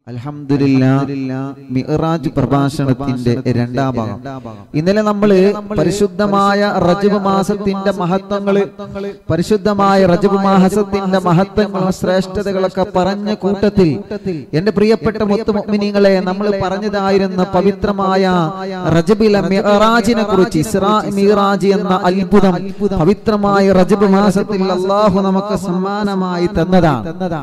അൽഹംദുലില്ലാ മിഅ്റാജ് പ്രഭാഷണത്തിന്റെ രണ്ടാം ഭാഗം ഇന്നലെ നമ്മള് പരിശുദ്ധമായ റജബ് മാസത്തിന്റെ മഹത്വങ്ങള് പരിശുദ്ധമായ റജബ് മാസത്തിന്റെ മഹത്വങ്ങളും ശ്രേഷ്ഠതകളൊക്കെ പറഞ്ഞ കൂട്ടത്തിൽ എന്റെ പ്രിയപ്പെട്ട മുത്തുമൊമിനിങ്ങളെ നമ്മൾ പറഞ്ഞതായിരുന്ന പവിത്രമായ റജബിലെ മിഅ്റാജിനെ കുറിച്ച് ഇസ്രാ മിറാജ് എന്ന അത്ഭുതം പവിത്രമായ റജബ് മാസത്തിൽ അള്ളാഹു നമുക്ക് സമ്മാനമായി തന്നതാണ്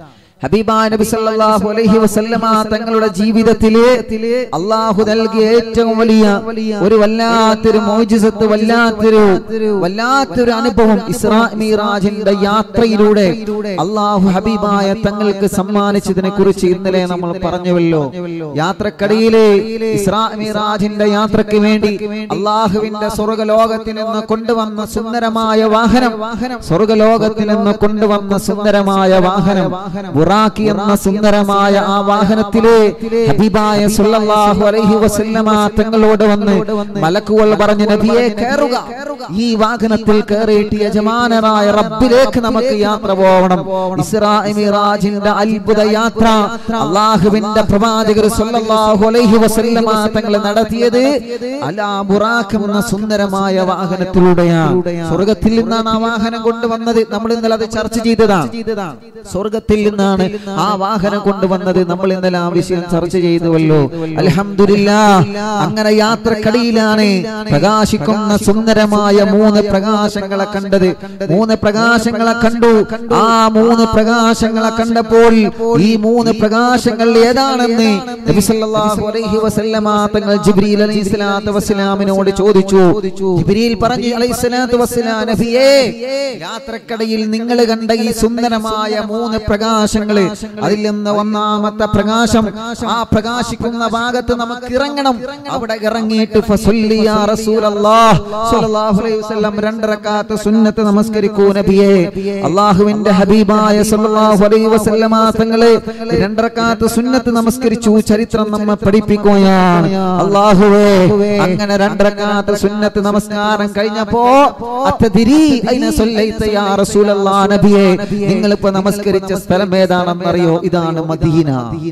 ഹബീബാ നബി സല്ലല്ലാഹു അലൈഹി വസല്ലമ തങ്ങളുടെ ജീവിതത്തിലെ അള്ളാഹു നൽകിയ ഏറ്റവും വലിയ ഒരു വല്ലാത്തൊരു മോജിസത്ത് വല്ലാത്തൊരു വല്ലാത്തൊരു അനുഭവം ഇസ്രാ മീറാജിന്റെ യാത്രയിലൂടെ അള്ളാഹു ഹബീബായ തങ്ങൾക്ക് സമ്മാനിച്ചതിനെ കുറിച്ച് ഇന്നലെ നമ്മൾ പറഞ്ഞുവല്ലോ യാത്രക്കടിയിലെ ഇസ്രാ മീറാജിന്റെ യാത്രയ്ക്ക് വേണ്ടി അള്ളാഹുവിന്റെ സ്വർഗലോകത്തിൽ നിന്ന് കൊണ്ടുവന്ന സുന്ദരമായ വാഹനം സ്വർഗലോകത്തിൽ നിന്ന് കൊണ്ടുവന്ന സുന്ദരമായ വാഹനം ബുറാക്കി എന്ന സുന്ദരമായ ആ വാഹനത്തിലെ ഹബീബായ സല്ലല്ലാഹു അലൈഹി വസല്ലമ തങ്ങളോട് വന്ന് മലക്കുകൾ പറഞ്ഞു നബിയെ കയറുക ഈ വാഹനത്തിൽ കയറിയിട്ട് യജമാനനായ റബ്ബിലേക്ക് നമുക്ക് യാത്ര പോകണം ഇസ്രാ മിറാജിന്റെ അത്ഭുത യാത്ര അള്ളാഹുവിന്റെ പ്രവാചകർ സല്ലല്ലാഹു അലൈഹി വസല്ലമ തങ്ങൾ നടത്തിയത് അലാ ബുറാഖ് എന്ന സുന്ദരമായ വാഹനത്തിലൂടെയാണ് സ്വർഗത്തിൽ നിന്നാണ് ആ വാഹനം കൊണ്ടുവന്നത് നമ്മൾ ഇന്നലെ അത് ചർച്ച ചെയ്തതാണ് സ്വർഗത്തിൽ നിന്നാണ് ആ വാഹനം കൊണ്ടുവന്നത് നമ്മൾ ഇന്നലെ ആ വിഷയം ചർച്ച ചെയ്തുവല്ലോ അൽഹംദുലില്ലാ അങ്ങനെ യാത്രക്കടിയിലാണ് പ്രകാശിക്കുന്ന സുന്ദരമായ മൂന്ന് പ്രകാശങ്ങളെ കണ്ടത് മൂന്ന് പ്രകാശങ്ങളെ കണ്ടു ആ മൂന്ന് പ്രകാശങ്ങളെ കണ്ടപ്പോൾ ഈ മൂന്ന് പ്രകാശങ്ങൾ ഏതാണെന്ന് നബി സല്ലല്ലാഹു അലൈഹി വസല്ലമ തങ്ങൾ ജിബ്രീൽ അലൈഹിസ്സലാത്തു വസ്സലാമിനോട് ചോദിച്ചു ജിബ്രീൽ പറഞ്ഞു അലൈഹിസ്സലാത്തു വസ്സലാം നബിയേ യാത്രക്കടയിൽ നിങ്ങൾ കണ്ട ഈ സുന്ദരമായ മൂന്ന് പ്രകാശങ്ങള് അതിൽ നിന്ന് ഒന്നാമത്തെ പ്രകാശം ആ പ്രകാശിക്കുന്ന ഭാഗത്ത് നമുക്ക് ഇറങ്ങണം അവിടെ ഇറങ്ങിയിട്ട് ഫസല്ലി യാ റസൂലല്ലാഹ് സ്വല്ലല്ലാഹു അലൈഹി വസല്ലം രണ്ട് റക്അത്ത് സുന്നത്ത് നമസ്കരിക്കൂ നബിയേ അല്ലാഹുവിന്റെ ഹബീബായ സ്വല്ലല്ലാഹു അലൈഹി വസല്ലമ തങ്ങളെ രണ്ട് റക്അത്ത് സുന്നത്ത് നമസ്കരിച്ചു ചരിത്രം നമ്മെ പഠിപ്പിക്കുകയാണ് അല്ലാഹുവേ അങ്ങനെ രണ്ട് റക്അത്ത് സുന്നത്ത് നമസ്കാരം കഴിഞ്ഞപ്പോ അത്തദിരി അയിന സല്ലൈത യാ റസൂലല്ലാഹ് നബിയേ നിങ്ങൾ ഇപ്പോ നമസ്കരിച്ച സ്ഥലം ഏതാണെന്നറിയോ ഇതാണ് മദീന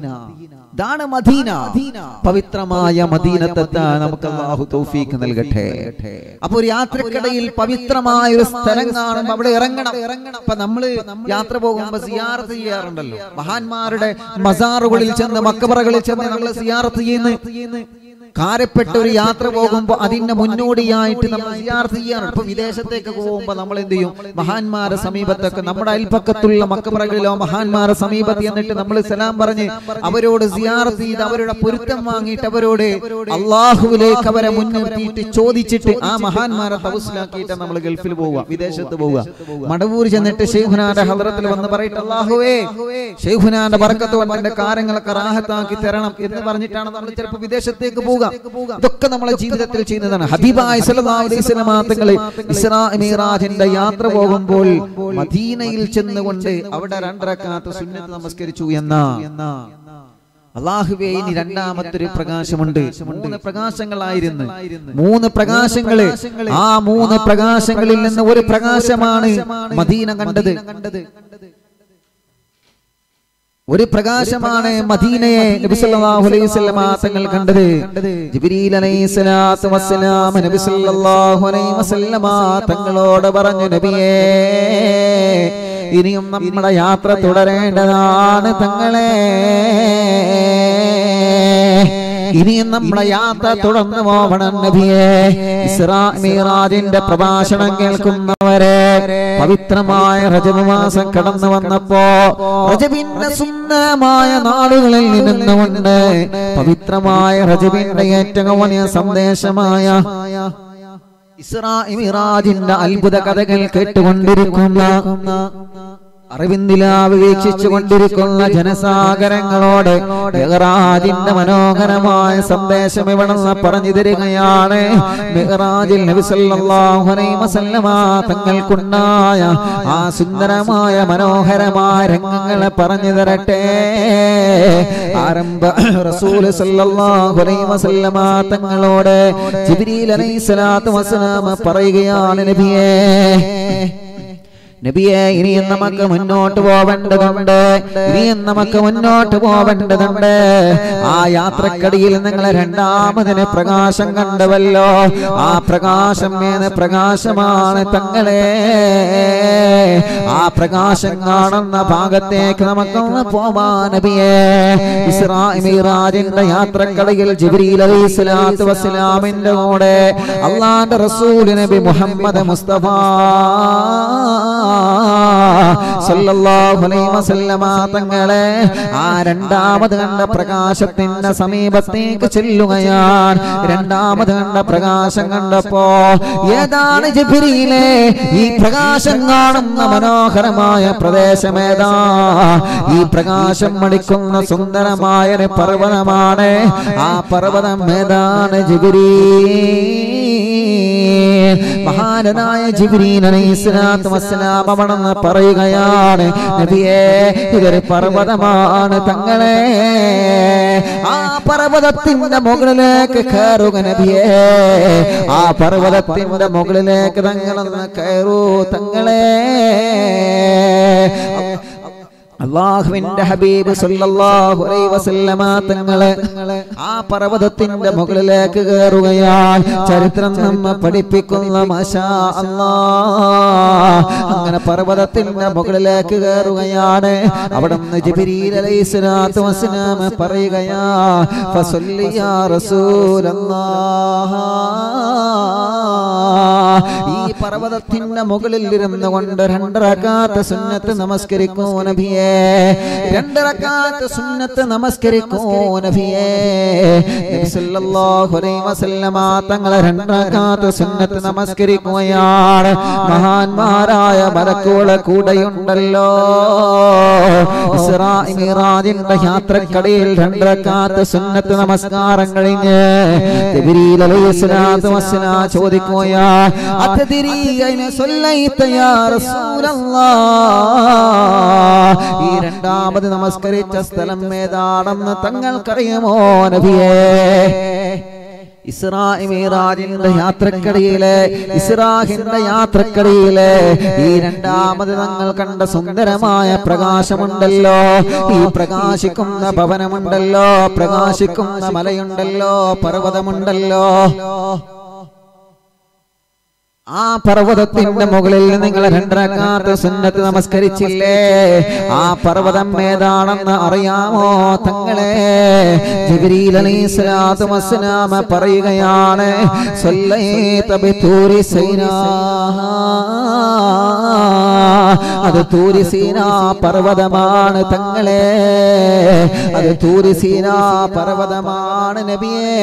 ഇതാണ് മദീന പവിത്രമായ മദീനത്തെത്താൻ നമുക്ക് അള്ളാഹു തൗഫീക്ക് നൽകട്ടെ അപ്പൊ ഒരു യാത്രക്കിടയിൽ പവിത്രമായ ഒരു സ്ഥലം കാണുമ്പോൾ അവിടെ ഇറങ്ങണം അപ്പൊ നമ്മള് യാത്ര പോകുമ്പോ സിയാറത്ത് ചെയ്യാറുണ്ടല്ലോ മഹാന്മാരുടെ മസാറുകളിൽ ചെന്ന് മക്കബറകളിൽ ചെന്ന് നമ്മൾ സിയാറത്ത് ചെയ്യുന്നു കാരപ്പെട്ട ഒരു യാത്ര പോകുമ്പോൾ അതിന്റെ മുന്നോടിയായിട്ട് നമ്മൾ സിയാർത്ത് ചെയ്യാറുണ്ട് ഇപ്പൊ വിദേശത്തേക്ക് പോകുമ്പോൾ നമ്മൾ എന്ത് ചെയ്യും മഹാന്മാരെ സമീപത്തൊക്കെ നമ്മുടെ അയൽപ്പക്കത്തുള്ള മക്കബറകളിലോ മഹാന്മാരെ സമീപത്ത് എന്നിട്ട് നമ്മൾ സലാം പറഞ്ഞ് അവരോട് സിയാർത്ത് ചെയ്ത് അവരുടെ പൊരുത്തം വാങ്ങിയിട്ട് അവരോട് അള്ളാഹുവിലേക്ക് അവരെ മുൻനിർത്തിയിട്ട് ചോദിച്ചിട്ട് ആ മഹാന്മാരെ തപസ്സിലാക്കിയിട്ട് നമ്മൾ ഗൾഫിൽ പോവുക വിദേശത്ത് പോവുക മടവൂർ ചെന്നിട്ട് ഷെയ്ഖുനാന്റെ ഹദ്രത്തിൽ വന്ന് പറയിട്ട് അള്ളാഹുവേ ഷെയ്ഖുനാന്റെ ബർക്കത്ത് കൊണ്ട് എന്റെ കാര്യങ്ങളൊക്കെ റാഹത്താക്കി തരണം എന്ന് പറഞ്ഞിട്ടാണ് നമ്മൾ ചിലപ്പോൾ വിദേശത്തേക്ക് പോവുക ഇതൊക്കെ നമ്മളെ ജീവിതത്തിൽ ചെയ്യുന്നതാണ് ഹബീബായ സല്ലല്ലാഹു അലൈഹി വസല്ലം തങ്ങളെ ഇസ്രാ മിറാജിന്റെ യാത്ര പോകുമ്പോൾ മദീനയിൽ ചെന്നുകൊണ്ട് അവിടെ രണ്ടരക്കാത്ത സുന്നത്ത് നമസ്കരിച്ചു എന്ന അള്ളാഹുവേ ഇനി രണ്ടാമത്തൊരു പ്രകാശമുണ്ട് മൂന്ന് പ്രകാശങ്ങളായിരുന്നു മൂന്ന് പ്രകാശങ്ങള് ആ മൂന്ന് പ്രകാശങ്ങളിൽ നിന്ന് ഒരു പ്രകാശമാണ് മദീന കണ്ടത് ഒരു പ്രകാശമാണ് മദീനയെ നബി സല്ലല്ലാഹു അലൈഹി വസല്ലമ തങ്ങൾ കണ്ടത് ജിബ്രീൽ അലൈഹിസ്സലാത്തു വസ്സലാം നബി സല്ലല്ലാഹു അലൈഹി വസല്ലമ തങ്ങളോട് പറഞ്ഞു നബിയേ ഇനിയും നമ്മുടെ യാത്ര തുടരേണ്ടതാണ് തങ്ങളെ ഇനിയും നമ്മുടെ യാത്ര തുടർന്നു പോവണം നബിയെ ഇസ്രാ മീറാജിന്റെ പ്രഭാഷണം കേൾക്കുന്നവരെ പവിത്രമായ റജബ് മാസം കടന്നു വന്നപ്പോ റജബിന്റെ സുന്ദരമായ നാടുകളിൽ നിന്നുകൊണ്ട് പവിത്രമായ റജബിന്റെ ഏറ്റവും വലിയ സന്ദേശമായ ഇസ്രാ മിറാജിന്റെ അത്ഭുത കഥകൾ കേട്ടുകൊണ്ടിരിക്കുന്ന അറിവിന്ദിലാവ് വീക്ഷിച്ചു കൊണ്ടിരിക്കുന്ന ജനസാഗരങ്ങളോട് മെഹറാജിന്റെ മനോഹരമായ സന്ദേശം ഇവിടെ പറഞ്ഞു തരികയാണ് മെഹറാജിൽ നബി സല്ലല്ലാഹു അലൈഹി വസല്ലമ തങ്ങൾക്കുണ്ടായ ആ സുന്ദരമായ മനോഹരമായ രംഗങ്ങളെ പറഞ്ഞു തരട്ടെ ആരംഭ റസൂൽ സല്ലല്ലാഹു അലൈഹി വസല്ലമ തങ്ങളോട് ജിബ്രീൽ അലൈഹി സ്വലാത്തു വസ്സലാം പറയുകയാണ് നബിയേ നബിയെ ഇനിയും നമുക്ക് മുന്നോട്ട് പോവേണ്ടതുണ്ട് ഇനിയും നമുക്ക് മുന്നോട്ട് പോവേണ്ടതുണ്ട് ആ യാത്രക്കടിയിൽ നിങ്ങൾ രണ്ടാമതിന് പ്രകാശം കണ്ടുവല്ലോ ആ പ്രകാശം ഏത് പ്രകാശമാണ് തങ്ങളെ ആ പ്രകാശം കാണുന്ന ഭാഗത്തേക്ക് നമുക്കൊന്ന് പോവാൻ നബിയെ ഇസ്രാ മിറാജിന്റെ യാത്രക്കടയിൽ ജിബ്രീൽ അലൈഹി സ്വലാത്തു വസ്സലാമിന്റെ കൂടെ അള്ളാന്റെ റസൂൽ നബി മുഹമ്മദ് മുസ്തഫ സല്ലല്ലാഹു അലൈഹി വസല്ലമ തങ്ങളെ ആ രണ്ടാമത് കണ്ട പ്രകാശത്തിന്റെ സമീപത്തേക്ക് ചെല്ലുകയാണ് രണ്ടാമത് കണ്ട പ്രകാശം കണ്ടപ്പോ ഏതാണ് ജിബ്രീലെ ഈ പ്രകാശം കാണുന്ന മനോഹരമായ പ്രദേശമേതാ ഈ പ്രകാശം മടിക്കുന്ന സുന്ദരമായ ഒരു പർവ്വതമാണ് ആ പർവ്വതം ഏതാണ് ജിബ്രീ മഹാനായ ജിബ്രീൽ അലൈഹിസ്സലാത്തു വസ്സലാം അവിടെന്ന് പറയുകയാണ് നബിയേ ഇതൊരു പർവ്വതമാണ് തങ്ങളെ ആ പർവ്വതത്തിന്റെ മുകളിലേക്ക് കയറുക നബിയേ ആ പർവ്വതത്തിന്റെ മുകളിലേക്ക് തങ്ങളൊന്ന് കയറൂ തങ്ങളെ അള്ളാഹുവിന്റെ ഹബീബ് സല്ലല്ലാഹു അലൈഹി വസല്ലമ തങ്ങളെ ആ പർവ്വതത്തിന്റെ മുകളിലേക്ക് കയറുകയാണ് ചരിത്രം നമ്മെ പഠിപ്പിക്കുന്ന മാഷാ അല്ലാ അങ്ങനെ പർവ്വതത്തിന്റെ മുകളിലേക്ക് കയറുകയാണ് അവിടെ നിന്ന് ജിബ്രീൽ അലൈഹി സ്വലാത്തു വസ്സലാം പറയുകയാ ഫസല്ലി യാ റസൂലല്ലാഹ് ഈ പർവ്വതത്തിന്റെ മുകളിൽ ഇരുന്നു കൊണ്ട് രണ്ടരക്കാത്ത സുന്നത്ത് നമസ്കരിക്കൂ നബിയേ രണ്ടരക്കാത്ത സുന്നത്ത് നമസ്കരിക്കൂ നബിയേ നബി സല്ലല്ലാഹു അലൈഹി വസല്ലമ തങ്ങളെ രണ്ടരക്കാത്ത സുന്നത്ത് നമസ്കരിക്കുകയാണ് മഹാന്മാരായ മലക്കുകളെ കൂടെയുണ്ടല്ലോ ഇസ്രാ മിറാജിന്റെ യാത്രക്കടയിൽ രണ്ടരക്കാത്ത സുന്നത്ത് നമസ്കാരം കഴിഞ്ഞ് ജിബ്രീൽ അലൈഹി സ്വലാത്തു വസ്സലാം ചോദിക്കുകയാ അതതിരി അയിന സല്ലൈത യാ റസൂലല്ലാഹ് ഈ രണ്ടാമത് നമസ്കരിച്ച സ്ഥലം ഏതാണെന്ന് തങ്ങൾക്കറിയുമോ നബിയേ ഇസ്രാ മിറാജിന്റെ യാത്രക്കടയിലെ ഇസ്രാഹിന്റെ യാത്രക്കടയിലെ ഈ രണ്ടാമത് തങ്ങൾ കണ്ട സുന്ദരമായ പ്രകാശമുണ്ടല്ലോ ഈ പ്രകാശിക്കുന്ന ഭവനമുണ്ടല്ലോ പ്രകാശിക്കുന്ന മലയുണ്ടല്ലോ പർവ്വതമുണ്ടല്ലോ ആ പർവ്വതത്തിന്റെ മുകളിൽ നിങ്ങൾ രണ്ടരക്കാത്ത സുന്നത്ത് നമസ്കരിച്ചില്ലേ ആ പർവ്വതം ഏതാണെന്ന് അറിയാമോ തങ്ങളെ ജിബ്രീൽ അലൈഹിസ്സലാത്തു വസ്സലാം പറയുകയാണ് സല്ലൈത ബിതൂരി സൈനാ അത് തൂരി സീനാ പർവ്വതമാണ് തങ്ങളെ അത് തൂരി സീനാ പർവ്വതമാണ് നബിയേ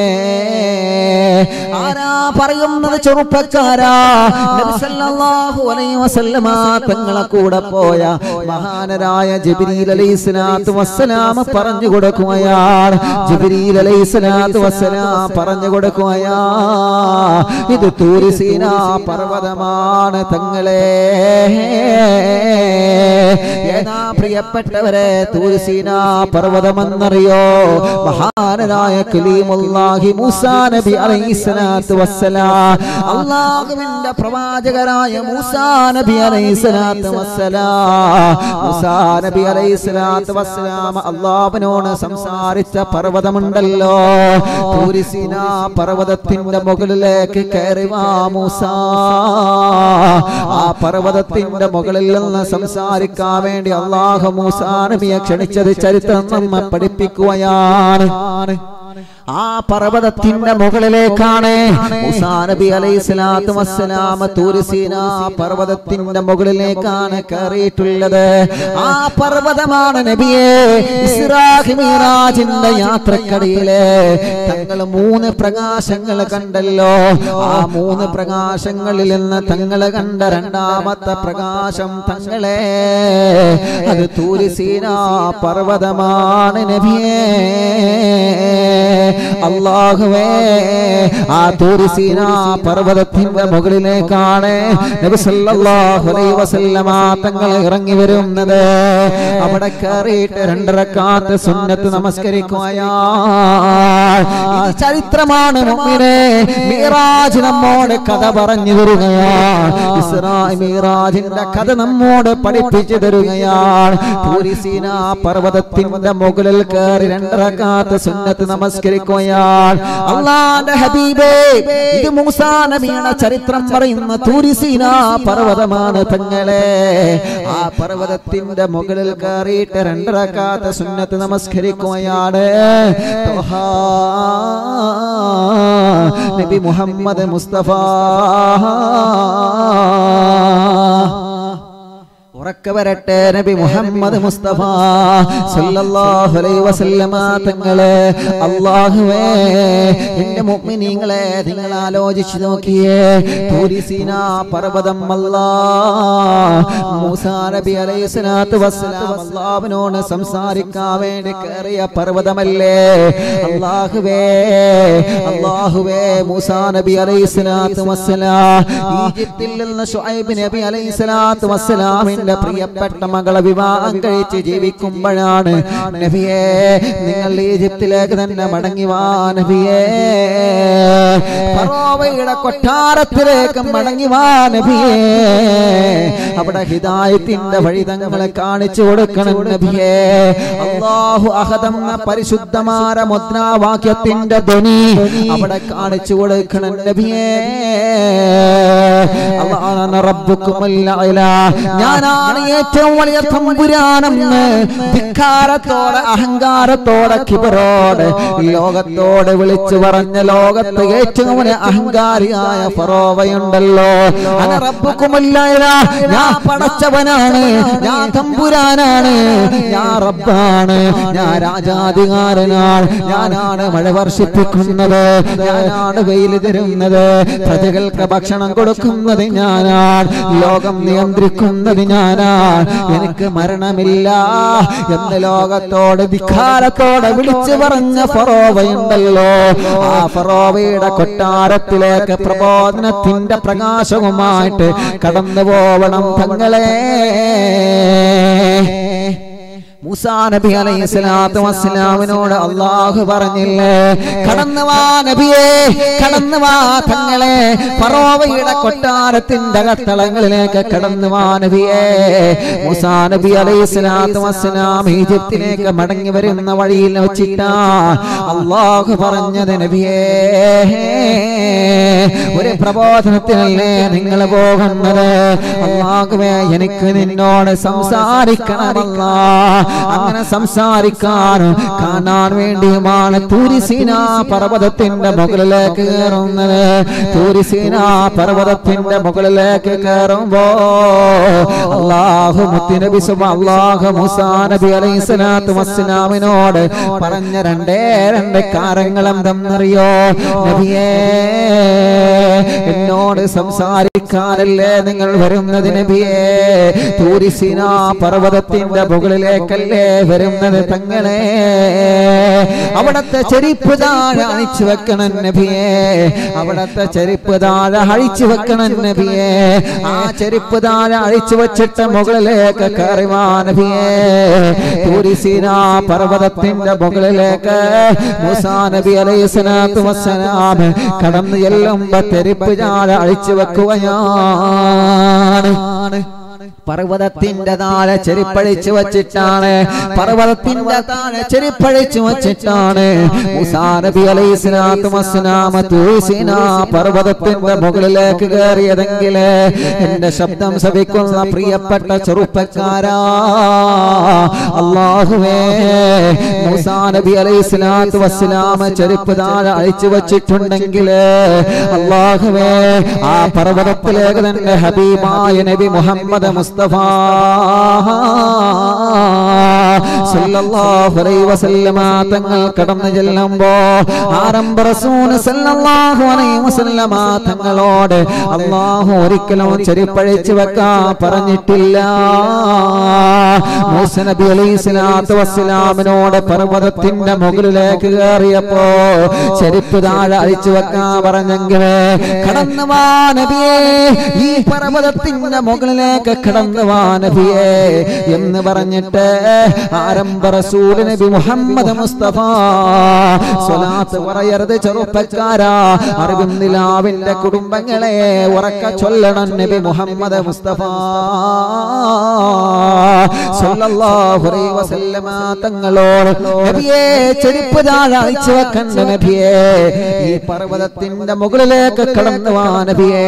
ആരാ പറയുന്നത് ചെറുപ്പക്കാരാ നബി സല്ലല്ലാഹു അലൈഹി വസല്ലമ തങ്ങളെ കൂടെ പോയ മഹാനരായ ജിബ്രീൽ അലൈഹിസ്സലാത്തു വസ്സലാം പറഞ്ഞു കൊടുക്കുകയാണ് ജിബ്രീൽ അലൈഹിസ്സലാത്തു വസ്സലാം പറഞ്ഞു കൊടുക്കുകയാ ഇത് തൂരിസീന പർവ്വതമാണ് തങ്ങളെ ഏതാ പ്രിയപ്പെട്ടവരെ തൂരിസീന പർവ്വതമെന്നറിയോ മഹാനരായ കലീമുല്ലാഹി മൂസാ നബി അലൈഹിസ്സലാത്തു വസ്സലാം അള്ളാഹുവിന്റെ പ്രവാചകരായ മൂസാ നബി അലൈഹിസ്സലാത്തു വസ്സലാം മൂസാ നബി അലൈഹിസ്സലാത്തു വസ്സലാം അള്ളാഹുവിനോട് സംസാരിച്ച പർവ്വതമുണ്ടല്ലോ തൂരിസീന പർവ്വതത്തിന്റെ മുകളിലേക്ക് കയറി വാ മൂസ ആ പർവ്വതത്തിന്റെ മുകളിൽ നിന്ന് സംസാരിക്കാൻ വേണ്ടി അള്ളാഹു മൂസാ നബിയെ ക്ഷണിച്ചത് ചരിത്രം നമ്മെ പഠിപ്പിക്കുകയാണ് ആ പർവ്വതത്തിന്റെ മുകളിലേക്കാണ് മൂസാ നബി അലൈഹി സ്വലാത്തു വസ്സലാം തൂരിസീന പർവ്വതത്തിന്റെ മുകളിലേക്കാണ് കയറിയിട്ടുള്ളത് ആ പർവ്വതമാണ് നബിയെ ഇസ്രാഹി മിറാജിന്റെ യാത്രക്കടയിലെ തങ്ങൾ മൂന്ന് പ്രകാശങ്ങൾ കണ്ടല്ലോ ആ മൂന്ന് പ്രകാശങ്ങളിൽ നിന്ന് തങ്ങൾ കണ്ട രണ്ടാമത്തെ പ്രകാശം തങ്ങളെ അത് തൂരിസീന പർവ്വതമാണ് നബിയേ അള്ളാഹുവേ ആ തൂരിസീന പർവ്വതത്തിന്റെ മുകളിലേക്കാണ് നബി സല്ലല്ലാഹു അലൈഹി വസല്ലമ തങ്ങൾ ഇറങ്ങി വരുന്നത് അവിടെ കയറിയിട്ട് രണ്ടരക്കാത്ത് സുന്നത്ത് നമസ്കരിക്കുകയാ ഇത് ചരിത്രമാണ് മുഅ്മിനെ മീറാജ് നമ്മോട് കഥ പറഞ്ഞു തരുകയാണ് ഇസ്രാ മീറാജിന്റെ കഥ നമ്മോട് പഠിപ്പിച്ചു തരുകയാണ് തൂരിസീന പർവ്വതത്തിന്റെ മുകളിൽ കയറി രണ്ടരക്കാത്ത് സുന്നത്ത് നമസ്കരിക്കുകയാണ് അള്ളാന്റെ ഹബീബേ ഇത് മൂസാ നബിയുടെ ചരിത്രം പറയുന്ന തൂരിസീന പർവ്വതമാണ് തങ്ങളെ ആ പർവ്വതത്തിന്റെ മുകളിൽ കയറിയിട്ട് രണ്ടരക്കാത്ത സുന്നത്ത് നമസ്കരിക്കുകയാണ് ത്വഹാ, നബി മുഹമ്മദ് മുസ്തഫ ഉറക്കെ വരട്ടെ നബി മുഹമ്മദ് മുസ്തഫ സല്ലല്ലാഹു അലൈഹി വസല്ലമ തങ്ങളെ അല്ലാഹുവേ എന്റെ മുഅ്മിനീങ്ങളെ നിങ്ങൾ ആലോചിച്ചു നോക്കിയേ തൂരിസീന പർവ്വതം അല്ലാ മൂസാ നബി അലൈഹി സ്വലാത്തു വസ്സലാം അല്ലാഹുവിനോട് സംസാരിക്കാൻ വേണ്ടി കയറിയ പർവ്വതമല്ലേ അല്ലാഹുവേ അല്ലാഹുവേ മൂസാ നബി അലൈഹി സ്വലാത്തു വസ്സലാം ഈജിപ്തിൽ നിന്ന് ഷുഐബ് നബി അലൈഹി സ്വലാത്തു വസ്സലാമിന്റെ പ്രിയപ്പെട്ട മകളെ വിവാഹം കഴിച്ച് ജീവിക്കുമ്പോഴാണ് നബിയെ നിങ്ങൾ ഈജിപ്തിലേക്ക് തന്നെ മടങ്ങി വാ നബിയെ ഫറോവയുടെ കൊട്ടാരത്തിലേക്ക് മടങ്ങി വാ നബിയെ അവിടെ ഹിദായത്തിന്റെ വഴി തങ്ങളെ കാണിച്ചു കൊടുക്കണം നബിയെ അള്ളാഹു അഹദെന്ന പരിശുദ്ധമായ മുദ്രാവാക്യത്തിന്റെ ധ്വനി അവിടെ കാണിച്ചു കൊടുക്കണം നബിയെ അള്ളാഹ് റബ്ബുക്കുമല്ല ഞാനാണ് ഏറ്റവും വലിയ തമ്പുരാനെന്ന് ധിക്കാരത്തോടെ അഹങ്കാരത്തോടെ കിബറോട് ലോകത്തോട് വിളിച്ചു പറഞ്ഞ ലോകത്ത് ഏറ്റവും വലിയ അഹങ്കാരിയായ ഫറോവയുണ്ടല്ലോ അന റബ്ബുക്കുമല്ല ഞാൻ പടച്ചവനാണ് ഞാൻ തമ്പുരാനാണ് ഞാൻ റബ്ബാണ് ഞാൻ രാജാധികാരനാണ് ഞാനാണ് മഴ വർഷിപ്പിക്കുന്നത് ഞാനാണ് വെയിൽ തരുന്നത് പ്രജകൾക്ക് ഭക്ഷണം കൊടുക്കുന്നത് ഞാനാണ് ലോകം നിയന്ത്രിക്കുന്നത് ഞാനാണ് എനിക്ക് മരണമില്ല എന്ന് ലോകത്തോട് ധിക്കാരത്തോടെ വിളിച്ചു പറഞ്ഞ ഫറോവയുണ്ടല്ലോ ആ ഫറോവയുടെ കൊട്ടാരത്തിലേക്ക് പ്രബോധനത്തിന്റെ പ്രകാശവുമായിട്ട് കടന്നു പോവണം തങ്ങളെ മൂസാ നബി അലൈഹി സ്വലാത്തു വസ്സലാമിനോട് അള്ളാഹു പറഞ്ഞില്ലേ കടന്നു വാ നബിയേ കടന്നു വാ തങ്ങളെ ഫറോവയുടെ കൊട്ടാരത്തിന്റെ കത്തളങ്ങളിലേക്ക് കടന്നു വാ നബിയേ മൂസാ നബി അലൈഹി സ്വലാത്തു വസ്സലാം ഈജിപ്തിലേക്ക് മടങ്ങി വരുന്ന വഴിയിൽ വെച്ചിട്ടാ അള്ളാഹു പറഞ്ഞത് നബിയേ ഒരു പ്രബോധനത്തിനല്ലേ നിങ്ങൾ പോകുന്നത് അള്ളാഹുവേ എനിക്ക് നിന്നോട് സംസാരിക്കണമല്ല അങ്ങനെ സംസാരിക്കാനും കാണാൻ വേണ്ടിയുമാണ് തൂരിസീന പർവ്വതത്തിന്റെ മുകളിലേക്ക് കയറുന്നത് തൂരിസീന പർവ്വതത്തിന്റെ മുകളിലേക്ക് കയറുമ്പോ അള്ളാഹു മുത്തിനബി സുബ അള്ളാഹു മുസാ നബി അലൈഹി സ്വലാത്തു വസ്സലാമിനോട് പറഞ്ഞ രണ്ടേ രണ്ട് കാര്യങ്ങൾ എന്തെന്നറിയോ നബിയേ എന്നോട് സംസാരിക്കാനല്ലേ നിങ്ങൾ വരുന്നത് നബിയേ തൂരിസീന പർവ്വതത്തിന്റെ മുകളിലേക്കല്ലേ വരുന്നത് തങ്ങളെ അവിടത്തെ ചെരിപ്പ് താഴെ അഴിച്ചു വെക്കണം നബിയേ അവിടത്തെ ചെരിപ്പ് താഴെ അഴിച്ചു വെക്കണം നബിയേ ആ ചെരിപ്പ് താഴെ അഴിച്ചു വെച്ചിട്ട് മുകളിലേക്ക് കയറിവാ നബിയേ തൂരിസീന പർവ്വതത്തിന്റെ മുകളിലേക്ക് മൂസാ നബി അലൈഹി സ്വലാത്തു വസ്സലാം കടന്നു ചെല്ലുമ്പോ തെരിപ്പ് താഴെ അഴിച്ചു വെക്കുകയാണ് പർവ്വതത്തിന്റെ താഴെ ചെരിപ്പഴിച്ചു വച്ചിട്ടാണ് പർവ്വതത്തിന്റെ താഴെ ചെരിപ്പഴിച്ചു വച്ചിട്ടാണ് മൂസാ നബി അലൈഹി സ്വലാത്തു വസ്സലാം തൂസിന പർവ്വതത്തിന്റെ മുകളിലേക്ക് കയറിയതെങ്കിൽ എന്റെ ശബ്ദം ശ്രവിക്കുന്ന പ്രിയപ്പെട്ട ചെറുപ്പക്കാരാ അള്ളാഹുവേ മൂസാ നബി അലൈഹി സ്വലാത്തു വസ്സലാം ചെരുപ്പ് താഴെ അഴിച്ചു വച്ചിട്ടുണ്ടെങ്കിൽ അള്ളാഹുവേ ആ പർവ്വതത്തിലേക്ക് തന്നെ ഹബീബായ നബി മുഹമ്മദ് മുസ്തഫ സല്ലല്ലാഹു അലൈഹി വസല്ലമ തങ്ങൾ കടന്നു ചെല്ലുമ്പോ ആരംഭ റസൂൽ സല്ലല്ലാഹു അലൈഹി വസല്ലമ തങ്ങളോട് അല്ലാഹു ഒരിക്കലും ചെരിപ്പഴിച്ചു വെക്കാൻ പറഞ്ഞിട്ടില്ല മൂസ നബി അലൈഹി സ്വലാത്തു വസ്സലാമിനോട് പർവ്വതത്തിന്റെ മുകളിലേക്ക് കയറിയപ്പോ ചെരുപ്പ് താഴെ അഴിച്ചു വെക്കാൻ പറഞ്ഞെങ്കിലേ കടന്നു വാ നബിയേ ഈ പർവ്വതത്തിന്റെ മുകളിലേക്ക് കടന്നു വാ നബിയേ എന്ന് പറഞ്ഞിട്ട് ആരംഭ റസൂൽ നബി മുഹമ്മദ് മുസ്തഫ സ്വലാത്ത് പറയരുത് ചെറുപ്പക്കാരാ അറിവിന്ദിലാവിന്റെ കുടുംബങ്ങളെ ഉറക്ക ചൊല്ലണം നബി മുഹമ്മദ് മുസ്തഫ സല്ലല്ലാഹു അലൈഹി വസല്ലമ തങ്ങളോട് നബിയേ ചെരുപ്പ് താഴെ അഴിച്ചു വെക്കണ്ട നബിയേ ഈ പർവ്വതത്തിന്റെ മുകളിലേക്ക് കടന്നു വാ നബിയേ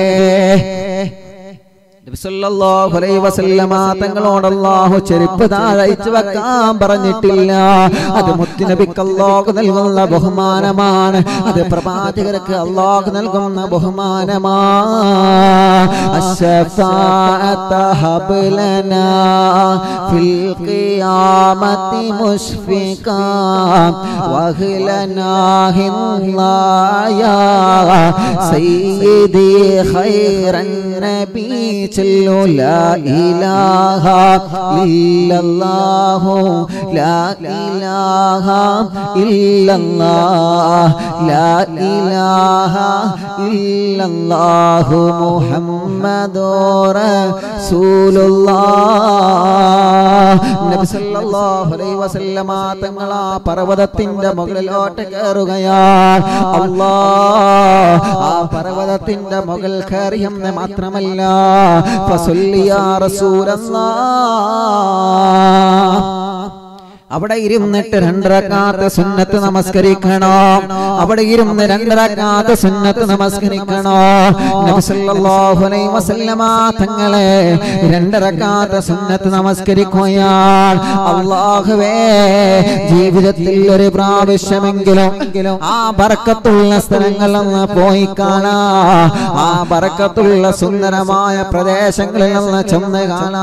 നബി സല്ലല്ലാഹു അലൈഹി വസല്ലമ തങ്ങളോട് അല്ലാഹു ചെരുപ്പ് താഴെ അഴിച്ചു വെക്കാൻ പറഞ്ഞിട്ടില്ല അത് മുത്തുനബിക്ക് അല്ലാഹു നൽകുന്ന ബഹുമാനമാണ് അത് പ്രവാചകർക്ക് അല്ലാഹു നൽകുന്ന ബഹുമാനമാണ് الشفاعة هب لنا في القيامة مشفقا واهلنا هلا يا سيدي خير النبي صلوا لا إله إلا الله لا إله إلا الله لا إله إلا الله محمد رسول الله നബി സല്ലല്ലാഹു അലൈഹി വസല്ലമ തങ്ങൾ ആ പർവ്വതത്തിന്റെ മുകളിലോട്ട് കയറുകയാണ് അല്ലാ ആ പർവ്വതത്തിന്റെ മുകൾ കയറിയെന്ന് മാത്രമല്ല ഫസല്ലി യാ റസൂലല്ലാഹ് അവിടെ ഇരുന്നിട്ട് രണ്ടരക്കാത്ത സുന്നത്ത് നമസ്കരിക്കണോ അവിടെ ഇരുന്ന് രണ്ടരക്കാത്ത സുന്നത്ത് നമസ്കരിക്കണോ നബി സല്ലല്ലാഹു അലൈഹി വസല്ലമ തങ്ങളെ രണ്ടരക്കാത്ത സുന്നത്ത് നമസ്കരിക്കുകയാൽ അല്ലാഹുവേ ജീവിതത്തിൽ ഒരു പ്രാവശ്യമെങ്കിലും ആ ബറക്കത്തുള്ള സ്ഥലങ്ങളിലൊന്ന് പോയി കാണാ ആ ബറക്കത്തുള്ള സുന്ദരമായ പ്രദേശങ്ങളിൽ നിന്ന് ചെന്ന് കാണാ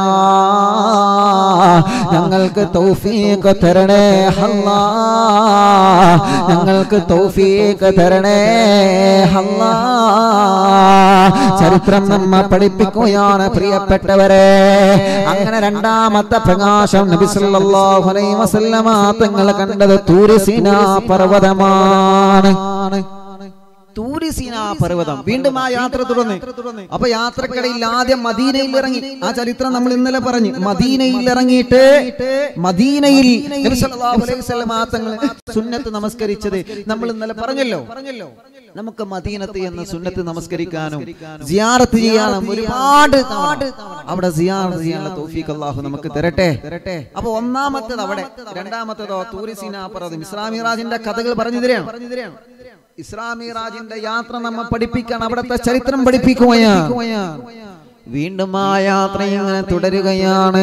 ഞങ്ങൾക്ക് തൗഫീഖ് തരണേ അല്ലാ ഞങ്ങൾക്ക് തൗഫീഖ് തരണേ അല്ലാ ചരിത്രം നമ്മ പഠിപ്പിക്കുകയാണ് പ്രിയപ്പെട്ടവരെ അങ്ങനെ രണ്ടാമത്തെ പ്രകാശം നബി സല്ലല്ലാഹു അലൈഹി വസല്ലമ തങ്ങൾ കണ്ടത് തൂരിസീന പർവ്വതമാണ് തൂരിസീന പർവ്വതം വീണ്ടും ആ യാത്ര തുടർന്ന് അപ്പൊ യാത്രക്കിടയിൽ ആദ്യം മദീനയിൽ ഇറങ്ങി ആ ചരിത്രം നമ്മൾ ഇന്നലെ പറഞ്ഞു മദീനയിൽ ഇറങ്ങിയിട്ട് മദീനയിൽ നബി സല്ലല്ലാഹു അലൈഹി വസല്ലമ തങ്ങൾ സുന്നത്ത് നമസ്കരിച്ചത് നമ്മൾ ഇന്നലെ പറഞ്ഞല്ലോ നമുക്ക് മദീനത്ത് എന്ന് സുന്നത്ത് നമസ്കരിക്കാനും സിയാറത്ത് ചെയ്യാനും ഒരുപാട് തവണ അവിടെ സിയാറത്ത് ചെയ്യാനുള്ള തൗഫീഖ് അല്ലാഹു നമുക്ക് തരട്ടെ തരട്ടെ അപ്പൊ ഒന്നാമത്തേത് അവിടെ രണ്ടാമത്തേതോ തൂരിസീന പർവ്വതം ഇസ്ലാമി റാജിന്റെ കഥകൾ പറഞ്ഞു തരാണ് ഇസ്ലാമി റാജിന്റെ യാത്ര നമ്മ പഠിപ്പിക്കാൻ അവിടുത്തെ ചരിത്രം പഠിപ്പിക്കുകയാണ് വീണ്ടും ആ യാത്ര ഇങ്ങനെ തുടരുകയാണ്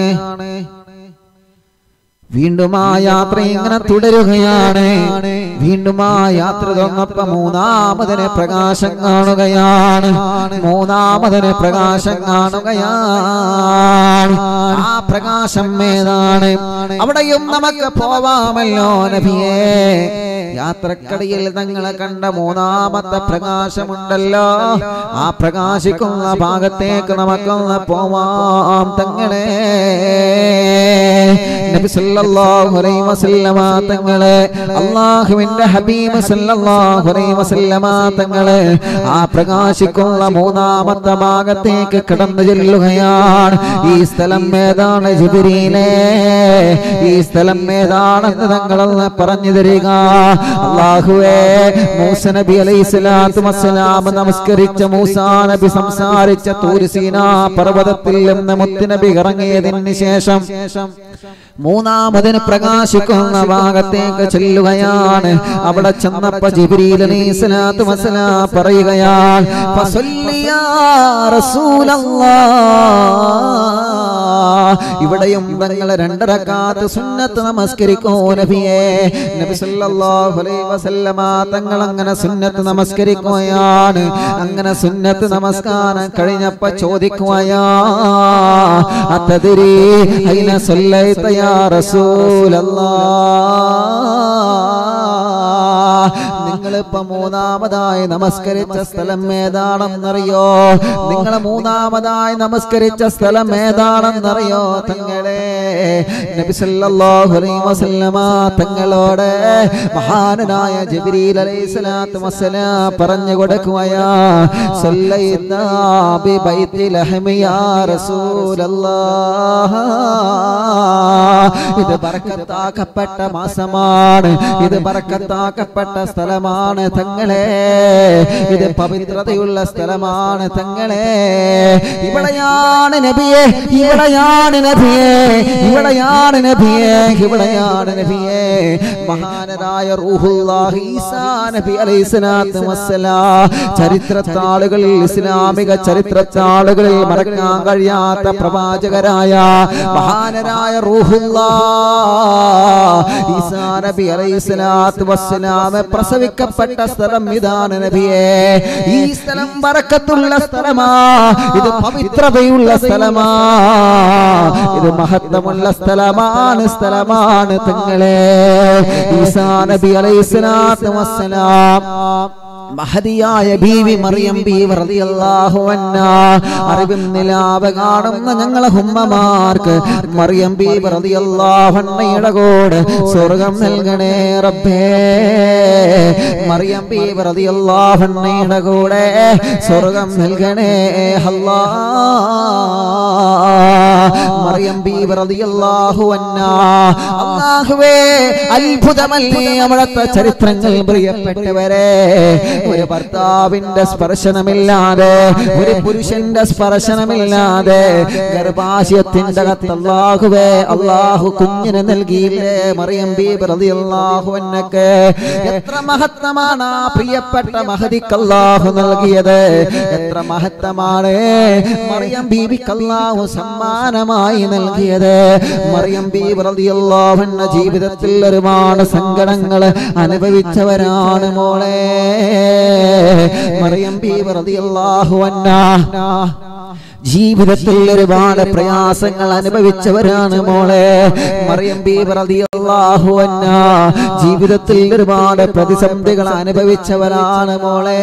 വീണ്ടും ആ യാത്ര ഇങ്ങനെ തുടരുകയാണ് വീണ്ടും ആ യാത്ര തുടങ്ങപ്പോ മൂന്നാമതിന് പ്രകാശം കാണുകയാണ് മൂന്നാമതിന് പ്രകാശം കാണുകയാണ് ആ പ്രകാശം ഏതാണ് അവിടെയും നമുക്ക് പോവാമല്ലോ നബിയേ യാത്രക്കടയിൽ ഞങ്ങളെ കണ്ട മൂന്നാമത്തെ പ്രകാശമുണ്ടല്ലോ ആ പ്രകാശിക്കുന്ന ഭാഗത്തേക്ക് നമുക്കൊന്ന് പോവാം തങ്ങളെ നബി സല്ലല്ലാഹു അലൈഹി വസല്ലമ തങ്ങളെ അല്ലാഹുവിന്റെ ഹബീബ് സല്ലല്ലാഹു അലൈഹി വസല്ലമ തങ്ങളെ ആ പ്രകാശിക്കുന്ന മൂന്നാമത്തെ ഭാഗത്തേക്ക് കടന്നു ചെല്ലുകയാണ് ഈ സ്ഥലം ഏതാണ് ജിബ്രീലേ ഈ സ്ഥലം ഏതാണെന്ന് തങ്ങളൊന്ന് പറഞ്ഞു തരിക അള്ളാഹുവേ മൂസ നബി അലൈഹി സ്വലാത്തു വസ്സലാം നമസ്കരിച്ച മൂസാ നബി സംസാരിച്ച തൂരിസീന പർവ്വതത്തിൽ നിന്ന് മുത്തുനബി ഇറങ്ങിയതിന് ശേഷം മൂന്നാമതിന് പ്രകാശിക്കുന്ന ഭാഗത്തേക്ക് ചെല്ലുകയാണ് അവിടെ ചെന്നപ്പോ ജിബ്രീൽ അലൈഹി സ്വലാത്തു വസ്സലാം പറയുകയാണ് ഫസല്ലി യാ റസൂലല്ലാഹ് ഇവിടെയും തങ്ങൾ രണ്ടരക്കാത്ത് സുന്നത്ത് നമസ്കരിക്കൂ നബിയേ നബി സല്ലല്ലാഹു അലൈഹി വസല്ലമ തങ്ങൾ അങ്ങനെ സുന്നത്ത് നമസ്കരിക്കുകയാണ് അങ്ങനെ സുന്നത്ത് നമസ്കാരം കഴിഞ്ഞപ്പോ ചോദിക്കുകയാ അതതിരി അയിന സല്ലൈത യാ റസൂലല്ലാഹ് നിങ്ങളിപ്പോ മൂന്നാമതായി നമസ്കരിച്ച സ്ഥലം ഏതാണെന്നറിയോ നിങ്ങൾ മൂന്നാമതായി നമസ്കരിച്ച സ്ഥലം ഏതാണെന്നറിയോ തങ്ങളെ നബി സല്ലല്ലാഹു അലൈഹി വസല്ലമ തങ്ങളോട് മഹാനായ ജിബ്രീൽ അലൈഹി സ്വലാത്തു വസ്സലാം പറഞ്ഞു കൊടുക്കുകയാ സല്ലൈത ബി ബൈത്തി ലഹമി യാ റസൂലല്ലാഹ് ഇത് ബർക്കത്താക്കപ്പെട്ട മാസമാണ് ഇത് ബർക്കത്താക്കപ്പെട്ട സ്ഥലമാണ് തങ്ങളെ ഇത് പവിത്രതയുള്ള സ്ഥലമാണ് തങ്ങളെ ഇവിടെയാണ് നബിയെ ഇവിടെയാണ് നബിയെ ഇവിടെയാണ് നബിയെ ഇവിടെയാണ് നബിയെ മഹാനരായ റൂഹുല്ലാഹി ഈസാ നബി അലൈഹിസ്സലാത്തു വസ്സലാം ചരിത്രത്താളുകളിൽ ഇസ്ലാമിക ചരിത്രത്താളുകളിൽ മറക്കാൻ കഴിയാത്ത പ്രവാചകരായ മഹാനരായ റൂഹുല്ലാ ഈസാ നബി അലൈഹിസ്സലാത്തു വസ്സലാം പ്രസവിക്കപ്പെട്ട സ്ഥലം ഇതാണ് നബിയെ ഈ സ്ഥലം ബറക്കത്തുള്ള സ്ഥലമാ ഇത് പവിത്രതയുള്ള സ്ഥലമാ ഇത് മഹത്വമുള്ള സ്ഥലമാണ് സ്ഥലമാണ് തങ്ങളെ ഈസാ നബി അലൈഹിസ്സലാത്തു വസ്സലാം മഹതിയായ ബീവി മറിയം ബീവി റളിയല്ലാഹു അൻഹാ അറിവും നിലാവ് കാണുന്ന ഞങ്ങളെ ഹുമ്മമാർക്ക് മറിയം ബീവി റളിയല്ലാഹു അൻഹയുടെ കൂടെ സ്വർഗം നൽകണേ റബ്ബേ മറിയം ബീവി റളിയല്ലാഹു അൻഹയുടെ കൂടെ സ്വർഗം നൽകണേ അല്ലാ മറിയം ബീവി റളിയല്ലാഹു അൻഹാ അല്ലാഹുവേ അത്ഭുതമല്ലേ അവിടുത്തെ ചരിത്രങ്ങൾ പ്രിയപ്പെട്ടവരെ ഒരു ഭർത്താവിന്റെ സ്പർശനമില്ലാതെ ഒരു പുരുഷന്റെ സ്പർശനമില്ലാതെ ഗർഭാശയത്തിന്റെ അകത്ത് അള്ളാഹുവേ അള്ളാഹു കുഞ്ഞിനെ നൽകിയില്ലേ മറിയം ബീബ് റളിയല്ലാഹു അന്നക്ക് എത്ര മഹത്വമാണ് ആ പ്രിയപ്പെട്ട മഹദിക്ക് അള്ളാഹു നൽകിയത് എത്ര മഹത്വമാണ് മറിയം ബീബിക്ക് അള്ളാഹു സമ്മാനമായി നൽകിയത് മറിയം ബീബ് റളിയല്ലാഹു അന്ന ജീവിതത്തിൽ ഒരുപാട് സങ്കടങ്ങൾ അനുഭവിച്ചവരാണ് മോളെ മറിയം ബീബി റളിയല്ലാഹു അൻഹാ ജീവിതത്തിൽ ഒരുപാട് പ്രയാസങ്ങൾ അനുഭവിച്ചവരാണ് മോളെ മറിയം ബീബി റളിയല്ലാഹു അൻഹാ ജീവിതത്തിൽ ഒരുപാട് പ്രതിസന്ധികൾ അനുഭവിച്ചവരാണ് മോളെ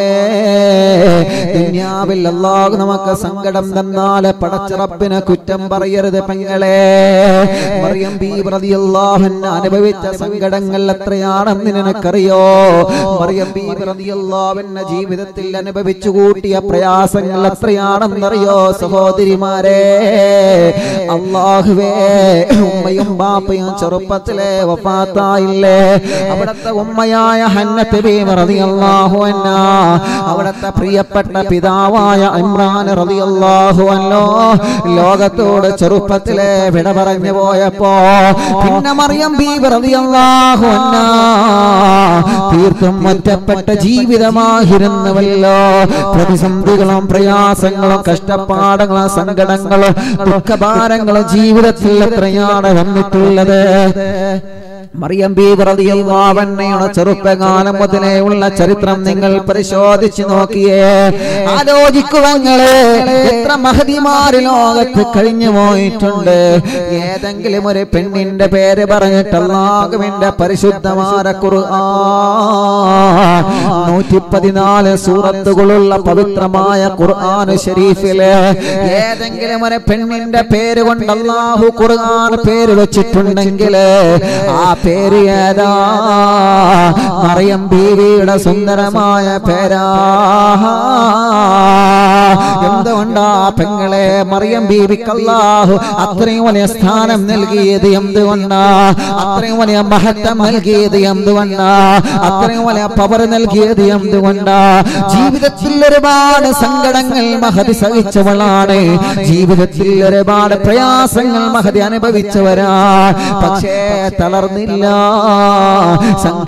ദുനിയാവിൽ അല്ലാഹു നമുക്ക് സങ്കടം തന്നാൽ പടച്ചിറപ്പിനെ കുറ്റം പറയരുത് പെങ്ങളെ മറിയം ബീബി റളിയല്ലാഹു അൻഹ അനുഭവിച്ച സങ്കടങ്ങൾ എത്രയാണെന്ന് നിനക്കറിയോ മറിയം ബീബി റളിയല്ലാഹു അൻഹ ജീവിതത്തിൽ അനുഭവിച്ചു കൂട്ടിയ പ്രയാസങ്ങൾ എത്രയാണെന്നറിയോ സഹോദരിമാരെ അള്ളാഹുവേ ഉമ്മയും ബാപ്പയും ചെറുപ്പത്തിലെ വഫാത്തായില്ലേ അവിടത്തെ ഉമ്മയായ ഹന്നത്ത് ബീബി റളിയല്ലാഹു അൻഹ അവിടത്തെ പ്രിയപ്പെട്ട പിതാവായ ഇമ്രാൻ റളിയല്ലാഹു അൻഹു ലോകത്തോട് ചെറുപ്പത്തിലെ വിട പറഞ്ഞു പോയപ്പോ പിന്നെ മറിയം ബീബി റളിയല്ലാഹു അൻഹ തീർത്തും ഒറ്റപ്പെട്ട ജീവിതമായിരുന്നുവല്ലോ പ്രതിസന്ധികളും പ്രയാസങ്ങളും കഷ്ടപ്പാടുകളും സങ്കടങ്ങളും ദുഃഖഭാരങ്ങളും ജീവിതത്തിൽ എത്രയാണ് വന്നിട്ടുള്ളത് മറിയം ബീബി റളിയല്ലാഹു അൻഹയുടെ ചെറുപ്പകാലം മുതലേ ഉള്ള ചരിത്രം നിങ്ങൾ പരിശോധിച്ചു നോക്കിയേ ആലോചിക്കുവങ്ങള് എത്ര മഹതിമാര് ലോകത്ത് കഴിഞ്ഞു പോയിട്ടുണ്ട് ഏതെങ്കിലും ഒരു പെണ്ണിന്റെ പേര് പറഞ്ഞിട്ട് അള്ളാഹുവിന്റെ പരിശുദ്ധമായ ഖുർആൻ നൂറ്റി പതിനാല് സൂറത്തുകളുള്ള പവിത്രമായ ഖുർആൻ ഷരീഫില് ഏതെങ്കിലും ഒരു പെണ്ണിന്റെ പേര് കൊണ്ട് അള്ളാഹു ഖുർആൻ പേര് വെച്ചിട്ടുണ്ടെങ്കിൽ ആ പേര് ഏതാ മറിയം ബീവിയുടെ സുന്ദരമായ പേരാ എന്തുകൊണ്ടാ പെങ്ങളെ മറിയം ബീവിക്ക് അല്ലാഹു അത്രയും വലിയ സ്ഥാനം നൽകിയത് എന്തുകൊണ്ടാ അത്രയും വലിയ മഹത്വം നൽകിയത് എന്തുകൊണ്ടാ അത്രയും വലിയ പവർ നൽകിയത് എന്തുകൊണ്ടാ ജീവിതത്തിൽ ഒരുപാട് സങ്കടങ്ങൾ മഹതി സഹിച്ചവളാണ് ജീവിതത്തിൽ ഒരുപാട് പ്രയാസങ്ങൾ മഹതി അനുഭവിച്ചവരാ പക്ഷേ തളർന്നില്ല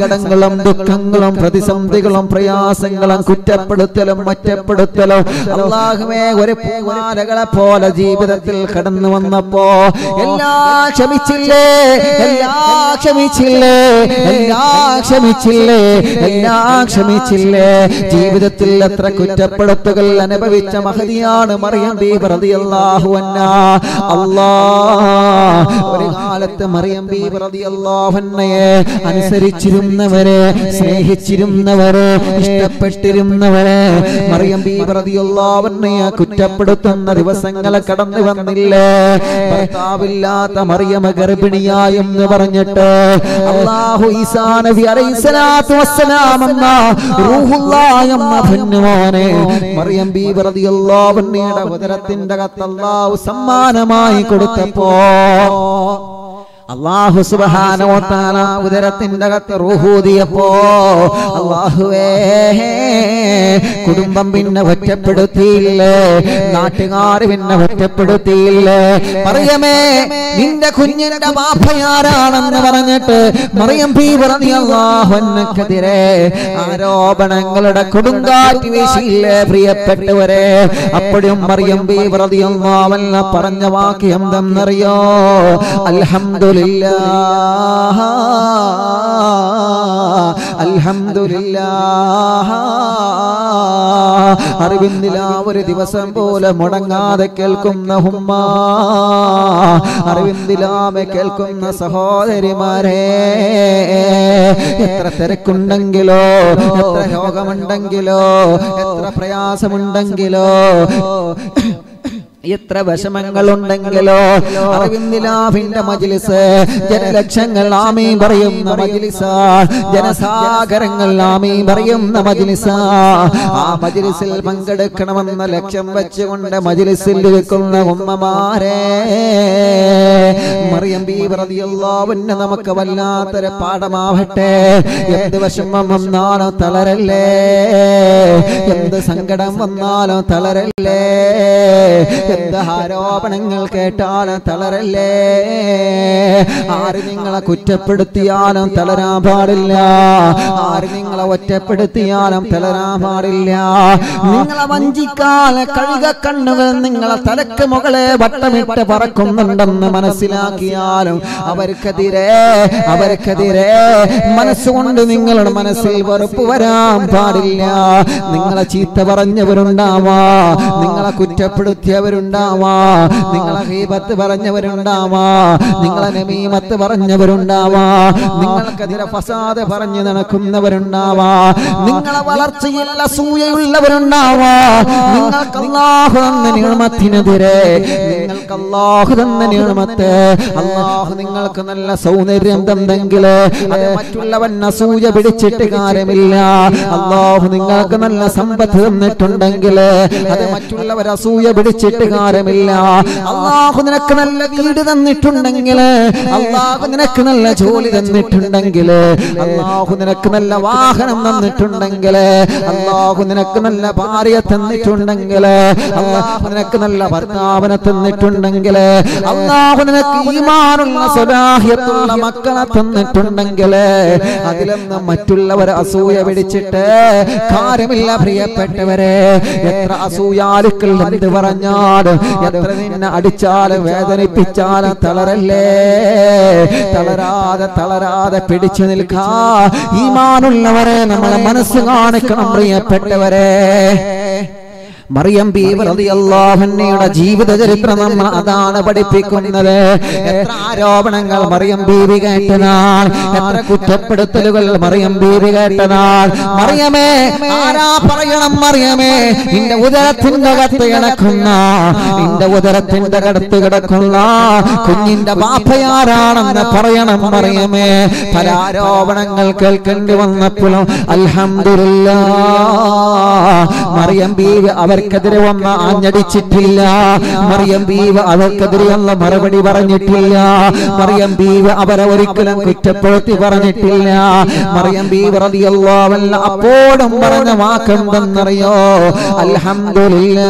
സങ്കടങ്ങളും ദുഃഖങ്ങളും പ്രതിസന്ധികളും പ്രയാസങ്ങളും കുറ്റപ്പെടുത്തലും ഒറ്റപ്പെടുത്തലും അള്ളാഹുവേ ഒരു പൂമാലകളെ പോലെ ജീവിതത്തിൽ കടന്നു വന്നപ്പോ എല്ലാം ക്ഷമിച്ചില്ലേ എല്ലാം ക്ഷമിച്ചില്ലേ എല്ലാം ക്ഷമിച്ചില്ലേ എല്ലാം ക്ഷമിച്ചില്ലേ ജീവിതത്തിൽ എത്ര കുറ്റപ്പെടുത്തുകൾ അനുഭവിച്ച മഹതിയാണ് മറിയം ബീബ് റളിയല്ലാഹു അൻഹാ അല്ലാ ഒരു കാലത്ത് മറിയം ബീബ് റളിയല്ലാഹു അൻഹയെ അനുസരിച്ചിരുന്നവരെ സ്നേഹിച്ചിരുന്നവരെ ഇഷ്ടപ്പെട്ടിരുന്നവരെ മറിയം ബീബ് റളിയല്ലാഹു അൻഹയെ കുറ്റപ്പെടുത്തുന്ന ദിവസങ്ങൾ കടന്നു വന്നില്ലേ ഭർത്താവില്ലാത്ത മറിയമ ഗർഭിണിയായി എന്ന് പറഞ്ഞിട്ട് അല്ലാഹു ഈസാ നബി അലൈഹിസ്സലാത്തു വസ്സലാം എന്ന റൂഹുല്ലാഹ് എന്ന ധന്യവാനെ മറിയം ബീബി റളിയല്ലാഹു അൻഹയുടെ ഉദരത്തിന്റെ അകത്ത് അല്ലാഹു സമ്മാനമായി കൊടുത്തപ്പോ അള്ളാഹു സുബ്ഹാനഹു വ തആല ഉദരത്തിന്റെ അകത്ത് റൂഹൂതിയപ്പോ അള്ളാഹുവേ കുടുംബം പിന്നെ ഒറ്റപ്പെടുത്തിയില്ലേ നാട്ടുകാർ പിന്നെ ഒറ്റപ്പെടുത്തിയില്ലേ മറിയമേ നിന്റെ കുഞ്ഞിന്റെ ബാപ്പയാരാണെന്ന് പറഞ്ഞിട്ട് മറിയം പീ പറഞ്ഞു അള്ളാഹുനെതിരെ ആരോപണങ്ങളുടെ കൊടുങ്കാറ്റ് വീശിയില്ലേ പ്രിയപ്പെട്ടവരെ അപ്പോഴും മറിയം ബി പ്രതിയൊന്നാവല്ല പറഞ്ഞ വാക്യം എന്തെന്നറിയോ അൽഹംദുലില്ലാ അൽഹംദുലില്ലാ അറിവിന്ദില ഒരു ദിവസം പോലെ മുടങ്ങാതെ കേൾക്കുന്ന ഹുമ്മ അറിവിന്ദിലാമെ കേൾക്കുന്ന സഹോദരിമാരെ എത്ര തിരക്കുണ്ടെങ്കിലോ എത്ര രോഗമുണ്ടെങ്കിലോ എത്ര പ്രയാസമുണ്ടെങ്കിലോ എത്ര വിഷമങ്ങളുണ്ടെങ്കിലോ അറിവിന്ദിലാഭിന്റെ മജിലിസ് ജനലക്ഷങ്ങൾ ആമീൻ പറയുന്ന മജിലിസ ജനസാഗരങ്ങൾ ആമീൻ പറയുന്ന മജിലിസ ആ മജിലിസിൽ പങ്കെടുക്കണമെന്ന ലക്ഷ്യം വെച്ചുകൊണ്ട് മജിലിസിൽ ഇരിക്കുന്ന ഉമ്മമാരെ മറിയം ബി പ്രതിയുള്ളവന് നമുക്ക് വല്ലാത്തൊരു പാഠമാവട്ടെ എന്ത് വിഷമം വന്നാലും തളരല്ലേ എന്ത് സങ്കടം വന്നാലും തളരല്ലേ എന്ത് ആരോപണങ്ങൾ കേട്ടാലും തളരല്ലേ ആര് നിങ്ങളെ കുറ്റപ്പെടുത്തിയാലും തളരാൻ പാടില്ല ആര് നിങ്ങളെ ഒറ്റപ്പെടുത്തിയാലും തളരാൻ പാടില്ല നിങ്ങളെ വഞ്ചിക്കാലെ കഴുക കണ്ണുകൾ നിങ്ങളെ തലക്ക് മുകളെ വട്ടമിട്ട് പറക്കുന്നുണ്ടെന്ന് മനസ്സിലാക്കിയാലും അവർക്കെതിരെ അവർക്കെതിരെ മനസ്സുകൊണ്ട് നിങ്ങളുടെ മനസ്സിൽ വെറുപ്പ് വരാൻ പാടില്ല നിങ്ങളെ ചീത്ത പറഞ്ഞവരുണ്ടാവാ നിങ്ങളെ കുറ്റപ്പെടുത്തിയവരുണ്ടാവാ നിങ്ങളെ ഹീബത്ത് പറഞ്ഞവരുണ്ടാവാ നിങ്ങളെ നമീമത്ത് പറഞ്ഞവരുണ്ടാവാ നിങ്ങൾക്കെതിരെ ഫസാദ് പറഞ്ഞു നടക്കുന്നവരുണ്ടാവാ നിങ്ങളെ വളർച്ചയിൽ അസൂയയുള്ളവരുണ്ടാവാ നിങ്ങൾക്ക് അല്ലാഹു തന്ന നിയമത്തിനെതിരെ നിങ്ങൾക്ക് അല്ലാഹു തന്ന നിയമത്ത് അല്ലാഹു നിങ്ങൾക്ക് നല്ല സൗന്ദര്യം തന്നെങ്കിൽ അത് മറ്റുള്ളവൻ അസൂയ പിടിച്ചിട്ട് കാര്യമില്ല അല്ലാഹു നിങ്ങൾക്ക് നല്ല സമ്പത്ത് തന്നിട്ടുണ്ടെങ്കിൽ അത് മറ്റുള്ളവർ അസൂയ പിടിച്ചിട്ട് കാര്യമില്ല അള്ളാഹു നിനക്ക് നല്ല വീട് തന്നിട്ടുണ്ടെങ്കിൽ അള്ളാഹു നിനക്ക് നല്ല ജോലി തന്നിട്ടുണ്ടെങ്കിൽ അള്ളാഹു നിനക്ക് നല്ല വാഹനം തന്നിട്ടുണ്ടെങ്കിൽ അള്ളാഹു നിനക്ക് നല്ല ഭാര്യ തന്നിട്ടുണ്ടെങ്കിൽ അള്ളാഹു നിനക്ക് നല്ല ഭർത്താവിനെ തന്നിട്ടുണ്ടെങ്കിൽ അള്ളാഹു നിനക്ക് ഈമാനുള്ള സ്വലാഹ്യത്തുള്ള മക്കളെ തന്നിട്ടുണ്ടെങ്കിൽ അതിലൊന്നും മറ്റുള്ളവർ അസൂയ പിടിച്ചിട്ട് കാര്യമില്ല പ്രിയപ്പെട്ടവരെ എത്ര അസൂയാലുക്കൾ എന്ത് പറഞ്ഞാലും എത്ര നിന്നെ അടിച്ചാലും വേദനിപ്പിച്ചാലും തളരല്ലേ തളരാതെ തളരാതെ പിടിച്ചു നിൽക്കാ ഈമാനുള്ളവരെ നമ്മളെ മനസ്സ് കാണിക്കണം പ്രിയപ്പെട്ടവരെ മറിയം ബീവി റളിയല്ലാഹുവിന്റെ ജീവിത ചരിത്രം നമ്മൾ അതാണ് പഠിപ്പിക്കുന്നത് എത്ര ആരോപണങ്ങൾ മറിയം ബീവി കേട്ടനാൾ എത്ര കുറ്റപ്പെടുത്തലുകൾ മറിയം ബീവി കേട്ടനാൾ മറിയമേ ആരാ പറയണം മറിയമേ നിന്റെ ഉദരത്തിന്റെ അകത്ത് കിടക്കുന്ന നിന്റെ ഉദരത്തിന്റെ അകത്ത് കിടക്കുന്ന കുഞ്ഞിന്റെ ബാപ്പയാരാണെന്ന് പറയണം മറിയമേ പല ആരോപണങ്ങൾ കേൾക്കേണ്ടി വന്നപ്പോഴും അൽഹംദുലില്ലാ മറിയം ബീവി അവർക്കെതിരെ വന്ന് ആഞ്ഞടിച്ചിട്ടില്ല മറിയം ബീവ അവർക്കെതിരെ വന്ന മറുപടി പറഞ്ഞിട്ടില്ല മറിയം ബീവ അവരെ ഒരിക്കലും കുറ്റപ്പെടുത്തി പറഞ്ഞിട്ടില്ല മറിയം ബീവ റളിയല്ലാഹു അപ്പോഴും പറഞ്ഞ വാക്കെന്തെന്നറിയോ അൽഹംദുലില്ലാ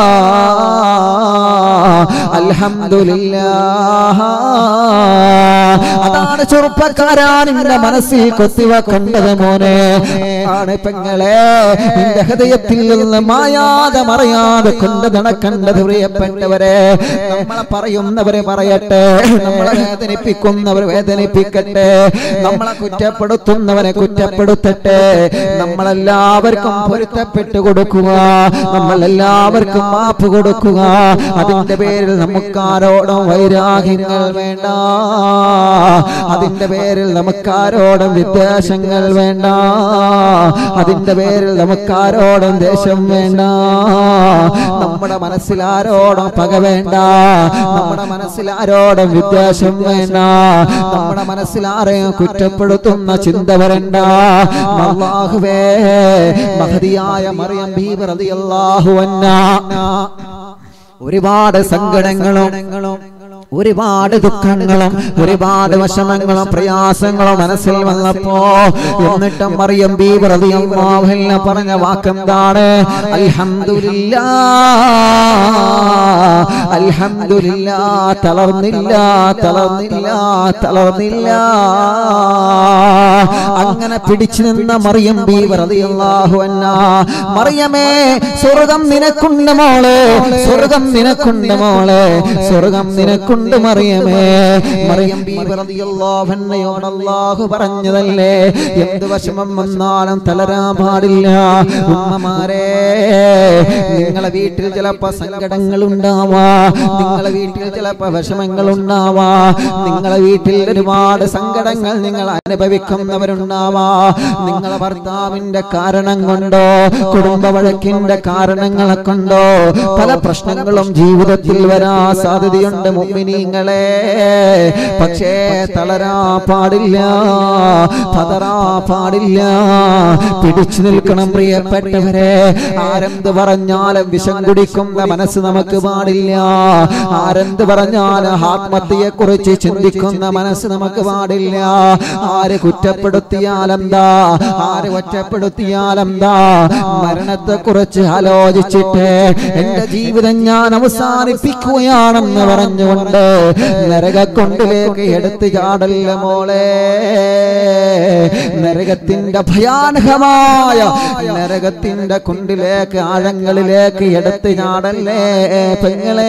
അൽഹംദുലില്ലാ അതാണ് ചെറുപ്പക്കാരാ നിന്റെ മനസ്സിൽ കൊത്തിവെക്കേണ്ടത് മോനെ ആണ് പെങ്ങളെ നിന്റെ ഹൃദയത്തിൽ നിന്ന് മായാതെ മറയാതെ കൊണ്ട് നടക്കേണ്ടത് പ്രിയപ്പെട്ടവരെ നമ്മളെ പറയുന്നവരെ പറയട്ടെ നമ്മളെ വേദനിപ്പിക്കുന്നവർ വേദനിപ്പിക്കട്ടെ നമ്മളെ കുറ്റപ്പെടുത്തുന്നവരെ കുറ്റപ്പെടുത്തട്ടെ നമ്മളെല്ലാവർക്കും പൊരുത്തപ്പെട്ടു കൊടുക്കുക നമ്മളെല്ലാവർക്കും മാപ്പ് കൊടുക്കുക അതിന്റെ പേരിൽ നമുക്കാരോടും വൈരാഗ്യങ്ങൾ വേണ്ട അതിന്റെ പേരിൽ നമുക്കാരോടും വിദ്വേഷങ്ങൾ വേണ്ട അതിന്റെ പേരിൽ നമുക്കാരോടും ദേഷ്യം വേണ്ട നമ്മുടെ മനസ്സിൽ ആരോടും പക വേണ്ട നമ്മുടെ മനസ്സിൽ ആരോടും വിദ്വേഷം വേണ്ട നമ്മുടെ മനസ്സിൽ ആരെയും കുറ്റപ്പെടുത്തുന്ന ചിന്ത വരണ്ട അല്ലാഹുവേ മഹതിയായ മറിയം ബീബി റളിയല്ലാഹു അൻഹാ ഒരുപാട് സങ്കടങ്ങളും ഒരുപാട് ദുഃഖങ്ങളും ഒരുപാട് വിഷമങ്ങളും പ്രയാസങ്ങളും മനസ്സിൽ വന്നപ്പോ എന്നിട്ടും മറിയം ബീബി റളിയല്ലാഹു അൻഹ പറഞ്ഞ വാക്കെന്താണ് അൽഹംദുലില്ലാ അൽഹംദുലില്ലാ തളർന്നില്ല തളർന്നില്ല തളർന്നില്ല അങ്ങനെ പിടിച്ചു നിന്ന മറിയം ബീബി റളിയല്ലാഹു അൻഹ മറിയമേ സ്വർഗം നിനക്കുണ്ട് മോളെ സ്വർഗം നിനക്കുണ്ട് മോളെ സ്വർഗം നിനക്കുണ്ട് മറിയമേ മറിയം ബീബി റളിയല്ലാഹു അൻഹയോട് അല്ലാഹു പറഞ്ഞതല്ലേ എന്ത് വിഷമം വന്നാലും തളരാൻ പാടില്ല ഉമ്മമാരെ നിങ്ങളെ വീട്ടിൽ ചിലപ്പോ സങ്കടങ്ങൾ ഉണ്ടാവാ നിങ്ങളെ വീട്ടിൽ ചിലപ്പോ വിഷമങ്ങൾ ഉണ്ടാവാ നിങ്ങളെ വീട്ടിൽ ഒരുപാട് സങ്കടങ്ങൾ നിങ്ങൾ അനുഭവിക്കുന്നവരുണ്ടാവാ നിങ്ങളെ ഭർത്താവിന്റെ കാരണം കൊണ്ടോ കുടുംബ വഴക്കിന്റെ കാരണങ്ങളെ കൊണ്ടോ പല പ്രശ്നങ്ങളും ജീവിതത്തിൽ വരാ സാധ്യതയുണ്ട് മുമ്പിനീങ്ങളെ പക്ഷേ തളരാ പാടില്ല പതറാ പാടില്ല പിടിച്ചു നിൽക്കണം പ്രിയപ്പെട്ടവരെ ആരെന്ത് പറഞ്ഞാലും വിഷം കുടിക്കുന്ന മനസ്സ് നമുക്ക് പാടില്ല ആരെന്ത് പറഞ്ഞാലും ആത്മഹത്യയെ കുറിച്ച് ചിന്തിക്കുന്ന മനസ്സ് നമുക്ക് പാടില്ല ആര് കുറ്റപ്പെടുത്തിയാലെന്താ ആര് ഒറ്റപ്പെടുത്തിയാലെന്താ മരണത്തെ കുറിച്ച് ആലോചിച്ചിട്ട് എന്റെ ജീവിതം ഞാൻ അവസാനിപ്പിക്കുകയാണെന്ന് പറഞ്ഞുകൊണ്ട് നരകക്കൊണ്ടിലേക്ക് എടുത്തു ചാടല്ല മോളെ നരകത്തിന്റെ ഭയാനകമായ നരകത്തിന്റെ കുണ്ടിലേക്ക് ആഴങ്ങളിലേക്ക് എടുത്തു ചാടല്ലേ പെങ്ങളെ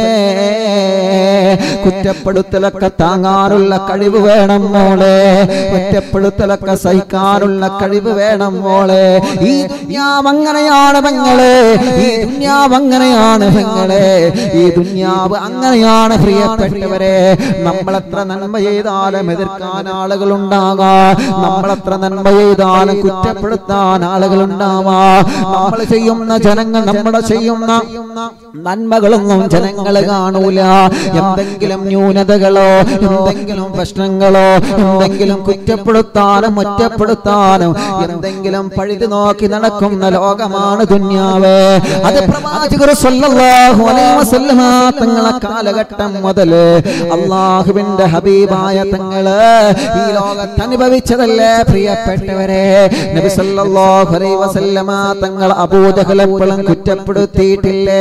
കുറ്റപ്പെടുത്തലൊക്കെ താങ്ങാനുള്ള കഴിവ് വേണം മോളെ കുറ്റപ്പെടുത്തലൊക്കെ സഹിക്കാനുള്ള കഴിവ് വേണം മോളെ ഈ ദുന്യാവ് അങ്ങനെയാണ് പെങ്ങളെ ഈ ദുന്യാവ് അങ്ങനെയാണ് പെങ്ങളെ ഈ ദുന്യാവ് അങ്ങനെയാണ് പ്രിയപ്പെട്ടവരെ നമ്മളെത്ര നന്മ ചെയ്താലും എതിർക്കാൻ ആളുകൾ ഉണ്ടാകാം നമ്മളെത്ര നന്മ ചെയ്താലും കുറ്റപ്പെടുത്താൻ ആളുകൾ ഉണ്ടാവാ നമ്മൾ ചെയ്യുന്ന ജനങ്ങൾ നമ്മുടെ ചെയ്യുന്ന നന്മകളൊന്നും ജനങ്ങൾ കാണൂല എന്തെങ്കിലും ന്യൂനതകളോ എന്തെങ്കിലും പ്രശ്നങ്ങളോ എന്തെങ്കിലും കുറ്റപ്പെടുത്താനും ഒറ്റപ്പെടുത്താനും എന്തെങ്കിലും പഴുതി നോക്കി നടക്കുന്ന ലോകമാണ് ദുന്യാവ് അത് പ്രവാചകർ സല്ലല്ലാഹു അലൈഹി വസല്ലമ തങ്ങളെ കാലഘട്ടം മുതൽ അള്ളാഹുവിന്റെ ഹബീബായ തങ്ങള് ഈ ലോകത്ത് അനുഭവിച്ചതല്ലേ പ്രിയപ്പെട്ടവരെ നബി സല്ലല്ലാഹു അലൈഹി വസല്ലമ തങ്ങൾ അബൂജഹൽ എപ്പോഴും കുറ്റപ്പെടുത്തിയിട്ടില്ലേ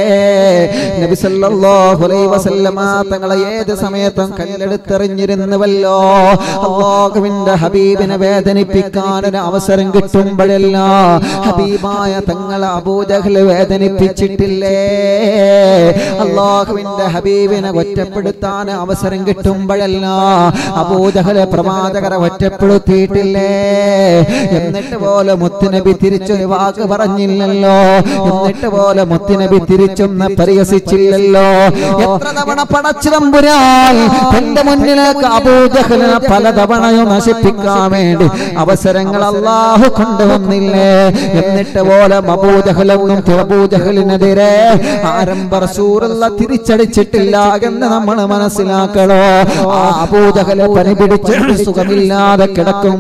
നബി സല്ലല്ലാഹു അലൈഹി വസല്ലമ തങ്ങളെ ഏത് സമയത്തും കല്ലെടുത്തെറിഞ്ഞിരുന്നുവല്ലോ അള്ളാഹുവിന്റെ ഹബീബിനെ വേദനിപ്പിക്കാൻ ഒരു അവസരം കിട്ടുമ്പോഴെല്ലാം ഹബീബായ തങ്ങളെ അബൂജഹൽ വേദനിപ്പിച്ചിട്ടില്ലേ അള്ളാഹുവിന്റെ ഹബീബിനെ ഒറ്റപ്പെടുത്താൻ അവസരം കിട്ടുമ്പോഴെല്ലാം അബൂജഹൽ പ്രവാചകരെ ഒറ്റപ്പെടുത്തിയിട്ടില്ലേ എന്നിട്ട് പോലെ മുത്തുനബി തിരിച്ചൊരു വാക്ക് പറഞ്ഞില്ലല്ലോ എന്നിട്ട് പോലെ മുത്തുനബി തിരിച്ചൊന്ന് പരിഹസിച്ചില്ലല്ലോ എത്ര തവണ പടച്ചു തമ്പുരാൻ തന്റെ മുന്നിലേക്ക് അബൂജഹലിനെ പലതവണയും നശിപ്പിക്കാൻ വേണ്ടി അവസരങ്ങൾ അള്ളാഹു കൊണ്ടുവന്നില്ലേ എന്നിട്ട് പോലെ അബൂജഹലൊന്നും അബൂജഹലിനെതിരെ ആരംഭ റസൂറുള്ള തിരിച്ചടിച്ചിട്ടില്ല എന്ന് നമ്മൾ മനസ്സിലാക്കണോ ആ അബൂജഹലെ പനി പിടിച്ച് സുഖമില്ലാതെ കിടക്കുമ്പോ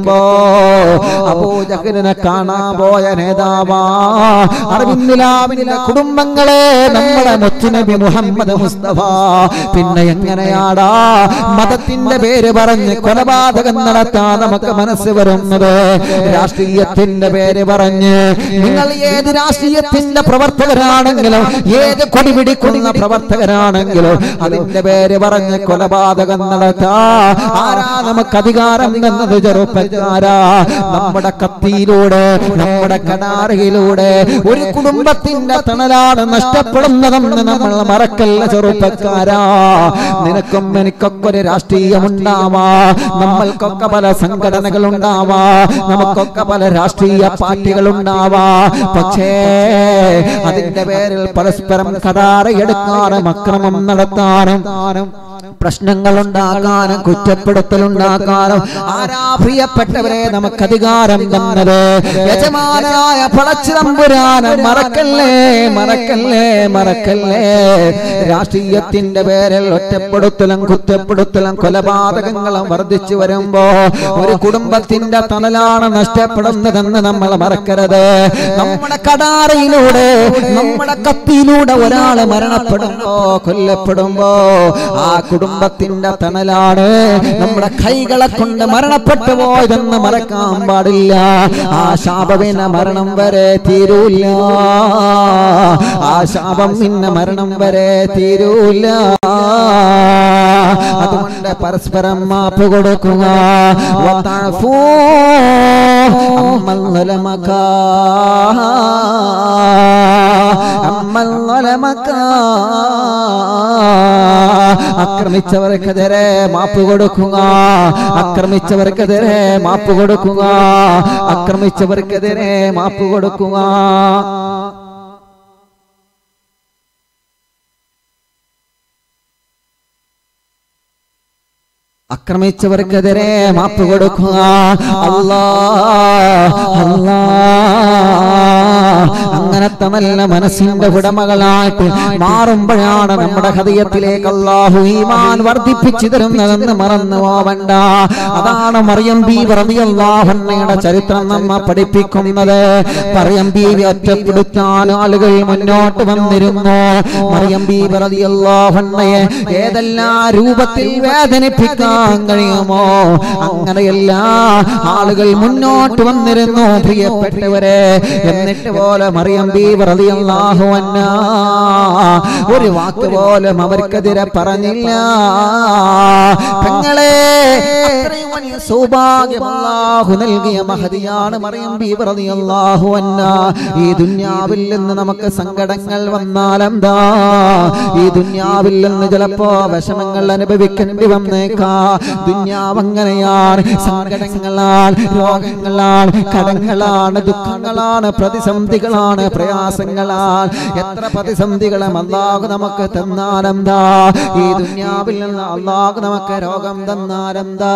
അബൂജഹലിനെ കാണാൻ പോയ നേതാവാ അറിവിന്ദിലാവിന്റെ കുടുംബങ്ങളെ നമ്മളെ മുത്തുനബി മുഹമ്മദ് മുസ്തഫ പിന്നെ എങ്ങനെയാടാ മതത്തിന്റെ പേര് പറഞ്ഞ് കൊലപാതകം നടത്താൻ നമുക്ക് മനസ്സ് വരുന്നത് രാഷ്ട്രീയത്തിന്റെ പേര് പറഞ്ഞ് നിങ്ങൾ ഏത് രാഷ്ട്രീയത്തിന്റെ പ്രവർത്തകരാണെങ്കിലും ഏത് കൊടി പിടിക്കുന്ന പ്രവർത്തകരാണെങ്കിലും അതിന്റെ പേര് പറഞ്ഞ് കൊലപാതകം നടത്താ ആരാ നമുക്ക് അധികാരം എന്നത് ചെറുപ്പക്കാരാ നമ്മുടെ കത്തിയിലൂടെ നമ്മുടെ കടാറയിലൂടെ ഒരു കുടുംബത്തിന്റെ തണലാണ് നഷ്ടപ്പെടുന്നതെന്ന് നമ്മൾ മറക്കല്ല ചെറുപ്പക്കാരാ നിനക്കും എനിക്കൊക്കെ ഒരു രാഷ്ട്രീയമുണ്ടാവാ നമ്മൾക്കൊക്കെ പല സംഘടനകൾ ഉണ്ടാവാ നമുക്കൊക്കെ പല രാഷ്ട്രീയ പാർട്ടികൾ ഉണ്ടാവാ പക്ഷേ അതിന്റെ പേരിൽ പരസ്പരം കടാറയെടുക്കാനും അക്രമം നടത്താനും പ്രശ്നങ്ങൾ ഉണ്ടാക്കാനും കുറ്റപ്പെടുത്തലുണ്ടാക്കാനും ആരാ പ്രിയപ്പെട്ടവരെ നമുക്ക് അധികാരം തന്നത് യജമാനായ പടച്ചു തമ്പുരാന് മറക്കല്ലേ മറക്കല്ലേ മറക്കല്ലേ രാഷ്ട്രീയത്തിന്റെ പേരിൽ ഒറ്റപ്പെടുത്തലും കുറ്റപ്പെടുത്തലും കൊലപാതകങ്ങളും വർദ്ധിച്ചു വരുമ്പോ ഒരു കുടുംബത്തിന്റെ തണലാണ് നഷ്ടപ്പെടുന്നതെന്ന് നമ്മൾ മറക്കരുത് നമ്മുടെ കടാറയിലൂടെ നമ്മുടെ കത്തിയിലൂടെ ഒരാൾ മരണപ്പെടുമ്പോ കൊല്ലപ്പെടുമ്പോ ആ കുടുംബത്തിന്റെ തണലാണ് നമ്മുടെ കൈകളെ കൊണ്ട് മരണപ്പെട്ടു പോയതെന്ന് മറക്കാൻ പാടില്ല ആ ശാപവിന മരണം വരെ തീരൂല ആ ശാപം പിന്നെ മരണം വരെ തീരൂല അതുകൊണ്ട് പരസ്പരം മാപ്പ് കൊടുക്കുക വതഅഫൂ അമ്മൽ ളലമക അമ്മൽ ളലമക ആക്രമിച്ചവർക്കെതിരെ മാപ്പ് കൊടുക്കുക ആക്രമിച്ചവർക്കെതിരെ മാപ്പ് കൊടുക്കുക ആക്രമിച്ചവർക്കെതിരെ മാപ്പ് കൊടുക്കുക ആക്രമിച്ചവർക്കെതിരെ മാപ്പ് കൊടുക്കുക അല്ലാ അല്ലാ അങ്ങനത്തെ നല്ല മനസ്സിന്റെ ഉടമകളായിട്ട് മാറുമ്പോഴാണ് നമ്മുടെ ഹൃദയത്തിലേക്ക് അള്ളാഹു ഈമാൻ വർദ്ധിപ്പിച്ചു തരുന്നതെന്ന് മറന്നു പോവണ്ട അതാണ് മറിയം ബി റളിയല്ലാഹുന്നയുടെ ചരിത്രം നമ്മ പഠിപ്പിക്കുന്നത് മറിയം ബി ഒറ്റപ്പെടുത്താൻ ആളുകൾ മുന്നോട്ട് വന്നിരുന്നു മറിയം ബി റളിയല്ലാഹുന്നയെ ഏതെല്ലാം രൂപത്തിൽ വേദനിപ്പിക്കാൻ കഴിയുമോ അങ്ങനെയല്ല ആളുകൾ മുന്നോട്ട് വന്നിരുന്നു പ്രിയപ്പെട്ടവരെ എന്നിട്ട് പോലെ മറിയം ബി റളിയല്ലാഹു അൻഹ ഒരു വാക്ക് പോലും അവർക്കെതിരെ പറഞ്ഞില്ല പെങ്ങളെ അത്രയും വലിയ സൗഭാഗ്യം അല്ലാഹു നൽകിയ മഹതിയാണ് മറിയം ബി റളിയല്ലാഹു അൻഹ ഈ ദുന്യാവിൽ നിന്ന് നമുക്ക് സങ്കടങ്ങൾ വന്നാലെന്താ ഈ ദുന്യാവിൽ നിന്ന് ചിലപ്പോ വിഷമങ്ങൾ അനുഭവിക്കേണ്ടി വന്നേക്കാ ദുന്യാവ് അങ്ങനെയാണ് സങ്കടങ്ങളാണ് രോഗങ്ങളാണ് കടങ്ങളാണ് ദുഃഖങ്ങളാണ് പ്രതിസന്ധികളാണ് പ്രയാസങ്ങളാണ് എത്ര പ്രതിസന്ധികളെ അല്ലാഹു നമുക്ക് തന്നാലെന്താ ഈ ദുന്യാവിൽ നിന്ന് അല്ലാഹു നമുക്ക് രോഗം തന്നാലെന്താ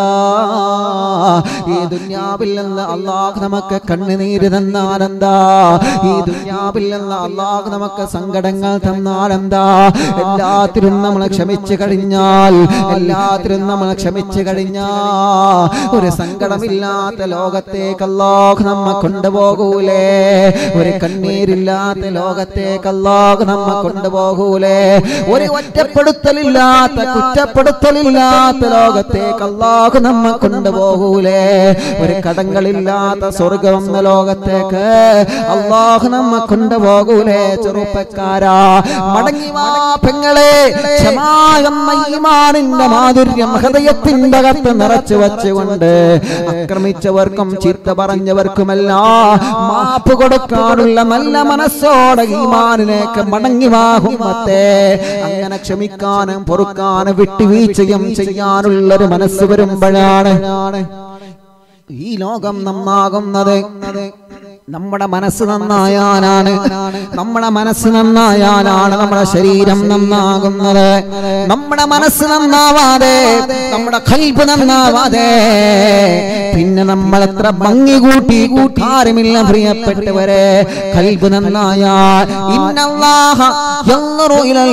ഈ ദുന്യാവിൽ നിന്ന് അല്ലാഹു നമുക്ക് കണ്ണുനീര് തന്നാലെന്താ ഈ ദുന്യാവിൽ നിന്ന് അല്ലാഹു നമുക്ക് സങ്കടങ്ങൾ തന്നാലെന്താ എല്ലാത്തിനും നമ്മൾ ക്ഷമിച്ചു കഴിഞ്ഞാൽ എല്ലാത്തിനും നമ്മൾ ക്ഷമിച്ചു കഴിഞ്ഞാ ഒരു സങ്കടമില്ലാത്ത ലോകത്തേക്ക് അല്ലാഹു നമ്മ കൊണ്ടുപോകൂലേ ഒരു കണ്ണീരില്ലാത്ത ലോകത്തേക്ക് അല്ലാഹു നമ്മ കൊണ്ടുപോകൂലേ ഒരു ഒറ്റപ്പെടുത്തലില്ലാത്ത കുറ്റപ്പെടുത്തലില്ലാത്ത ലോകത്തേക്ക് അല്ലാഹു നമ്മ കൊണ്ടുപോകൂലേ ഒരു കടങ്ങളില്ലാത്ത സ്വർഗം എന്ന ലോകത്തേക്ക് അള്ളാഹു നമ്മ കൊണ്ടുപോകൂലേ ചെറുപ്പക്കാരാ മടങ്ങി വാ പെങ്ങളെ ക്ഷമായെന്ന ഈമാനിന്റെ മാധുര്യം ഹൃദയത്തിന്റെ അകത്ത് നിറച്ചു വച്ചുകൊണ്ട് ആക്രമിച്ചവർക്കും ചീത്ത പറഞ്ഞവർക്കുമെല്ലാം മാപ്പ് കൊടുക്കാനുള്ള നല്ല മനസ്സോടെ ഈമാനിലേക്ക് മടങ്ങി വാഹുമത്തെ അങ്ങനെ ക്ഷമിക്കാനും പൊറുക്കാനും വിട്ടുവീഴ്ചയും ചെയ്യാനുള്ളൊരു മനസ്സ് വരുമ്പോഴാണ് ഈ ലോകം നന്നാകുന്നത് നമ്മുടെ മനസ്സ് നന്നായാലാണ് നമ്മുടെ മനസ്സ് നന്നായാലാണ് നമ്മുടെ ശരീരം നന്നാകുന്നത് നമ്മുടെ മനസ്സ് നന്നാവാതെ നമ്മുടെ കൽപ്പ് നന്നാവാതെ പിന്നെ നമ്മൾ എത്ര ഭംഗി കൂട്ടി കൂട്ടാരുമില്ല പ്രിയപ്പെട്ടവരെ കൽപ്പ് നന്നായാൽ ഇന്നല്ലാഹ യൻദുറു ഇലൽ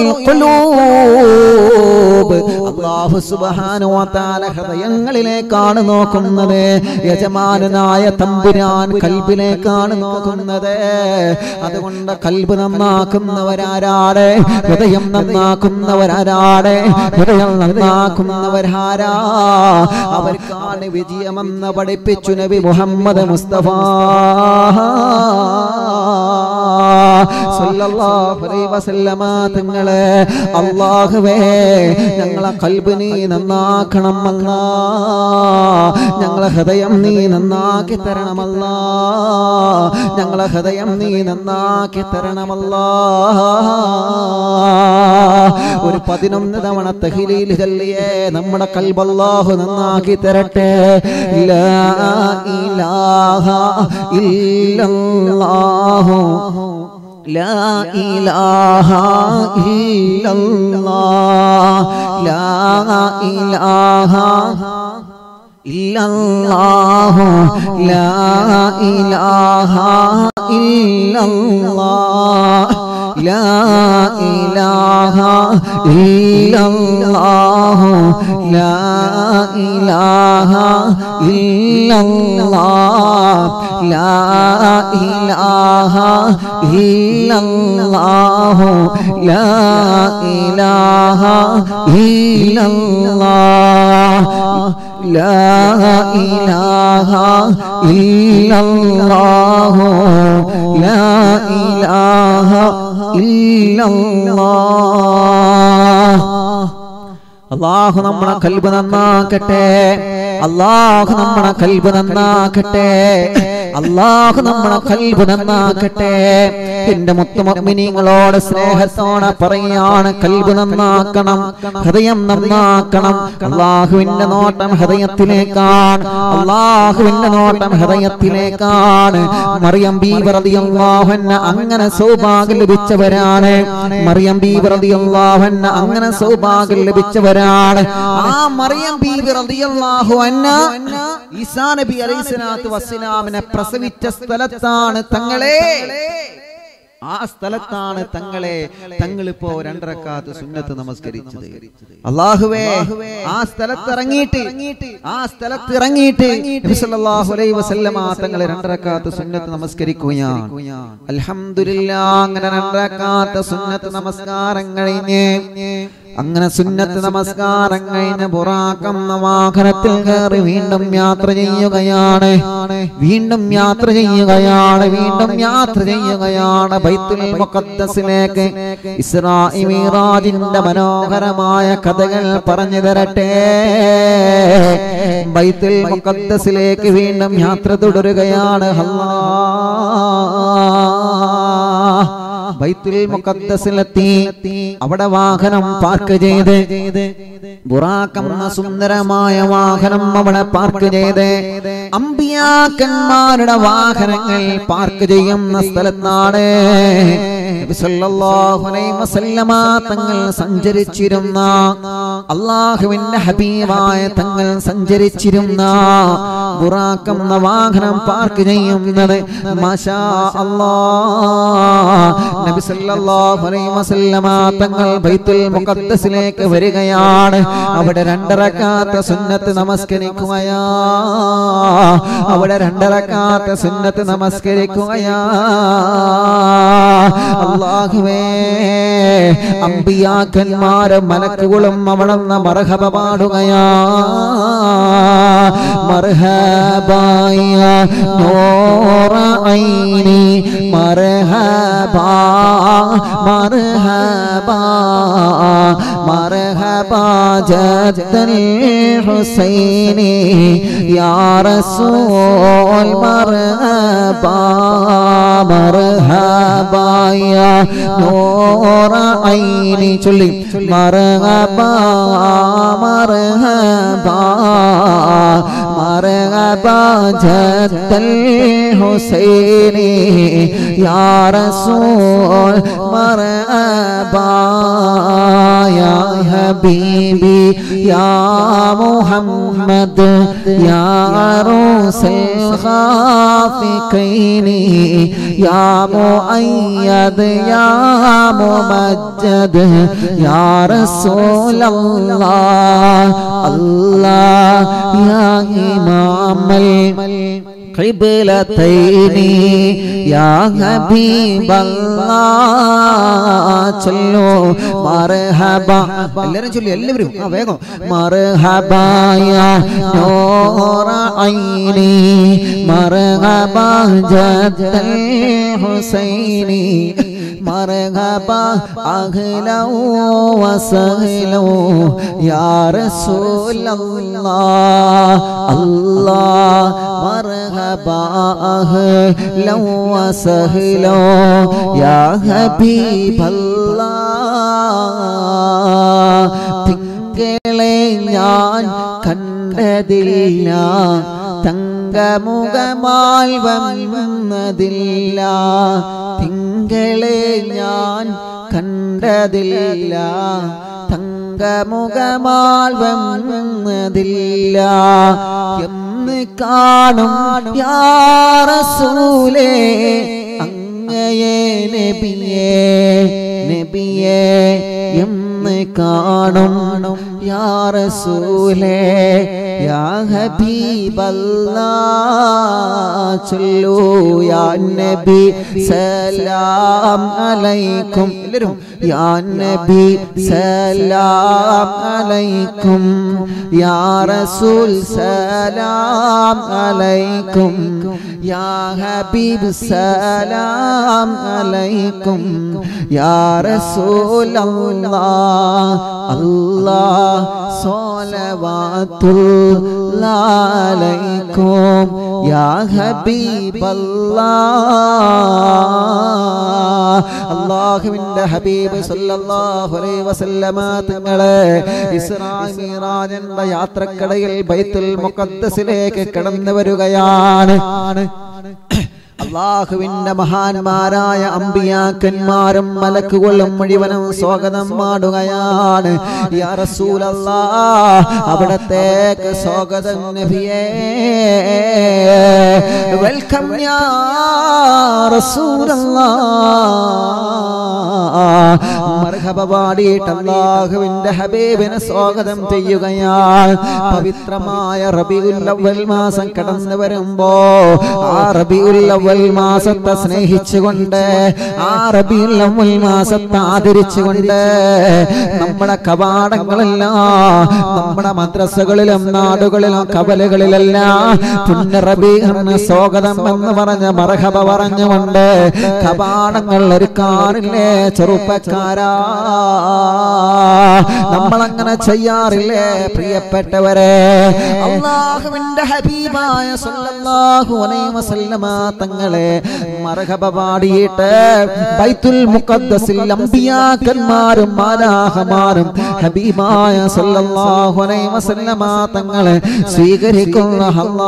ഖുലൂബ് അല്ലാഹു സുബ്ഹാനഹു വ തആല ഹൃദയങ്ങളിലേക്കാണ് നോക്കുന്നത് യജമാനായ തമ്പുരാൻ കൽബിലേക്കാണ് നോക്കുന്നത് അതുകൊണ്ട് കൽബ് നന്നാക്കുന്നവരാരാണ് ഹൃദയം നന്നാക്കുന്നവരാരാണ് ഹൃദയം നന്നാക്കുന്നവരാരാ അവർക്കാണ് വിജയമെന്ന് പഠിപ്പിച്ചു നബി മുഹമ്മദ് മുസ്തഫ സല്ലല്ലാഹു അലൈഹി വസല്ലമ തങ്ങളെ അല്ലാഹുവേ ഞങ്ങളെ കൽബ് നീ നന്നാക്കണം അല്ലാ ഞങ്ങളെ ഹൃദയം നീ നന്നാക്കി തരണമല്ല ഞങ്ങളെ ഹൃദയം നീ നന്നാക്കി തരണമല്ല ഒരു പതിനൊന്ന് തവണ തഹിലീൽ ചൊല്ലിയേ നമ്മുടെ കൽബല്ലാഹു നന്നാക്കി തരട്ടെ ലാ ഇലാഹ ഇല്ലല്ലാഹു لا إله إلا الله لا إله إلا الله لا إله إلا الله لا إله إلا الله لا إله إلا الله لا إله إلا الله لا إله إلا الله لا إله إلا الله لا إله إلا الله അള്ളാഹു നമ്മളെ കൽബ് നന്നാക്കട്ടെ അള്ളാഹു നമ്മളെ കൽബ് നന്നാക്കട്ടെ അള്ളാഹു നമ്മളെ കൽബ് നന്നാക്കട്ടെ എന്റെ മുത്തുമൊമിനിങ്ങളോട് സ്നേഹത്തോടെ പറയാണ് കൽബ് നന്നാക്കണം ഹൃദയം നന്നാക്കണം അള്ളാഹുവിന്റെ നോട്ടം ഹൃദയത്തിലേക്കാണ് അള്ളാഹുവിന്റെ നോട്ടം ഹൃദയത്തിലേക്കാണ് മറിയം ബി റളിയല്ലാഹുന്ന അങ്ങനെ സൗഭാഗ്യം ലഭിച്ചവരാണ് മറിയം ബി റളിയല്ലാഹുന്ന അങ്ങനെ സൗഭാഗ്യം ലഭിച്ചവരാണ് ആ മറിയം ബി റളിയല്ലാഹു അന്ന ഈസാ നബി അലൈഹിസ്സലാത്തു വസ്സലാമിനെ പ്രസവിച്ച സ്ഥലത്താണ് തങ്ങളെ ആ സ്ഥലത്താണ് തങ്ങളെ തങ്ങളിപ്പോ രണ്ടരക്കാത്ത് സുന്നത്ത് നമസ്കരിച്ചത് അള്ളാഹുവേ ആ സ്ഥലത്ത് ഇറങ്ങിയിട്ട് ആ സ്ഥലത്ത് ഇറങ്ങിയിട്ട് നബി സല്ലല്ലാഹു അലൈഹി വസല്ലമ തങ്ങളെ രണ്ടരക്കാത്ത് സുന്നത്ത് നമസ്കരിക്കുകയാണ് അൽഹംദുലില്ലാ അങ്ങനെ രണ്ടരക്കാത്ത് സുന്നത്ത് നമസ്കാരം കഴിഞ്ഞ് അങ്ങനെ സുന്നത്ത് നമസ്കാരം കഴിഞ്ഞ് ബുറാക്കുന്ന വാഹനത്തിൽ കയറി വീണ്ടും യാത്ര ചെയ്യുകയാണ് വീണ്ടും യാത്ര ചെയ്യുകയാണ് വീണ്ടും യാത്ര ചെയ്യുകയാണ് ബൈത്തുൽ മുഖദ്ദസിലേക്ക് ഇസ്രാഇ മീറാജിന്റെ മനോഹരമായ കഥകൾ പറഞ്ഞു തരട്ടെ ബൈത്തുൽ മുഖദ്ദസിലേക്ക് വീണ്ടും യാത്ര തുടരുകയാണ് അല്ലാ ബൈത്തുൽ മുഖദ്ദസിലെത്തി അവിടെ വാഹനം പാർക്ക് ചെയ്ത് ബുറാക്കെന്ന സുന്ദരമായ വാഹനം അവിടെ പാർക്ക് ചെയ്ത് അമ്പിയാക്കന്മാരുടെ വാഹനങ്ങൾ പാർക്ക് ചെയ്യുന്ന സ്ഥലത്താണ് നബി സല്ലല്ലാഹു അലൈഹി വസല്ലമ തങ്ങൾ സഞ്ചരിച്ചിരുന്ന അള്ളാഹുവിന്റെ ഹബീബായ തങ്ങൾ സഞ്ചരിച്ചിരുന്ന ബുറാക്കെന്ന വാഹനം പാർക്ക് ചെയ്യുന്നത് മാഷാ അല്ലാഹ് നബി സല്ലല്ലാഹു അലൈഹി വസല്ലമ തങ്ങൾ ബൈത്തുൽ മുഖദ്ദസിലേക്ക് വരികയാണ് അവിടെ രണ്ടരക്കാത്ത സുന്നത്ത് നമസ്കരിക്കുകയാ അവിടെ രണ്ടരക്കാത്ത സുന്നത്ത് നമസ്കരിക്കുകയാ അള്ളാഹുവേ അമ്പിയാക്കന്മാരും മലക്കുകളും അവിടെ നിന്ന് മർഹബ പാടുകയാ മർഹബായ നോറ ഐനി മർഹബാ മർഹബാ മർഹബാ ജദ്ദൽ ഹുസൈനി യാ റസൂൽ മർഹബാ മർഹബായ നോറ ഐനി ചൊല്ലി മർഹബാ മർഹബാ مرحبا جد الحسين يا رسول مرحبا يا حبيبي يا محمد يا عروس الخافقين يا مؤيد يا ممجد يا رسول الله الله يا إمام القبلتين يا حبيب الله ചൊല്ലു മർഹബ എല്ലാരും ചൊല്ലി എല്ലാവരും ആ വേഗം മർഹബായ നൂറ ഐനി മർഹബ ജദ്ദൽ ഹുസൈനി مرحبا أهلا وسهلا يا رسول الله الله مرحبا أهلا وسهلا يا حبيب الله തിങ്കളെ ഞാൻ കണ്ടതില്ല തങ്കമുഖമാൽ വന്നതില്ല തിങ്കളെ ഞാൻ കണ്ടതില്ല തങ്കമുഖമാൽ വന്നതില്ല എന്ന് കാണും യാറസൂലേ അങ്ങയെ നബിയേ നബിയേ എന്ന് കാണും യാ റസൂലേ യാ ഹബീബല്ലാ ചൊല്ലൂ യാ നബി സലാം അലൈക്കും എല്ലാവരും യാ നബി സലാം അലൈക്കും യാ റസൂൽ സലാം അലൈക്കും യാ ഹബീബ് സലാം അലൈക്കും യാ റസൂൽ അല്ലാഹ് അല്ലാഹ് സ്വലവാത്തുല്ലാഹ് അലൈക്കും യാ ഹബീബ് അല്ലാഹ് അല്ലാഹുവിന്റെ ഹബീബ് സല്ലല്ലാഹു അലൈഹി വസല്ലമ തങ്ങളെ ഇസ്രാ മിറാജ് എന്ന യാത്രക്കടയിൽ ബൈത്തുൽ മുഖദ്ദസിലേക്ക് കടന്നു വരികയാണ് അള്ളാഹുവിന്റെ മഹാന്മാരായ അമ്പിയാക്കന്മാരും മലക്കുകളും മുഴുവനും സ്വാഗതം മാടുകയാണ് യാ റസൂലല്ലാ അവിടത്തേക്ക് സ്വാഗതം നബിയേ വെൽക്കം യാ റസൂലല്ലാ മർഹബ പാടിയിട്ട് അള്ളാഹുവിന്റെ ഹബീബിനെ സ്വാഗതം ചെയ്യുകയാണ് പവിത്രമായ റബിഉൽ അവൽ മാസം കടന്നു വരുമ്പോ ആ റബിഉൽ അവൽ മാസത്തെ സ്നേഹിച്ചുകൊണ്ട് ആ റബിഉൽ അവൽ മാസത്തെ ആദരിച്ചുകൊണ്ട് നമ്മുടെ കവാടങ്ങളെല്ലാം നമ്മുടെ മദ്രസകളിലും നാടുകളിലും കവലകളിലെല്ലാം പുണ്യ റബീറിന് സ്വാഗതം എന്ന് പറഞ്ഞ മർഹബ പറഞ്ഞുകൊണ്ട് കവാടങ്ങൾ ഒരുക്കാറില്ലേ ചെറുപ്പക്കാരാ നമ്മളങ്ങനെ ചെയ്യാറില്ലേ പ്രിയപ്പെട്ടവരെ അള്ളാഹുവിന്റെ ഹബീബായ സല്ലല്ലാഹു അലൈഹി വസല്ലമ തങ്ങളെ മർഹബ പാടിയിട്ട് ബൈത്തുൽ മുഖദ്ദസിൽ അമ്പിയാക്കന്മാരും മാലാഹമാരും ഹബീബായ സല്ലല്ലാഹു അലൈഹി വസല്ലമ തങ്ങളെ സ്വീകരിക്കുന്ന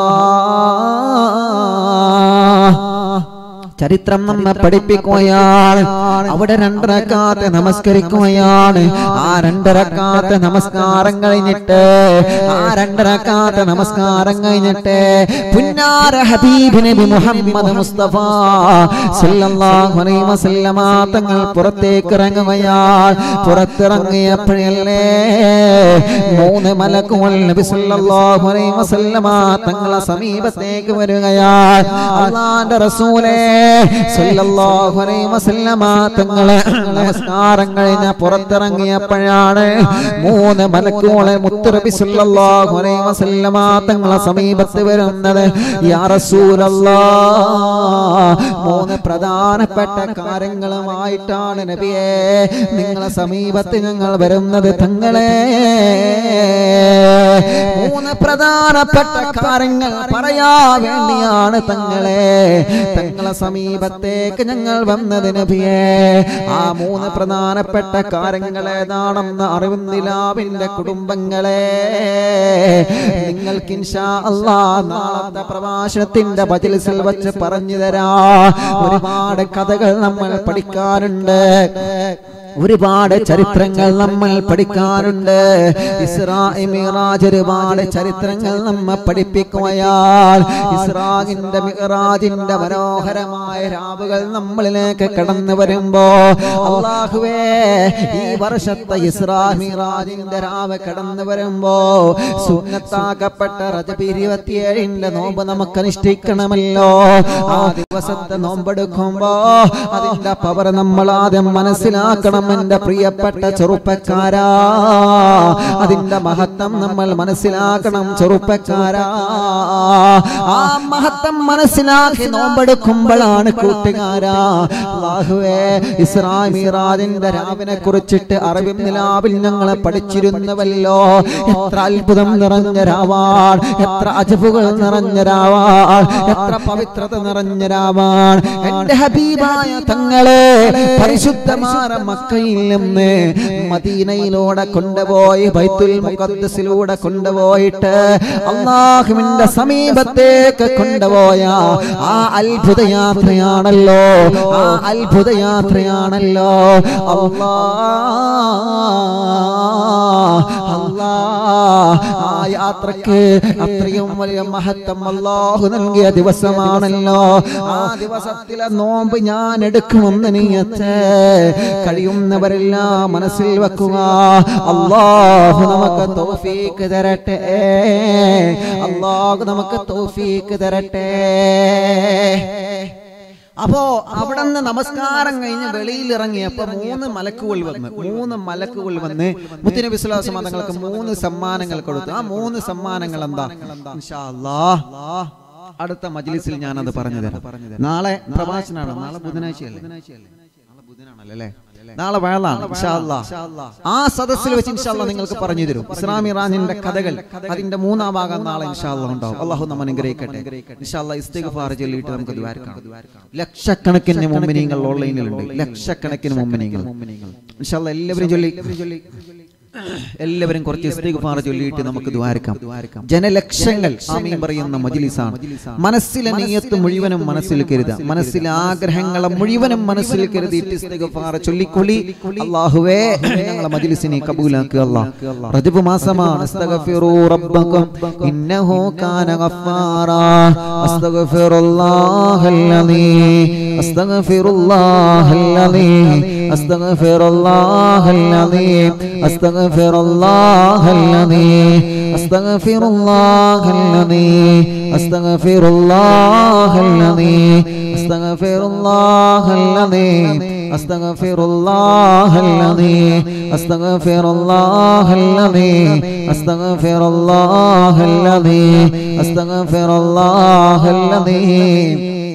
അല്ലാഹ് ചരിത്രം നമ്മെ പഠിപ്പിക്കുകയാണ് അവിടെ രണ്ടരക്കാത്തെ നമസ്കരിക്കുകയാണ് ആ രണ്ടരക്കാത്തെ നമസ്കാരം കഴിഞ്ഞിട്ട് ആ രണ്ടരക്കാത്തെ നമസ്കാരം കഴിഞ്ഞിട്ട് പുന്നാര ഹബീബ് നബി മുഹമ്മദ് മുസ്തഫ സല്ലല്ലാഹു അലൈഹി വസല്ലമ തങ്ങൾ പുറത്തേക്ക് ഇറങ്ങുകയാണ് പുറത്തിറങ്ങിയപ്പോഴല്ലേ മൂന്ന് മലക്കുകൾ നബി സല്ലല്ലാഹു അലൈഹി വസല്ലമ തങ്ങളെ സമീപത്തേക്ക് വരികയാണ് അള്ളാന്റെ റസൂലേ സല്ലല്ലാഹു അലൈഹി വസല്ലമ തങ്ങളെ നമസ്കാരം കഴിഞ്ഞ പുറത്തിറങ്ങിയപ്പോഴാണ് മൂന്ന് മലക്കുകളെ മുത്തുറബി സല്ലല്ലാഹു അലൈഹി വസല്ലമ തങ്ങളെ സമീപത്ത് വരുന്നത് യാ റസൂലല്ലാഹ് മൂന്ന് പ്രധാനപ്പെട്ട കാര്യങ്ങളുമായിട്ടാണ് നബിയെ നിങ്ങളെ സമീപത്ത് ഞങ്ങൾ വരുന്നത് തങ്ങളെ മൂന്ന് പ്രധാനപ്പെട്ട കാര്യങ്ങൾ പറയാ വേണ്ടിയാണ് തങ്ങളെ തങ്ങളെ സമീപ സമീപത്തേക്ക് ഞങ്ങൾ വന്നത് നബിയേ ആ മൂന്ന് പ്രധാനപ്പെട്ട കാര്യങ്ങൾ ഏതാണെന്ന് അറിവുന്നിലാവിന്റെ കുടുംബങ്ങളെ നിങ്ങൾക്ക് ഇൻഷാ അല്ലാ നാളത്തെ പ്രഭാഷണത്തിന്റെ ബജിൽസിൽ വെച്ച് പറഞ്ഞു തരാ ഒരുപാട് കഥകൾ നമ്മൾ പഠിക്കാനുണ്ട് ഒരുപാട് ചരിത്രങ്ങൾ നമ്മൾ പഠിക്കാനുണ്ട് ഇസ്രായി മിറാജ് ഒരുപാട് ചരിത്രങ്ങൾ നമ്മെ പഠിപ്പിക്കുകയാൽ ഇസ്രാഹിന്റെ മിറാജിന്റെ മനോഹരമായ രാവുകൾ നമ്മളിലേക്ക് കടന്നു വരുമ്പോ അള്ളാഹുവേ ഈ വർഷത്തെ ഇസ്രാ മിറാജിന്റെ രാവ് കടന്നു വരുമ്പോ സുന്നത്താക്കപ്പെട്ട റജബ് ഇരുപത്തിയേഴിന്റെ നോമ്പ് നമുക്ക് അനുഷ്ഠിക്കണമല്ലോ ആ ദിവസത്തെ നോമ്പെടുക്കുമ്പോ അതിന്റെ പവർ നമ്മൾ ആദ്യം മനസ്സിലാക്കണം എന്റെ പ്രിയപ്പെട്ട ചെറുപ്പക്കാരാ അതിന്റെ മഹത്വം നമ്മൾ മനസ്സിലാക്കണം ചെറുപ്പക്കാരാ ആ മഹത്വം മനസ്സിലാക്കി നോമ്പെടുക്കുമ്പോഴാണ് കൂട്ടുകാരാ അള്ളാഹുവേ ഇസ്രാമിറാജിന്റെ രാവിനെ കുറിച്ചിട്ട് അറിവിൻ നിലാവിൽ ഞങ്ങൾ പഠിച്ചിരുന്നുവല്ലോ എത്ര അത്ഭുതം നിറഞ്ഞ രാവാൻ എത്ര അജബുകൾ നിറഞ്ഞ രാവാൻ എത്ര പവിത്രത നിറഞ്ഞ രാവാൻ എന്റെ ഹബീബായ തങ്ങളെ പരിശുദ്ധമായ മക്കയിൽ നിന്ന് മദീനയിലൂടെ കൊണ്ടുപോയി ബൈത്തുൽ മുഖദ്സിലൂടെ കൊണ്ടുപോയിട്ട് അള്ളാഹുവിന്റെ സമീപത്തേക്ക് കൊണ്ടുപോയ ആ അത്ഭുത യാത്രയാണല്ലോ ആ അത്ഭുത യാത്രയാണല്ലോ അല്ലാ അല്ലാ ആ യാത്രക്ക് അത്രയും വലിയ മഹത്വം അല്ലാഹു നൽകിയ ദിവസമാണല്ലോ ആ ദിവസത്തിലെ നോമ്പ് ഞാൻ എടുക്കുമെന്ന് നീയത്ത് കഴിയുന്നവരെല്ലാം മനസ്സിൽ വെക്കുക അള്ളാഹു നമുക്ക് തൗഫീക്ക് തരട്ടെ അള്ളാഹു നമുക്ക് തൗഫീക്ക് തരട്ടെ അപ്പോ അവിടെ നിന്ന് നമസ്കാരം കഴിഞ്ഞ് വെളിയിൽ ഇറങ്ങിയപ്പോ മൂന്ന് മലക്കുകൾ വന്ന് മൂന്ന് മലക്കുകൾ വന്ന് മുത്തിനബി വിശ്വാസ മതങ്ങൾക്ക് മൂന്ന് സമ്മാനങ്ങൾ കൊടുത്തു ആ മൂന്ന് സമ്മാനങ്ങൾ എന്താ ഇൻഷാ അല്ലാഹ് അടുത്ത മജ്ലിസിൽ ഞാൻ അത് പറഞ്ഞു തരാം നാളെ പ്രഭാഷണമാണ് നാളെ ബുധനാഴ്ചയല്ലേ നാളെ ബുധനാണല്ലോ അല്ലേ നാളെ വേളാണ് ഇൻഷാ അല്ലാഹ്. ആ സദസ്സിൽ വെച്ച് ഇൻഷാല്ല നിങ്ങൾക്ക് പറഞ്ഞു തരും ഇസ്ലാമി റാനിന്റെ കഥകൾ അതിന്റെ മൂന്നാം ഭാഗം നാളെ ഇൻഷാല്ല ഉണ്ടാവും അള്ളാഹു നമ്മ അനുഗ്രഹിക്കട്ടെ ഇൻഷാല്ല ഇസ്തിഗ്ഫാർ ചൊല്ലിയിട്ട് നമുക്ക് ദ്വാരക്കാം ലക്ഷക്കണക്കിന് മുമ്മിനീങ്ങൾ ഓൺലൈനിലുണ്ട് ലക്ഷക്കണക്കിന് മുമ്മിനീങ്ങൾ ഇൻഷാല്ല എല്ലാവരും ചൊല്ലി എല്ലാവരും കുറച്ച് ഇസ്തിഗ്ഫാർ ചൊല്ലിയിട്ട് നമുക്ക് ദ്വാരക്കാം ജനലക്ഷങ്ങൾ ആമീൻ പറയുന്ന മജ്ലിസാണ് മനസ്സിലെ നീയത്ത് മുഴുവനും മനസ്സിൽ കരുത മനസ്സിലെ ആഗ്രഹങ്ങളെ മുഴുവനും മനസ്സിൽ കരുതിയിട്ട് ഇസ്തിഗ്ഫാർ ചൊല്ലിക്കൊള്ളി അല്ലാഹുവേ ഞങ്ങളെ മജ്ലിസിനെ കബൂലാക്കുക അല്ലാഹ് റജബ് മാസമാണ് അസ്തഗ്ഫിറൂ റബ്ബക്കും ഇന്നഹു കാന ഗഫാറാ അസ്തഗ്ഫിറുല്ലാഹൽ അലീം അസ്തഗ്ഫിറുല്ലാഹൽ അലീം അസ്തഗ്ഫിറുല്ലാഹൽ അലീം അസ്തഗ്ഫിറുല്ലാഹൽ അലീം അസ്തഗ്ഫിറുല്ലാഹൽ അലീം അസ്തഗ്ഫിറുല്ലാഹൽ അലീം അസ്തഗ്ഫിറുല്ലാഹൽ അലീം അസ്തഗ്ഫിറുല്ലാഹൽ അലീം അസ്തഗ്ഫിറുല്ലാഹൽ അലീം അസ്തഗ്ഫിറുല്ലാഹൽ അലീം അസ്തഗ്ഫിറുല്ലാഹൽ അലീം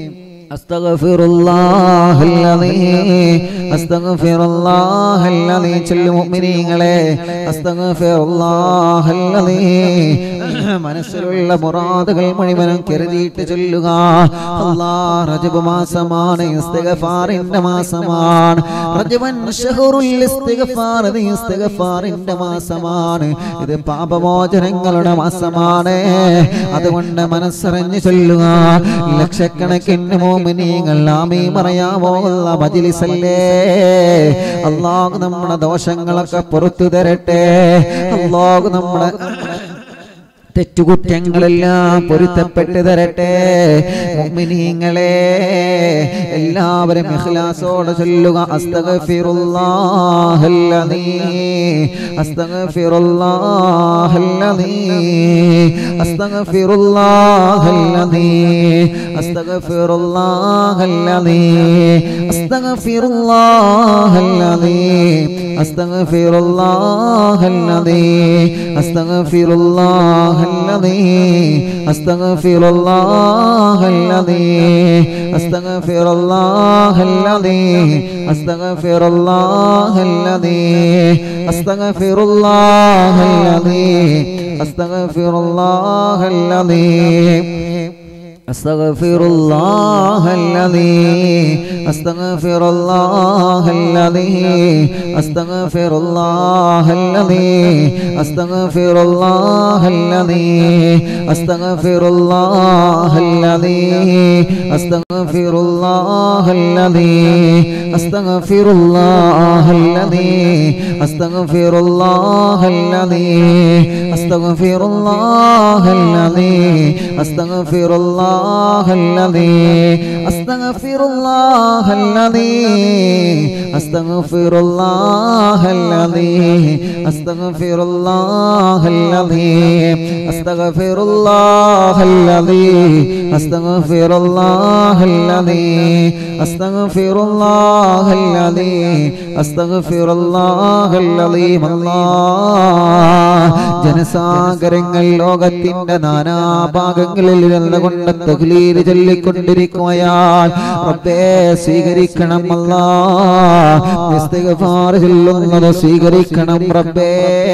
أستغفر الله العظيم أستغفر الله العظيم ചൊല്ലു മുഅ്മിനീങ്ങളെ أستغفر الله العظيم മനസ്സിലുള്ള മുറാദുകൾ മുഴുവനും കരുതിയിട്ട് ചൊല്ലുക അല്ലാ റജബ് മാസമാണ് ഇസ്തിഗ്ഫാറിന്റെ മാസമാണ് റജബൻ ഷഹറുൽ ഇസ്തിഗ്ഫാർ ഇത് ഇസ്തിഗ്ഫാറിന്റെ മാസമാണ് ഇത് പാപമോചനങ്ങളുടെ മാസമാണ് അതുകൊണ്ട് മനസ്സറിഞ്ഞ് ചൊല്ലുക ലക്ഷക്കണക്കിന് മോമിനികൾ ആമീ പറയാമോ ഉള്ള മജിലിസല്ലേ അള്ളാഹു നമ്മുടെ ദോഷങ്ങളൊക്കെ പുറത്തു തരട്ടെ അള്ളാഹു നമ്മുടെ തെറ്റുകുറ്റങ്ങളെല്ലാം പൊരുത്തപ്പെട്ട് തരട്ടെ മുഅ്മിനീങ്ങളെ എല്ലാവരും ഇഖ്ലാസോടെ ചൊല്ലുക അസ്തഗ്ഫിറുല്ലാഹൽ അലീം അസ്തഗ്ഫിറുല്ലാഹൽ അലീം അസ്തഗ്ഫിറുല്ലാഹൽ അലീം അസ്തഗ്ഫിറുല്ലാഹൽ അലീം അസ്തഗ്ഫിറുല്ലാഹൽ അലീം അസ്തഗ്ഫിറുല്ലാഹൽ അലീം അസ്തഗ്ഫിറുല്ലാഹൽ العظيم أستغفر الله العظيم أستغفر الله العظيم أستغفر الله العظيم أستغفر الله العظيم أستغفر الله العظيم أستغفر الله الذي أستغفر الله الذي أستغفر الله الذي أستغفر الله الذي أستغفر الله الذي أستغفر الله الذي أستغفر الله الذي أستغفر الله الذي أستغفر الله الذي أستغفر الله الذي أستغفر الله الذي أستغفر الله الذي أستغفر الله الذي أستغفر الله الذي أستغفر الله الذي أستغفر الله الذي أستغفر الله العظيم الله ജനസാഗരങ്ങൾ ലോകത്തിന്റെ നാനാഭാഗങ്ങളിൽ നിന്നുകൊണ്ട് തഹ്ലീൽ ചൊല്ലിക്കൊണ്ടിരിക്കുകയാൽ റബ്ബേ സ്വീകരിക്കണം അല്ലാ ഇസ്തിഗ്ഫാർ ചൊല്ലുന്നത് സ്വീകരിക്കണം റബ്ബേ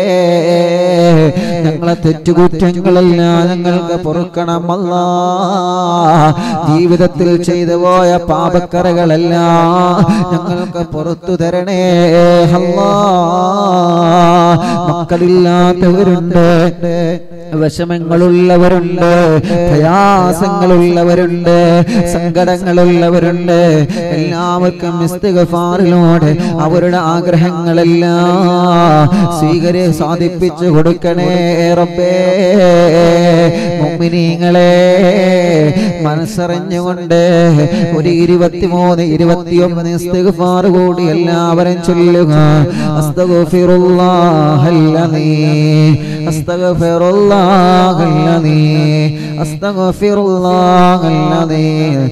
ഞങ്ങളെ തെറ്റുകുറ്റങ്ങളെല്ലാം ഞങ്ങൾക്ക് പൊറുക്കണം അല്ലാ ജീവിതത്തിൽ ചെയ്തു പോയ പാപക്കറകളെല്ലാം ഞങ്ങൾക്ക് പുറത്തു തരണേ അല്ലാ മക്കളില്ലാത്തവരുണ്ട് വിഷമങ്ങളുള്ളവരുണ്ട് പ്രയാസങ്ങളുള്ളവരുണ്ട് സങ്കടങ്ങളുള്ളവരുണ്ട് എല്ലാവർക്കും ഇസ്തിഗഫാറിലൂടെ അവരുടെ ആഗ്രഹങ്ങളെല്ലാം സ്വീകരി സാധിപ്പിച്ചു കൊടുക്കണേ റബ്ബേ മുഅ്മിനീങ്ങളെ മനസ്സറിഞ്ഞുകൊണ്ട് ഒരു ഇരുപത്തിമൂന്ന് ഇരുപത്തിയൊമ്പത് ഇസ്തിഗ്ഫാർ കൂടി എല്ലാവരും ചൊല്ലുക അസ്തഗ്ഫിറുല്ലാഹല്ലദീ അസ്തഗ്ഫിറുല്ലാഹല്ലദീ അസ്തഗ്ഫിറുല്ലാഹല്ലദീ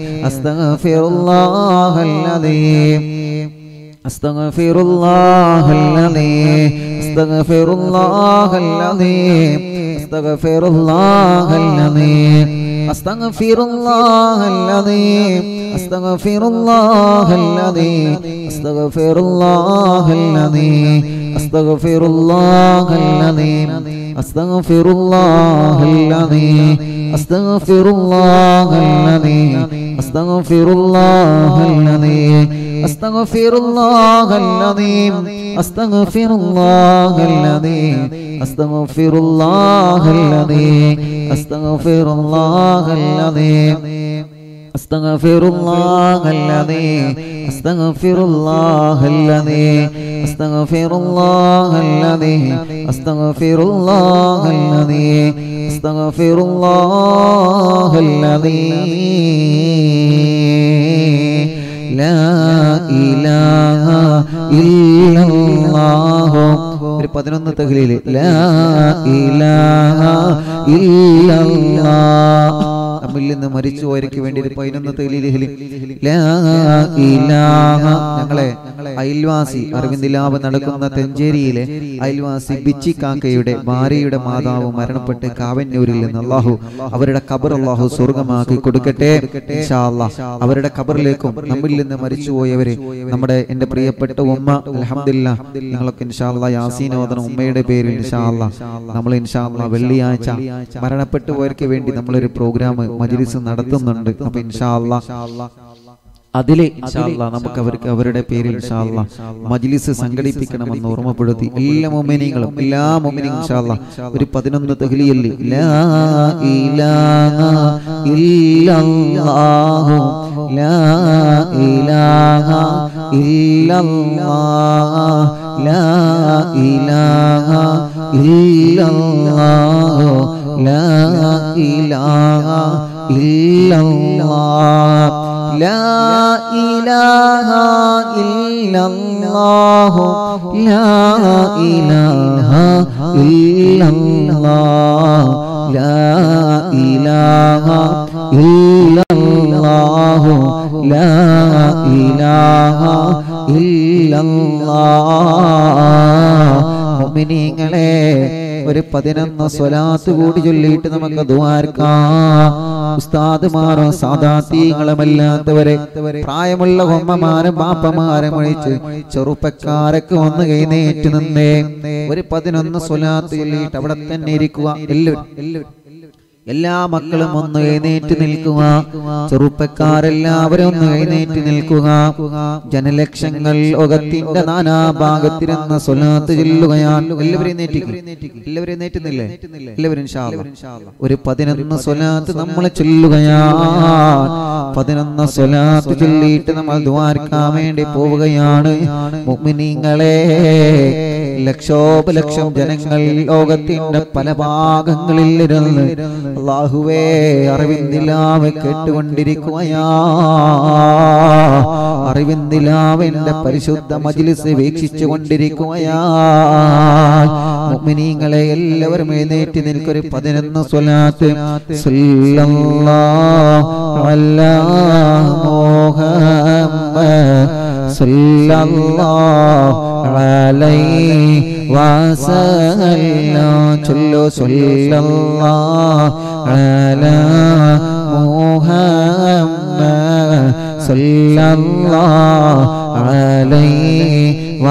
അസ്തഗ്ഫിറുല്ലാഹല്ലദീ أستغفر الله الذي أستغفر الله الذي أستغفر الله الذي أستغفر الله الذي أستغفر الله الذي أستغفر الله الذي أستغفر الله الذي أستغفر الله الذي أستغفر الله الذي أستغفر الله الذي أستغفر الله العظيم أستغفر الله الذي أستغفر الله الذي أستغفر الله العظيم أستغفر الله الذي أستغفر الله الذي أستغفر الله الذي أستغفر الله الذي أستغفر الله الذي لا إله إلا الله ഒരു പതിനൊന്ന് തകലില് ലാ ഇലാഹ ഇല്ലല്ലാഹ് നമ്മിൽ നിന്ന് മരിച്ചു പോയവർക്ക് വേണ്ടി ഒരു പതിനൊന്ന് തകലില് ലാ ഇലാഹ ഞങ്ങളെ അയൽവാസി അറിവിന്ദിലാവ് നടക്കുന്ന തെഞ്ചേരിയിലെ അയൽവാസി ബിച്ചി കാക്കയുടെ ഭാര്യയുടെ മാതാവ് മരണപ്പെട്ട് കാവന്നൂരിൽ നിന്ന് അള്ളാഹു അവരുടെ ഖബർ അള്ളാഹു സ്വർഗമാക്കി കൊടുക്കട്ടെ ഇൻഷാ അല്ലാ. അവരുടെ ഖബറിലേക്കും നമ്മിൽ നിന്ന് മരിച്ചുപോയവരെ നമ്മുടെ എന്റെ പ്രിയപ്പെട്ട ഉമ്മ അൽഹംദുലില്ലാ നിങ്ങളൊക്കെ ഇൻഷാല്ല യാസീൻ ഓതണം ഉമ്മയുടെ പേരിൽ ഇൻഷാല്ല നമ്മൾ ഇൻഷാല്ല വെള്ളിയാഴ്ച മരണപ്പെട്ടു പോയവർക്ക് വേണ്ടി നമ്മളൊരു പ്രോഗ്രാം മജ്ലിസ് നടത്തുന്നുണ്ട് അപ്പൊ ഇൻഷാല്ല അതിലെ ഇൻഷാല്ല നമുക്ക് അവർക്ക് അവരുടെ പേരിൽ ഇൻഷാല്ല മജ്ലിസ് സംഘടിപ്പിക്കണമെന്ന് ഓർമ്മപ്പെടുത്തി എല്ലാ മൊമിനിങ്ങളും എല്ലാ മൊമിനിയും ഇൻഷാല്ല ഒരു പതിനൊന്ന് തഹ്ലിയല്ലേ ലാ ഇലാഹ ഇല്ലല്ലാഹു ലാ ഇലാഹ ഇല്ലല്ലാഹ് ലാ ഇലാഹ ഇല്ലല്ലാഹു ലാ ഇലാഹ ഇല്ലല്ലാഹ് لا إله إلا الله لا إله إلا الله لا إله إلا الله لا إله إلا الله മുഅ്മിനീങ്ങളെ ഒരു പതിനൊന്ന് സ്വലാത്ത് കൂടി ചൊല്ലിയിട്ട് നമുക്ക് ദ്വാർക്കാം ഉസ്താദുമാരോ സാധാത്യങ്ങളുമല്ലാത്തവരെ പ്രായമുള്ള ഉമ്മമാരും ബാപ്പമാരും ഒഴിച്ച് ചെറുപ്പക്കാരൊക്കെ ഒന്ന് കൈനേറ്റ് നിന്നേ ഒരു പതിനൊന്ന് സ്വലാത്ത് ചൊല്ലിയിട്ട് അവിടെ തന്നെ ഇരിക്കുക എല്ലാവരും എല്ലാവരും എല്ലാ മക്കളും ഒന്ന് എഴുന്നേറ്റ് നിൽക്കുക ചെറുപ്പക്കാരെല്ലാവരും ഒന്ന് എഴുന്നേറ്റ് നിൽക്കുക ജനലക്ഷങ്ങൾ ലോകത്തിന്റെ നാനാഭാഗത്തിരുന്ന സ്വലാത്ത് ചെല്ലുകയാണ് എല്ലാവരും എഴുന്നേറ്റിക്കും എല്ലാവരും എഴുന്നേറ്റുന്നില്ലേ എല്ലാവരും ഇൻഷാ അല്ലാ. ഒരു പതിനൊന്ന് സ്വലാത്ത് നമ്മൾ ചൊല്ലുകയാണ് പതിനൊന്ന് സ്വലാത്ത് ചൊല്ലിയിട്ട് നമ്മൾ ദ്വാരക്കാൻ വേണ്ടി പോവുകയാണ് മുഅ്മിനീങ്ങളെ ലക്ഷോപലക്ഷം ജനങ്ങൾ ലോകത്തിന്റെ പല ഭാഗങ്ങളിൽ ഇരുന്ന് അള്ളാഹുവേ അറിവിന്ദിലാവ് കേട്ടുകൊണ്ടിരിക്കുകയാ അറിവിന്ദിലാവിന്റെ പരിശുദ്ധ മജിലിസ് വീക്ഷിച്ചു കൊണ്ടിരിക്കുകയാ മുഅ്മിനീങ്ങളെ എല്ലാവരും എഴുന്നേറ്റ് നിൽക്കൊരു പതിനൊന്ന് സ്വലാത്ത് സല്ലല്ലാഹു അലാ മുഹമ്മദ് സല്ലല്ലാഹു അലൈഹി വസല്ലം ചൊല്ലു സല്ലല്ലാഹു അലാ മുഹമ്മദ് സല്ലല്ലാഹു അലൈഹി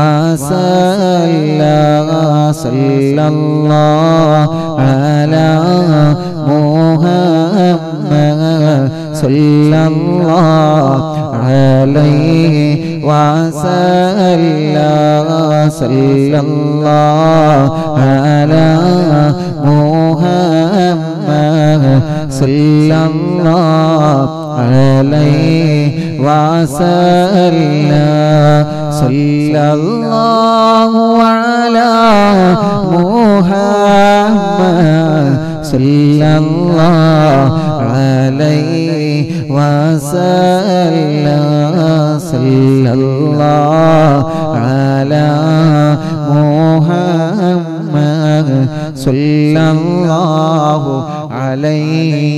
വസല്ലം സല്ലല്ലാഹു അലാ മുഹമ്മദ് സല്ലല്ലാഹു അലൈഹി വസല്ലം സല്ലല്ലാഹു അലാ മുഹമ്മദ് സല്ലല്ലാഹു അലൈഹി വസല്ലം സല്ലല്ലാഹു അലാ മുഹമ്മദ് സല്ലല്ലാഹു അലൈഹി വസല്ലം സല്ലല്ലാഹു അലാ മുഹമ്മദ് സല്ലല്ലാഹു അലൈഹി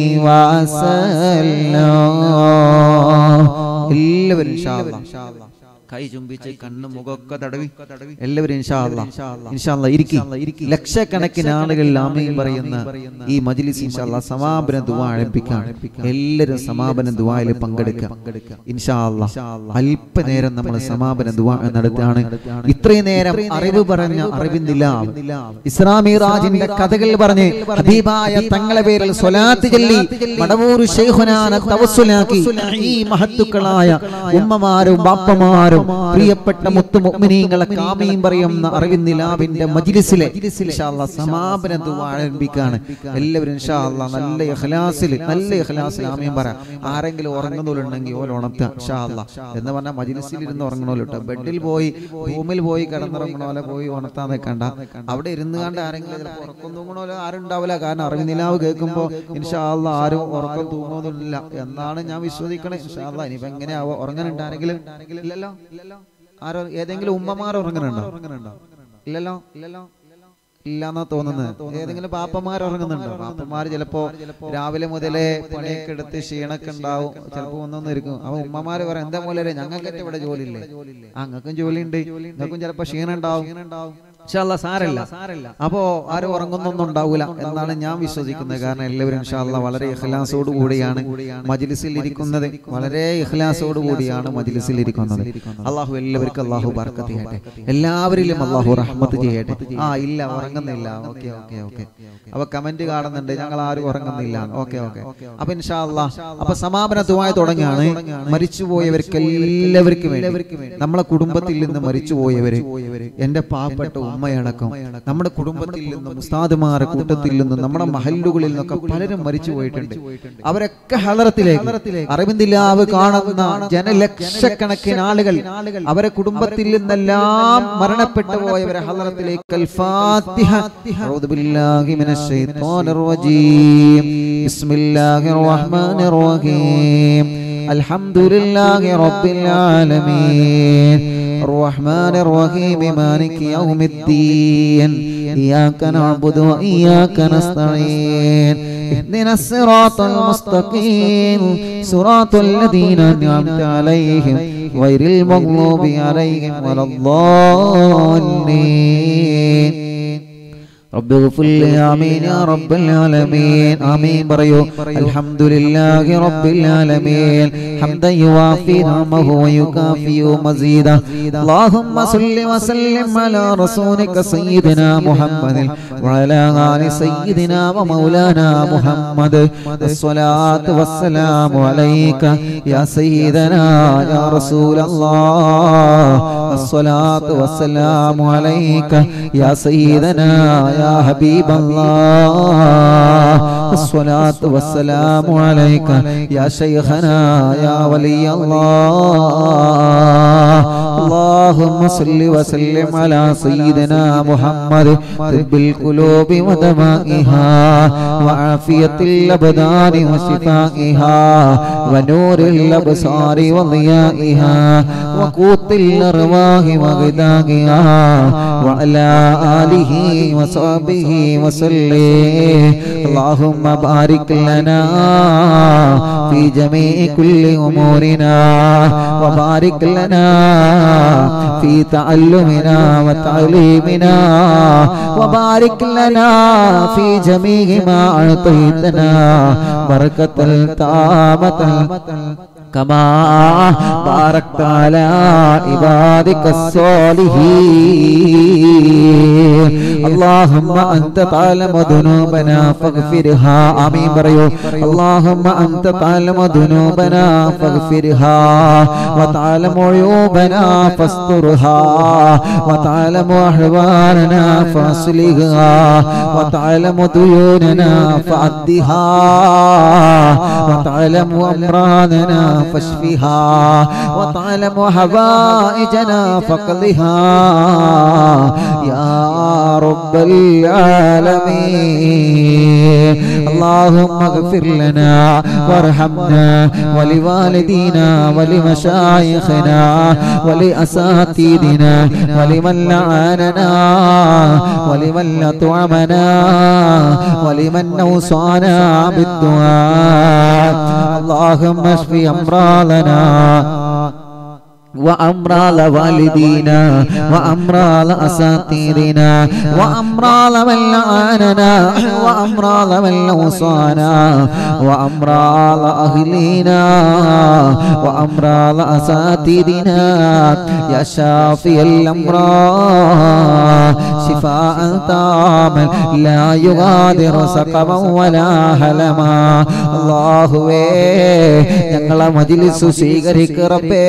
വസല്ലം എല്ലാവരും ഇൻഷാ അല്ലാ കൈ ചുംബിച്ച് കണ്ണ് മുഖമൊക്കെ തടവി എല്ലാവരും ഇൻഷാ അല്ലാ. ഇൻഷാ അല്ലാ ഇരിക്കി ലക്ഷക്കണക്കിന് ആളുകൾ ആമീൻ പറയുന്ന ഈ മജ്ലിസ് ഇൻഷാ അല്ലാ സമാപന ദുആ ആരംഭിക്കാം എല്ലാവരും സമാപന ദുആയിൽ പങ്കെടുക്കാം ഇൻഷാ അല്ലാ. അല്പനേരം നമ്മൾ സമാപന ദുആ നടത്താണ് ഇത്രയും നേരം അറിവ് പറഞ്ഞ അറിവിന്നില്ല ഇസ്ലാമി റാജിന്റെ കഥകൾ പറഞ്ഞ് ഹബീബായ തങ്ങളെ പേരിൽ സ്വലാത്ത് ചൊല്ലി മടവൂർ ശൈഖുനാനെ തവസ്സുലാക്കി ഈ മഹത്തുക്കളായ ഉമ്മമാരും ബാപ്പമാരും പ്രിയപ്പെട്ട മുത്തു മുഅ്മിനീങ്ങളെ കാമയും പറയുന്ന അറിവിന്നിലാവിന്റെ മജ്ലിസിലെ ഇൻഷാ അല്ലാ സമാപന ദുആ ആരംഭിക്കാണ് എല്ലാവരും ഇൻഷാ അല്ലാ നല്ല ഇഖ്ലാസിൽ നല്ല ഇഖ്ലാസിൽ ആമീൻ പറ ആരെങ്കിലും ഉറങ്ങുന്നവരുണ്ടെങ്കിൽ ഓല ഉണർത്തുക ഇൻഷാ അല്ലാ എന്ന് പറഞ്ഞാൽ മജ്ലിസിൽ ഇരുന്ന് ഉറങ്ങണമല്ലോ കേട്ടോ ബെഡിൽ പോയി റൂമിൽ പോയി കിടന്നുറങ്ങണ പോലെ പോയി ഉണർത്താൻ നിൽക്കണ്ട അവിടെ ഇരുന്ന് കണ്ട് ആരെങ്കിലും ചിലപ്പോൾ ഉറക്കം തൂങ്ങണ ആരും ഉണ്ടാവില്ല കാരണം അറിവിനിലാവ് കേൾക്കുമ്പോൾ ഇൻഷാ അല്ലാ ആരും ഉറക്കം തൂങ്ങുന്നില്ല എന്നാണ് ഞാൻ വിശ്വസിക്കണേ ഇൻഷാ അല്ലാ ഇനിയിപ്പോ എങ്ങനെയാവോ ഉറങ്ങാനുണ്ട് ആരെങ്കിലും ഇല്ലല്ലോ ആരോ ഏതെങ്കിലും ഉമ്മമാർ ഉറങ്ങുന്നുണ്ടോ ഇല്ലല്ലോ ഇല്ലല്ലോ ഇല്ലാന്നാ തോന്നുന്നത് ഏതെങ്കിലും പാപ്പന്മാർ ഉറങ്ങുന്നുണ്ടോ പാപ്പന്മാർ ചിലപ്പോ രാവിലെ മുതലേ പണിയൊക്കെ എടുത്ത് ക്ഷീണൊക്കെ ഉണ്ടാവും ചിലപ്പോ ഒന്നൊന്നും ഇരിക്കും അപ്പൊ ഉമ്മമാര് പറയും എന്താ പോലെ ഞങ്ങൾക്ക് ഇവിടെ ജോലി ഇല്ലേ അങ്ങക്കും ജോലി ഉണ്ട് നിങ്ങൾക്കും ചിലപ്പോ ക്ഷീണം ഉണ്ടാവും ഇൻഷാല്ലാ സാരല്ല അപ്പോ ആരും ഉറങ്ങുന്നൊന്നും ഉണ്ടാവൂല എന്നാണ് ഞാൻ വിശ്വസിക്കുന്നത് കാരണം എല്ലാവരും ഇൻഷാല്ല വളരെ ഇഖ്ലാസോട് കൂടിയാണ് മജ്ലിസിൽ ഇരിക്കുന്നത് വളരെ ഇഖ്ലാസോട് കൂടിയാണ് മജ്ലിസിൽ ഇരിക്കുന്നത് അള്ളാഹു എല്ലാവർക്കും അള്ളാഹു ബർക്കത്ത് ചെയ്യട്ടെ എല്ലാവരിലും അള്ളാഹു റഹ്മത്ത് ചെയ്യട്ടെ ആ ഇല്ല ഉറങ്ങുന്നില്ല ഓക്കെ ഓക്കെ ഓക്കെ അപ്പൊ കമന്റ് കാണുന്നുണ്ട് ഞങ്ങൾ ആരും ഉറങ്ങുന്നില്ല ഓക്കെ ഓക്കെ അപ്പൊ ഇൻഷാല്ല അപ്പൊ സമാപന ദുആയ തുടങ്ങിയാണ് മരിച്ചുപോയവർക്ക് എല്ലാവർക്കും വേണ്ടി നമ്മളെ കുടുംബത്തിൽ നിന്ന് മരിച്ചുപോയവര് എന്റെ പാവപ്പെട്ട ഉമ്മയടക്കം നമ്മുടെ കുടുംബത്തിൽ നിന്നും ഉസ്താദുമാരെ കൂട്ടത്തിൽ നിന്നും നമ്മുടെ മഹല്ലുകളിൽ നിന്നൊക്കെ പലരും മരിച്ചു പോയിട്ടുണ്ട് അവരൊക്കെ ഹലറത്തിലേക്ക് അറിവിന്ദില്ലാവ് കാണുന്ന ജനലക്ഷക്കണക്കിന് ആളുകൾ അവരെ കുടുംബത്തിൽ നിന്നെല്ലാം മരണപ്പെട്ടു പോയവരെ ഹലറത്തിലേക്ക് അൽ ഫാത്തിഹ അഊദു ബില്ലാഹി മിനശ് ശൈത്വാനിർ റജീം ബിസ്മില്ലാഹിർ റഹ്മാനിർ റഹീം അൽഹംദുലില്ലാഹി റബ്ബിൽ ആലമീൻ الرحمن الرحيم مالك يوم الدين إياك نعبد وإياك نستعين اهدنا الصراط المستقيم صراط الذين أنعمت عليهم غير المغضوب عليهم ولا الضالين رب اغفر لي آمين يا رب العالمين آمين بريو الحمد لله رب العالمين حمدا يوافي نعمه ويكافئ مزيدا اللهم صل وسلم على رسولك سيدنا محمد وعلى آل سيدنا ومولانا محمد الصلاة والسلام عليك يا سيدنا يا رسول الله الصلاة والسلام عليك يا سيدنا يا حبيب الله الصلاة والسلام عليك يا شيخنا يا ولي الله اللهم صل وسلم على سيدنا محمد طب القلوب ودمائها وعافية الأبدان وشفائها ونور الأبصار وضيائها وقوت الأرواح وغذائها وعلى آله وصحبه وسلم اللهم بارك لنا في جميع كل أمورنا وبارك لنا في تعلمنا وتعليمنا وبارك لنا في جميع ما أعطيتنا بركة تامة كما باركت على عبادك الصالحين اللهم أنت تعلم ذنوبنا فاغفرها آمين بريو اللهم أنت تعلم ذنوبنا فاغفرها وتعلم عيوبنا فاسترها وتعلم أحوالنا فاصلها وتعلم ديوننا فعدها وتعلم أمراضنا فاشفها وتعلم حوائجنا فقضها يا رب العالمين اللهم اغفر لنا وارحمنا ولوالدينا ولمشايخنا ولأساتذتنا ولمن لعاننا ولمن لطعمنا ولمن أوصانا بالدعاء اللهم اشف أمراضنا وأمراض والدينا وأمراض أساتذتنا وأمراض من لعاننا وأمراض من أوصانا وأمراض أهلنا وأمراض أساتذتنا يا شافي الأمراض شفاء تاما لا يغادر سقما ولا هلما അള്ളാഹുവേ ഞങ്ങളെ മജിലിസ് സ്വീകരിക്കറപ്പേ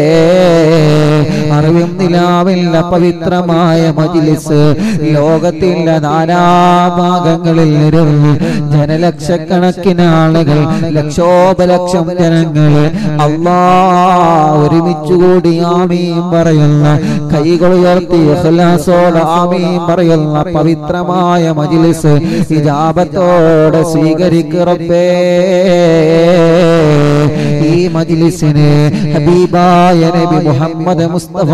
അറിവും നിലാവില്ല പവിത്രമായ മജിലിസ് ലോകത്തിന്റെ നാനാഭാഗങ്ങളിൽ നിരവധി ജനലക്ഷക്കണക്കിന് ആളുകൾ ലക്ഷോപലക്ഷം ജനങ്ങൾ അള്ളാ ഒരുമിച്ച് കൂടി ആമീൻ പറയുന്ന കൈകൾ ഉയർത്തി ഇഖ്ലാസോടെ ആമീൻ പറയുന്ന പവിത്രമായ മജിലിസ് ഇജാബത്തോടെ സ്വീകരിക്കറപ്പേ ഈ മജിലിസിന് ഹബീബായ നബി മുഹമ്മദ് മുസ്തഫ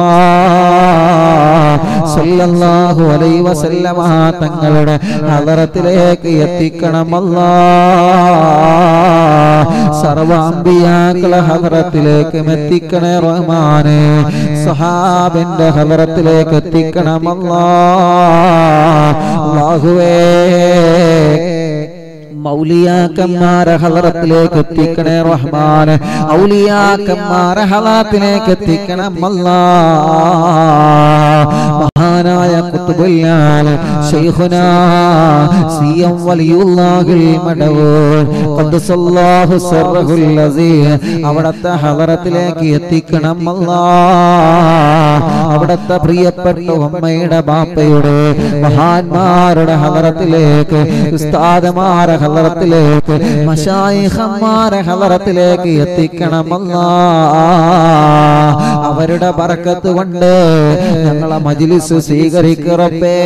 സല്ലല്ലാഹു അലൈഹി വസല്ലമ തങ്ങളുടെ ഹദറത്തിലേക്ക് എത്തിക്കണമല്ലാ സർവാംബിയാക്കളെ ഹദറത്തിലേക്ക് എത്തിക്കണേ റഹ്മാനെ സഹാബിന്റെ ഹദറത്തിലേക്ക് എത്തിക്കണമല്ലാ അല്ലാഹുവേ മൗലിയാക്കന്മാരെ ഹലറത്തിലേക്ക് എത്തിക്കണേ റഹ്മാൻ ഔലിയാക്കന്മാരെ ഹലാത്തിലേക്ക് എത്തിക്കണം അല്ലാ മഹാനായ കുത്തുബുല്ലാൽ ശൈഖുന സി എം വലിയുള്ളാഹിൽ മടവൂർ ഖദ്ദസല്ലാഹു സർറഹുൽ അസീസ് അവിടത്തെ ഹലറത്തിലേക്ക് എത്തിക്കണം അല്ലാ അവിടത്തെ പ്രിയപ്പെട്ട ഉമ്മയുടെ ബാപ്പയുടെ മഹാന്മാരുടെ ഹലറത്തിലേക്ക് ഉസ്താദമാരെ ഹലറത്തിലേക്ക് മഷായിഹന്മാരെ ഹലറത്തിലേക്ക് എത്തിക്കണമല്ലാ അവരുടെ ബറക്കത്ത് കൊണ്ട് ഞങ്ങളെ മജിലിസ് സ്വീകരിക്കറപ്പേ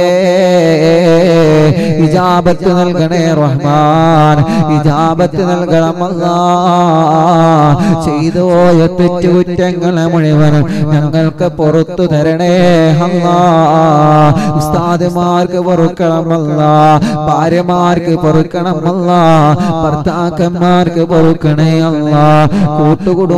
ഇജാബത്ത് നൽകണേ റഹ്മാൻ ഇജാബത്ത് നൽകണമല്ലാ ചെയ്തു പോയ തെറ്റുകുറ്റങ്ങളെ മുഴുവൻ ഞങ്ങൾക്ക് പുറത്തു തരണേ അല്ലാ ഉസ്താദുമാർക്ക് പൊറുക്കണമല്ല ഭാര്യമാർക്ക് പൊറുക്കണമല്ല ഭർത്താക്കന്മാർക്ക് പൊറുക്കണേ അല്ല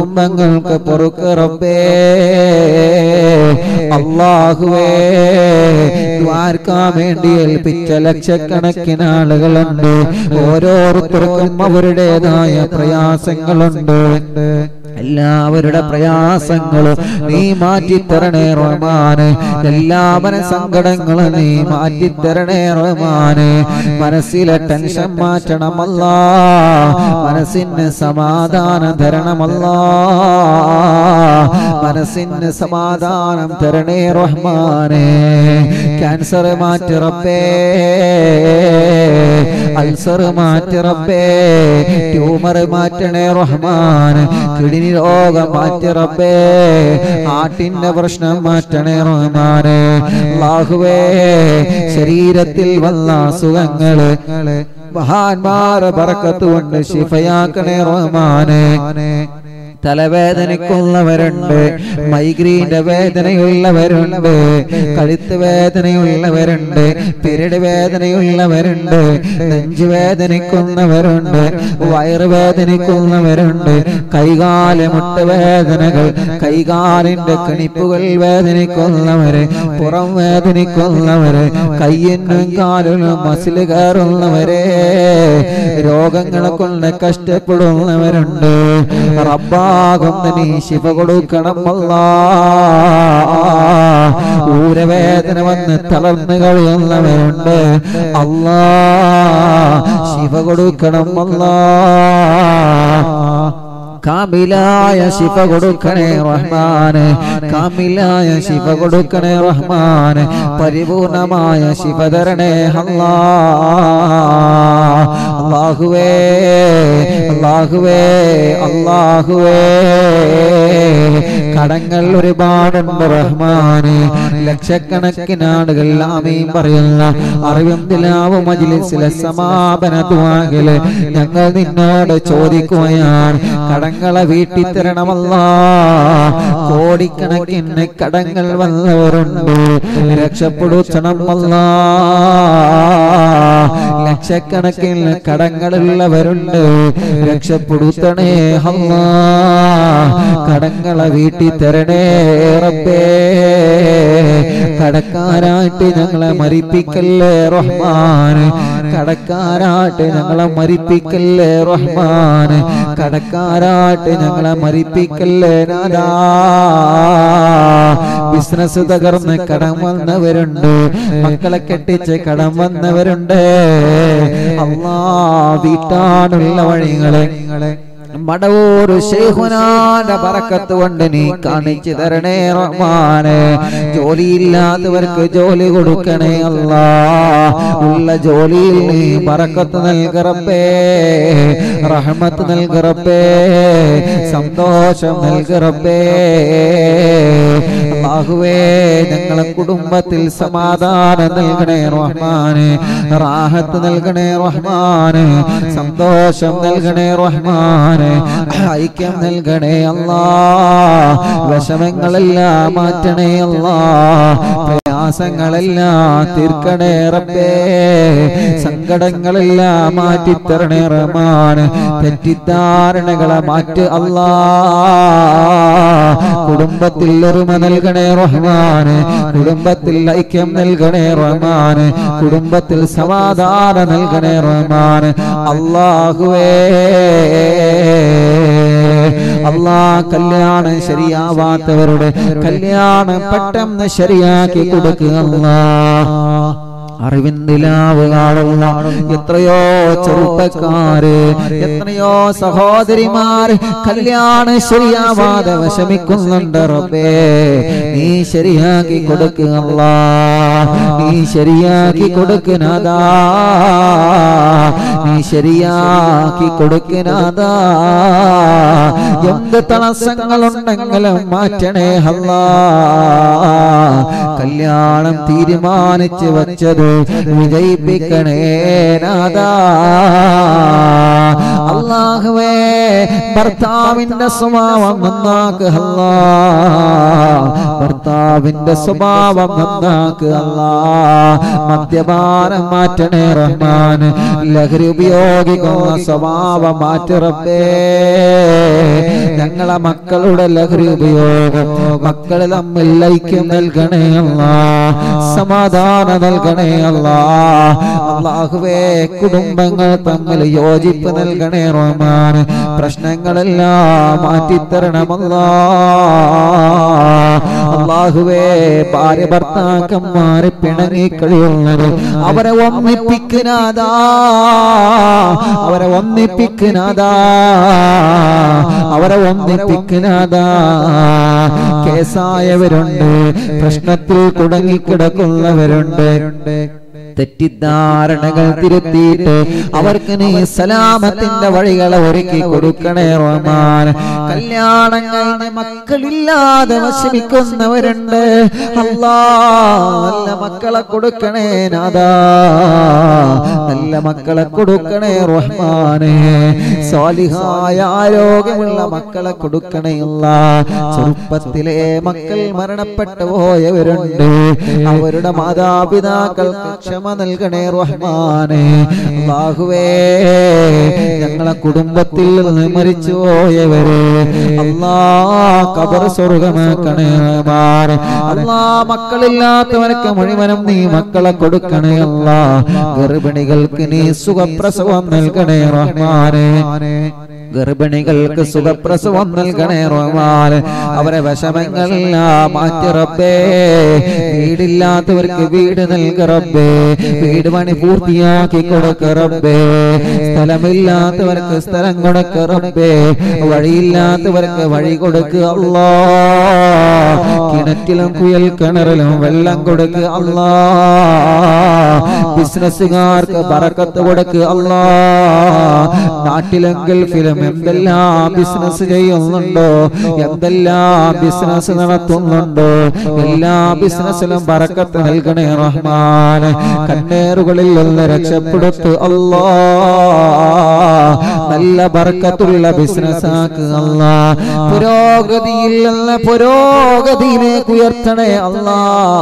കൂട്ടുകുടുംബങ്ങൾക്ക് പൊറുക്കറപ്പേ അള്ളാഹുവേ ദ്വാർക്കാൻ വേണ്ടി ഏൽപ്പിച്ച ലക്ഷക്കണക്കിന് ആളുകളുണ്ട് ഓരോരുത്തർക്കും അവരുടേതായ പ്രയാസങ്ങളുണ്ട് എല്ലാവരുടെ പ്രയാസങ്ങളും നീ മാറ്റിത്തരണേ റഹ്മാന് എല്ലാവരും സങ്കടങ്ങളും നീ മാറ്റിത്തരണേ റഹ്മാന് മനസ്സിലെ ടെൻഷൻ മാറ്റണമല്ല മനസ്സിന് സമാധാനം തരണമല്ല മനസ്സിന് സമാധാനം തരണേ റഹ്മാനെ ക്യാൻസർ മാറ്റി റബ്ബേ അൾസർ മാറ്റി റബ്ബേ ട്യൂമർ മാറ്റണേ റഹ്മാൻ കിഡ്നി രോഗം മാറ്റി റബ്ബേ ആട്ടിന്റെ പ്രശ്നം മാറ്റണേ റഹ്മാനെ അല്ലാഹുവേ ശരീരത്തിൽ വന്ന അസുഖങ്ങള് മഹാന്മാരെ ബറക്കത്ത് കൊണ്ട് ശിഫയാക്കണേ റഹ്മാനെ തലവേദനയ്ക്കുള്ളവരുണ്ട് മൈഗ്രീന്റെ വേദനയുള്ളവരുണ്ട് കഴുത്ത് വേദനയുള്ളവരുണ്ട് പിരട് വേദനയുള്ളവരുണ്ട് നെഞ്ചു വേദനിക്കുന്നവരുണ്ട് വയറ് വേദനിക്കുന്നവരുണ്ട് കൈകാല് മുട്ട് വേദനകൾ കൈകാലിന്റെ കണിപ്പുകൾ വേദനിക്കുന്നവര് പുറം വേദനിക്കുന്നവര് കയ്യിനും കാലിനും മസിൽ കയറുന്നവരെ രോഗങ്ങളെ കൊണ്ട് കഷ്ടപ്പെടുന്നവരുണ്ട് റബ്ബാകുന്ന നീ ശിവ കൊടുക്കണം അല്ലാ ഊരവേദന വന്ന് തളർന്നു കഴിയുന്നവരുണ്ട് അല്ലാ ശിവ കൊടുക്കണം അല്ലാ കാമിലായ ശിഫ കൊടുക്കണേ റഹ്മാന് കാമിലായ ശിഫ കൊടുക്കണേ റഹ്മാന് പരിപൂർണമായ ശിഫ തരണേ അല്ലാ അല്ലാഹുവേ അല്ലാഹുവേ അല്ലാഹുവേ കടങ്ങൾ ഒരുപാടുണ്ട് റഹ്മാന് ലക്ഷക്കണക്കിന് ആളുകൾ ആമീൻ പറയുന്ന അറിവും ദിലാവും മജിലിസിലെ സമാപന ദുആയില് ഞങ്ങൾ നിന്നോട് ചോദിക്കുകയാണ് കടങ്ങളെ വീട്ടി തരണമല്ല കോടിക്കണക്കിന് കടങ്ങൾ വന്നവരുണ്ട് രക്ഷപ്പെടുത്തണമല്ല ലക്ഷക്കണക്കിന് കടങ്ങളുള്ളവരുണ്ട് രക്ഷപ്പെടുത്തണേ അല്ലാ കടങ്ങളെ വീട്ടി തരണേ റബ്ബേ കടക്കാരായിട്ട് ഞങ്ങളെ മരിപ്പിക്കല്ലേ റഹ്മാന് കടക്കാരായിട്ട് ഞങ്ങളെ മരിപ്പിക്കല്ലേ റഹ്മാന് കടക്കാരായിട്ട് ഞങ്ങളെ മരിപ്പിക്കല്ലേ നാദാ ബിസിനസ് തകർന്ന് കടം വന്നവരുണ്ട് മക്കളെ കെട്ടിച്ച് കടം വന്നവരുണ്ട് അള്ളാ വീട്ടാനുള്ള വഴികളെ മടവൂര് ശേഖുനാന്റെ പറക്കത്ത് കൊണ്ട് നീ കാണിച്ചു തരണേ റഹ്മാനെ ജോലിയില്ലാത്തവർക്ക് ജോലി കൊടുക്കണേ അല്ല ഉള്ള ജോലിയിൽ നീ പറക്കത്ത് നൽകറപ്പേ റഹ്മത്ത് നൽകറപ്പേ സന്തോഷം നൽകറപ്പേ ബാഹുവേ ഞങ്ങളെ കുടുംബത്തിൽ സമാധാനം നൽകണേ റഹ്മാന് റാഹത്ത് നൽകണേ റഹ്മാന് സന്തോഷം നൽകണേ റഹ്മാന് ഐക്യം നൽകണേ അല്ലാ വിഷമങ്ങളെല്ലാം മാറ്റണേ അല്ലാ പ്രയാസങ്ങളെല്ലാം തീർക്കണേ റബ്ബേ സങ്കടങ്ങളെല്ലാം മാറ്റിത്തരണേ റഹ്മാന് തെറ്റിദ്ധാരണകളെ മാറ്റ് അല്ലാ കുടുംബത്തിൽ ഒരുമ നൽകണേ റഹ്മാന് കുടുംബത്തിൽ ഐക്യം നൽകണേ റഹ്മാന് കുടുംബത്തിൽ സമാധാനം നൽകണേ റഹ്മാന് അള്ളാഹുവേ അള്ളാ കല്യാണം ശരിയാവാത്തവരുടെ കല്യാണം പെട്ടെന്ന് ശരിയാക്കി കൊടുക്കുക അല്ലാ അറിവിന്ദിലാവ് കാണുന്ന എത്രയോ ചെറുപ്പക്കാര് എത്രയോ സഹോദരിമാര് കല്യാണം ശരിയാവാതെ വിഷമിക്കുന്നുണ്ട് റബ്ബേ നീ ശരിയാക്കി കൊടുക്കുക നീ ശരിയാക്കി കൊടുക്കുന്നതാ നീ ശരിയാക്കി കൊടുക്കുന്നതാ എന്ത് തടസ്സങ്ങളുണ്ടെങ്കിലും മാറ്റണേ അല്ലാ കല്യാണം തീരുമാനിച്ച് വച്ചത് വിജയിപ്പിക്കണേ നാദാ അള്ളാഹുവേ ഭർത്താവിന്റെ സ്വഭാവം നന്നാക്ക് അല്ലാ ഭർത്താവിന്റെ സ്വഭാവം നന്നാക്ക് അല്ലാ മദ്യപാനം മാറ്റണേ റഹ്മാൻ ലഹരി ഉപയോഗിക്കുന്ന സ്വഭാവം മാറ്റിറപ്പേ ഞങ്ങളെ മക്കളുടെ ലഹരി ഉപയോഗം മക്കൾ തമ്മിൽ ഐക്യം നൽകണേ അല്ല സമാധാനം നൽകണേ അല്ല അള്ളാഹുവേ കുടുംബങ്ങൾ തമ്മിൽ യോജിപ്പ് നൽകണേ റഹ്മാൻ പ്രശ്നങ്ങളെല്ലാം മാറ്റിത്തരണമല്ല അള്ളാഹുവേ ഭാര്യ ഭർത്താക്കന്മാരെ പിണങ്ങി കഴിയുന്നത് അവരെ ഒന്നിപ്പിക്കുനാതാ അവരെ ഒന്നിപ്പിക്കുനാതാ അവരെ ഒന്നിപ്പിക്കുനാതാ കേസായവരുണ്ട് പ്രശ്നത്തിൽ കുടുങ്ങിക്കിടക്കുന്നവരുണ്ട് തെറ്റിദ്ധാരണകൾ തിരുത്തിയിട്ട് അവർക്ക് നീ സലാമത്തിന്റെ വഴികളെ ഒരുക്കി കൊടുക്കണേ റഹ്മാൻ കല്യാണം കഴിഞ്ഞ് മക്കളില്ലാതെ വശമിക്കുന്നവരുണ്ട് അല്ലാ നല്ല മക്കളെ കൊടുക്കണേ നാദാ നല്ല മക്കളെ കൊടുക്കണേ റഹ്മാനെ സ്വാലിഹായ ആരോഗ്യമുള്ള മക്കളെ കൊടുക്കണേ അല്ല ചെറുപ്പത്തിലെ മക്കൾ മരണപ്പെട്ടു പോയവരുണ്ട് അവരുടെ മാതാപിതാക്കൾക്ക് ക്ഷമ നൽകണേ റഹ്മാനെ അല്ലാഹുവേ ഞങ്ങളെ കുടുംബത്തിൽ നിന്ന് മരിച്ചു പോയവരെ അല്ലാ കബർ സ്വർഗമാക്കണേ റഹ്മാനെ അല്ലാ മക്കളില്ലാത്തവർക്ക് മുഴുവനും നീ മക്കളെ കൊടുക്കണേ അല്ല ഗർഭിണികൾക്ക് നീ സുഖപ്രസവം നൽകണേ റഹ്മാനെ ഗർഭിണികൾക്ക് സുഖപ്രസവം നൽകണേ റഹ്മാൻ അവരെ വിഷമങ്ങളെല്ലാം മാറ്റി റബ്ബേ വീടില്ലാത്തവർക്ക് വീട് നൽക റബ്ബേ വീട് പണി പൂർത്തിയാക്കി കൊടുക്ക റബ്ബേ സ്ഥലമില്ലാത്തവർക്ക് സ്ഥലം കൊടുക്ക റബ്ബേ വഴിയില്ലാത്തവർക്ക് വഴി കൊടുക്കുക അല്ലാ കിണറ്റിലും കുയൽ കിണറിലും വെള്ളം കൊടുക്കുക അല്ലാ ബിസിനസ്സുകാർക്ക് ബറക്കത്ത് കൊടുക്കുക അല്ലാ നാട്ടിലും ഗൾഫിലും എന്തെല്ലാം ബിസിനസ് ചെയ്യുന്നുണ്ടോ എന്തെല്ലാം ബിസിനസ് നടത്തുന്നുണ്ടോ എല്ലാ ബിസിനസ്സിലും ബറക്കത്ത് നൽകണേ റഹ്മാൻ കണ്ണേറുകളിൽ നിന്ന് രക്ഷപ്പെടുത്തു അല്ലാ നല്ല ബർക്കത്തുള്ള ബിസിനസ് ആക്കുക അല്ലാ പുരോഗതിയിൽ നിന്ന് പുരോഗതിയിലേക്ക് ഉയർത്തണേ അല്ലാ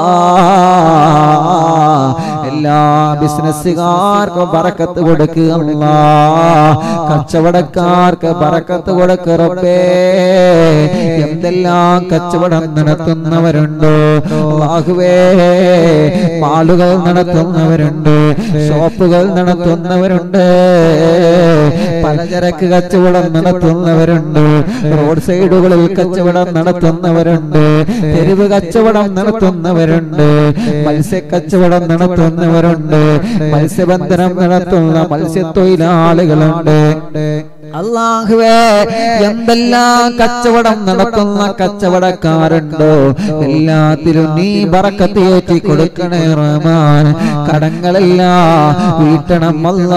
എല്ലാ ബിസിനസ്സുകാർക്കും ബറക്കത്ത് കൊടുക്കുക അല്ലാ കച്ചവടക്കാർക്ക് ബറക്കത്ത് കൊടുക്കുക റബ്ബേ എന്തെല്ലാം കച്ചവടം നടത്തുന്നവരുണ്ടോ അല്ലാഹുവേ മാളുകൾ നടത്തുന്നവരുണ്ട് ഷോപ്പുകൾ നടത്തുന്നവരുണ്ട് പലചരക്ക് കച്ചവടം നടത്തുന്നവരുണ്ട് റോഡ് സൈഡുകളിൽ കച്ചവടം നടത്തുന്നവരുണ്ട് തെരുവ് കച്ചവടം നടത്തുന്നവരുണ്ട് മത്സ്യ കച്ചവടം നടത്തുന്നവരുണ്ട് മത്സ്യബന്ധനം നടത്തുന്ന മത്സ്യത്തൊഴിലാളികളുണ്ട് അള്ളാഹുവേ എന്തെല്ലാം കച്ചവടം നടത്തുന്ന കച്ചവടക്കാരുണ്ടോ എല്ലാത്തിലും നീ ബറക്കത്ത് ഏറ്റി കൊടുക്കണേ റഹ്മാൻ കടങ്ങളെല്ലാം വീട്ടണം അല്ല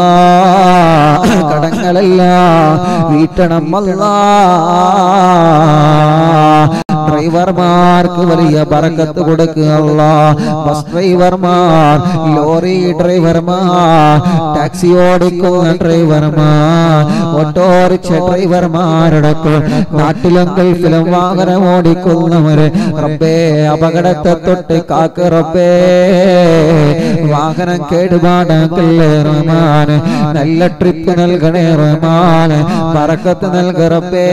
കടങ്ങളെല്ലാം വീട്ടണം അല്ല ഡ്രൈവർമാർക്ക് വലിയ ബറക്കത്ത് കൊടുക്കുക അല്ല ബസ് ഡ്രൈവർമാർ ലോറി ഡ്രൈവർമാർ ടാക്സി ഓടിക്കുന്ന ഡ്രൈവർമാർ ഓട്ടോറിക്ഷ ഡ്രൈവർമാരടക്കം നാട്ടിലും ഗൾഫിലും വാഹനം ഓടിക്കുന്നവര് റബ്ബേ അപകടത്തെ തൊട്ട് കാക്ക് റബ്ബേ വാഹനം കേടുപാടാക്കല്ലേ റഹ്മാൻ നല്ല ട്രിപ്പ് നൽകണേ റഹ്മാൻ ബറക്കത്ത് നൽക റബ്ബേ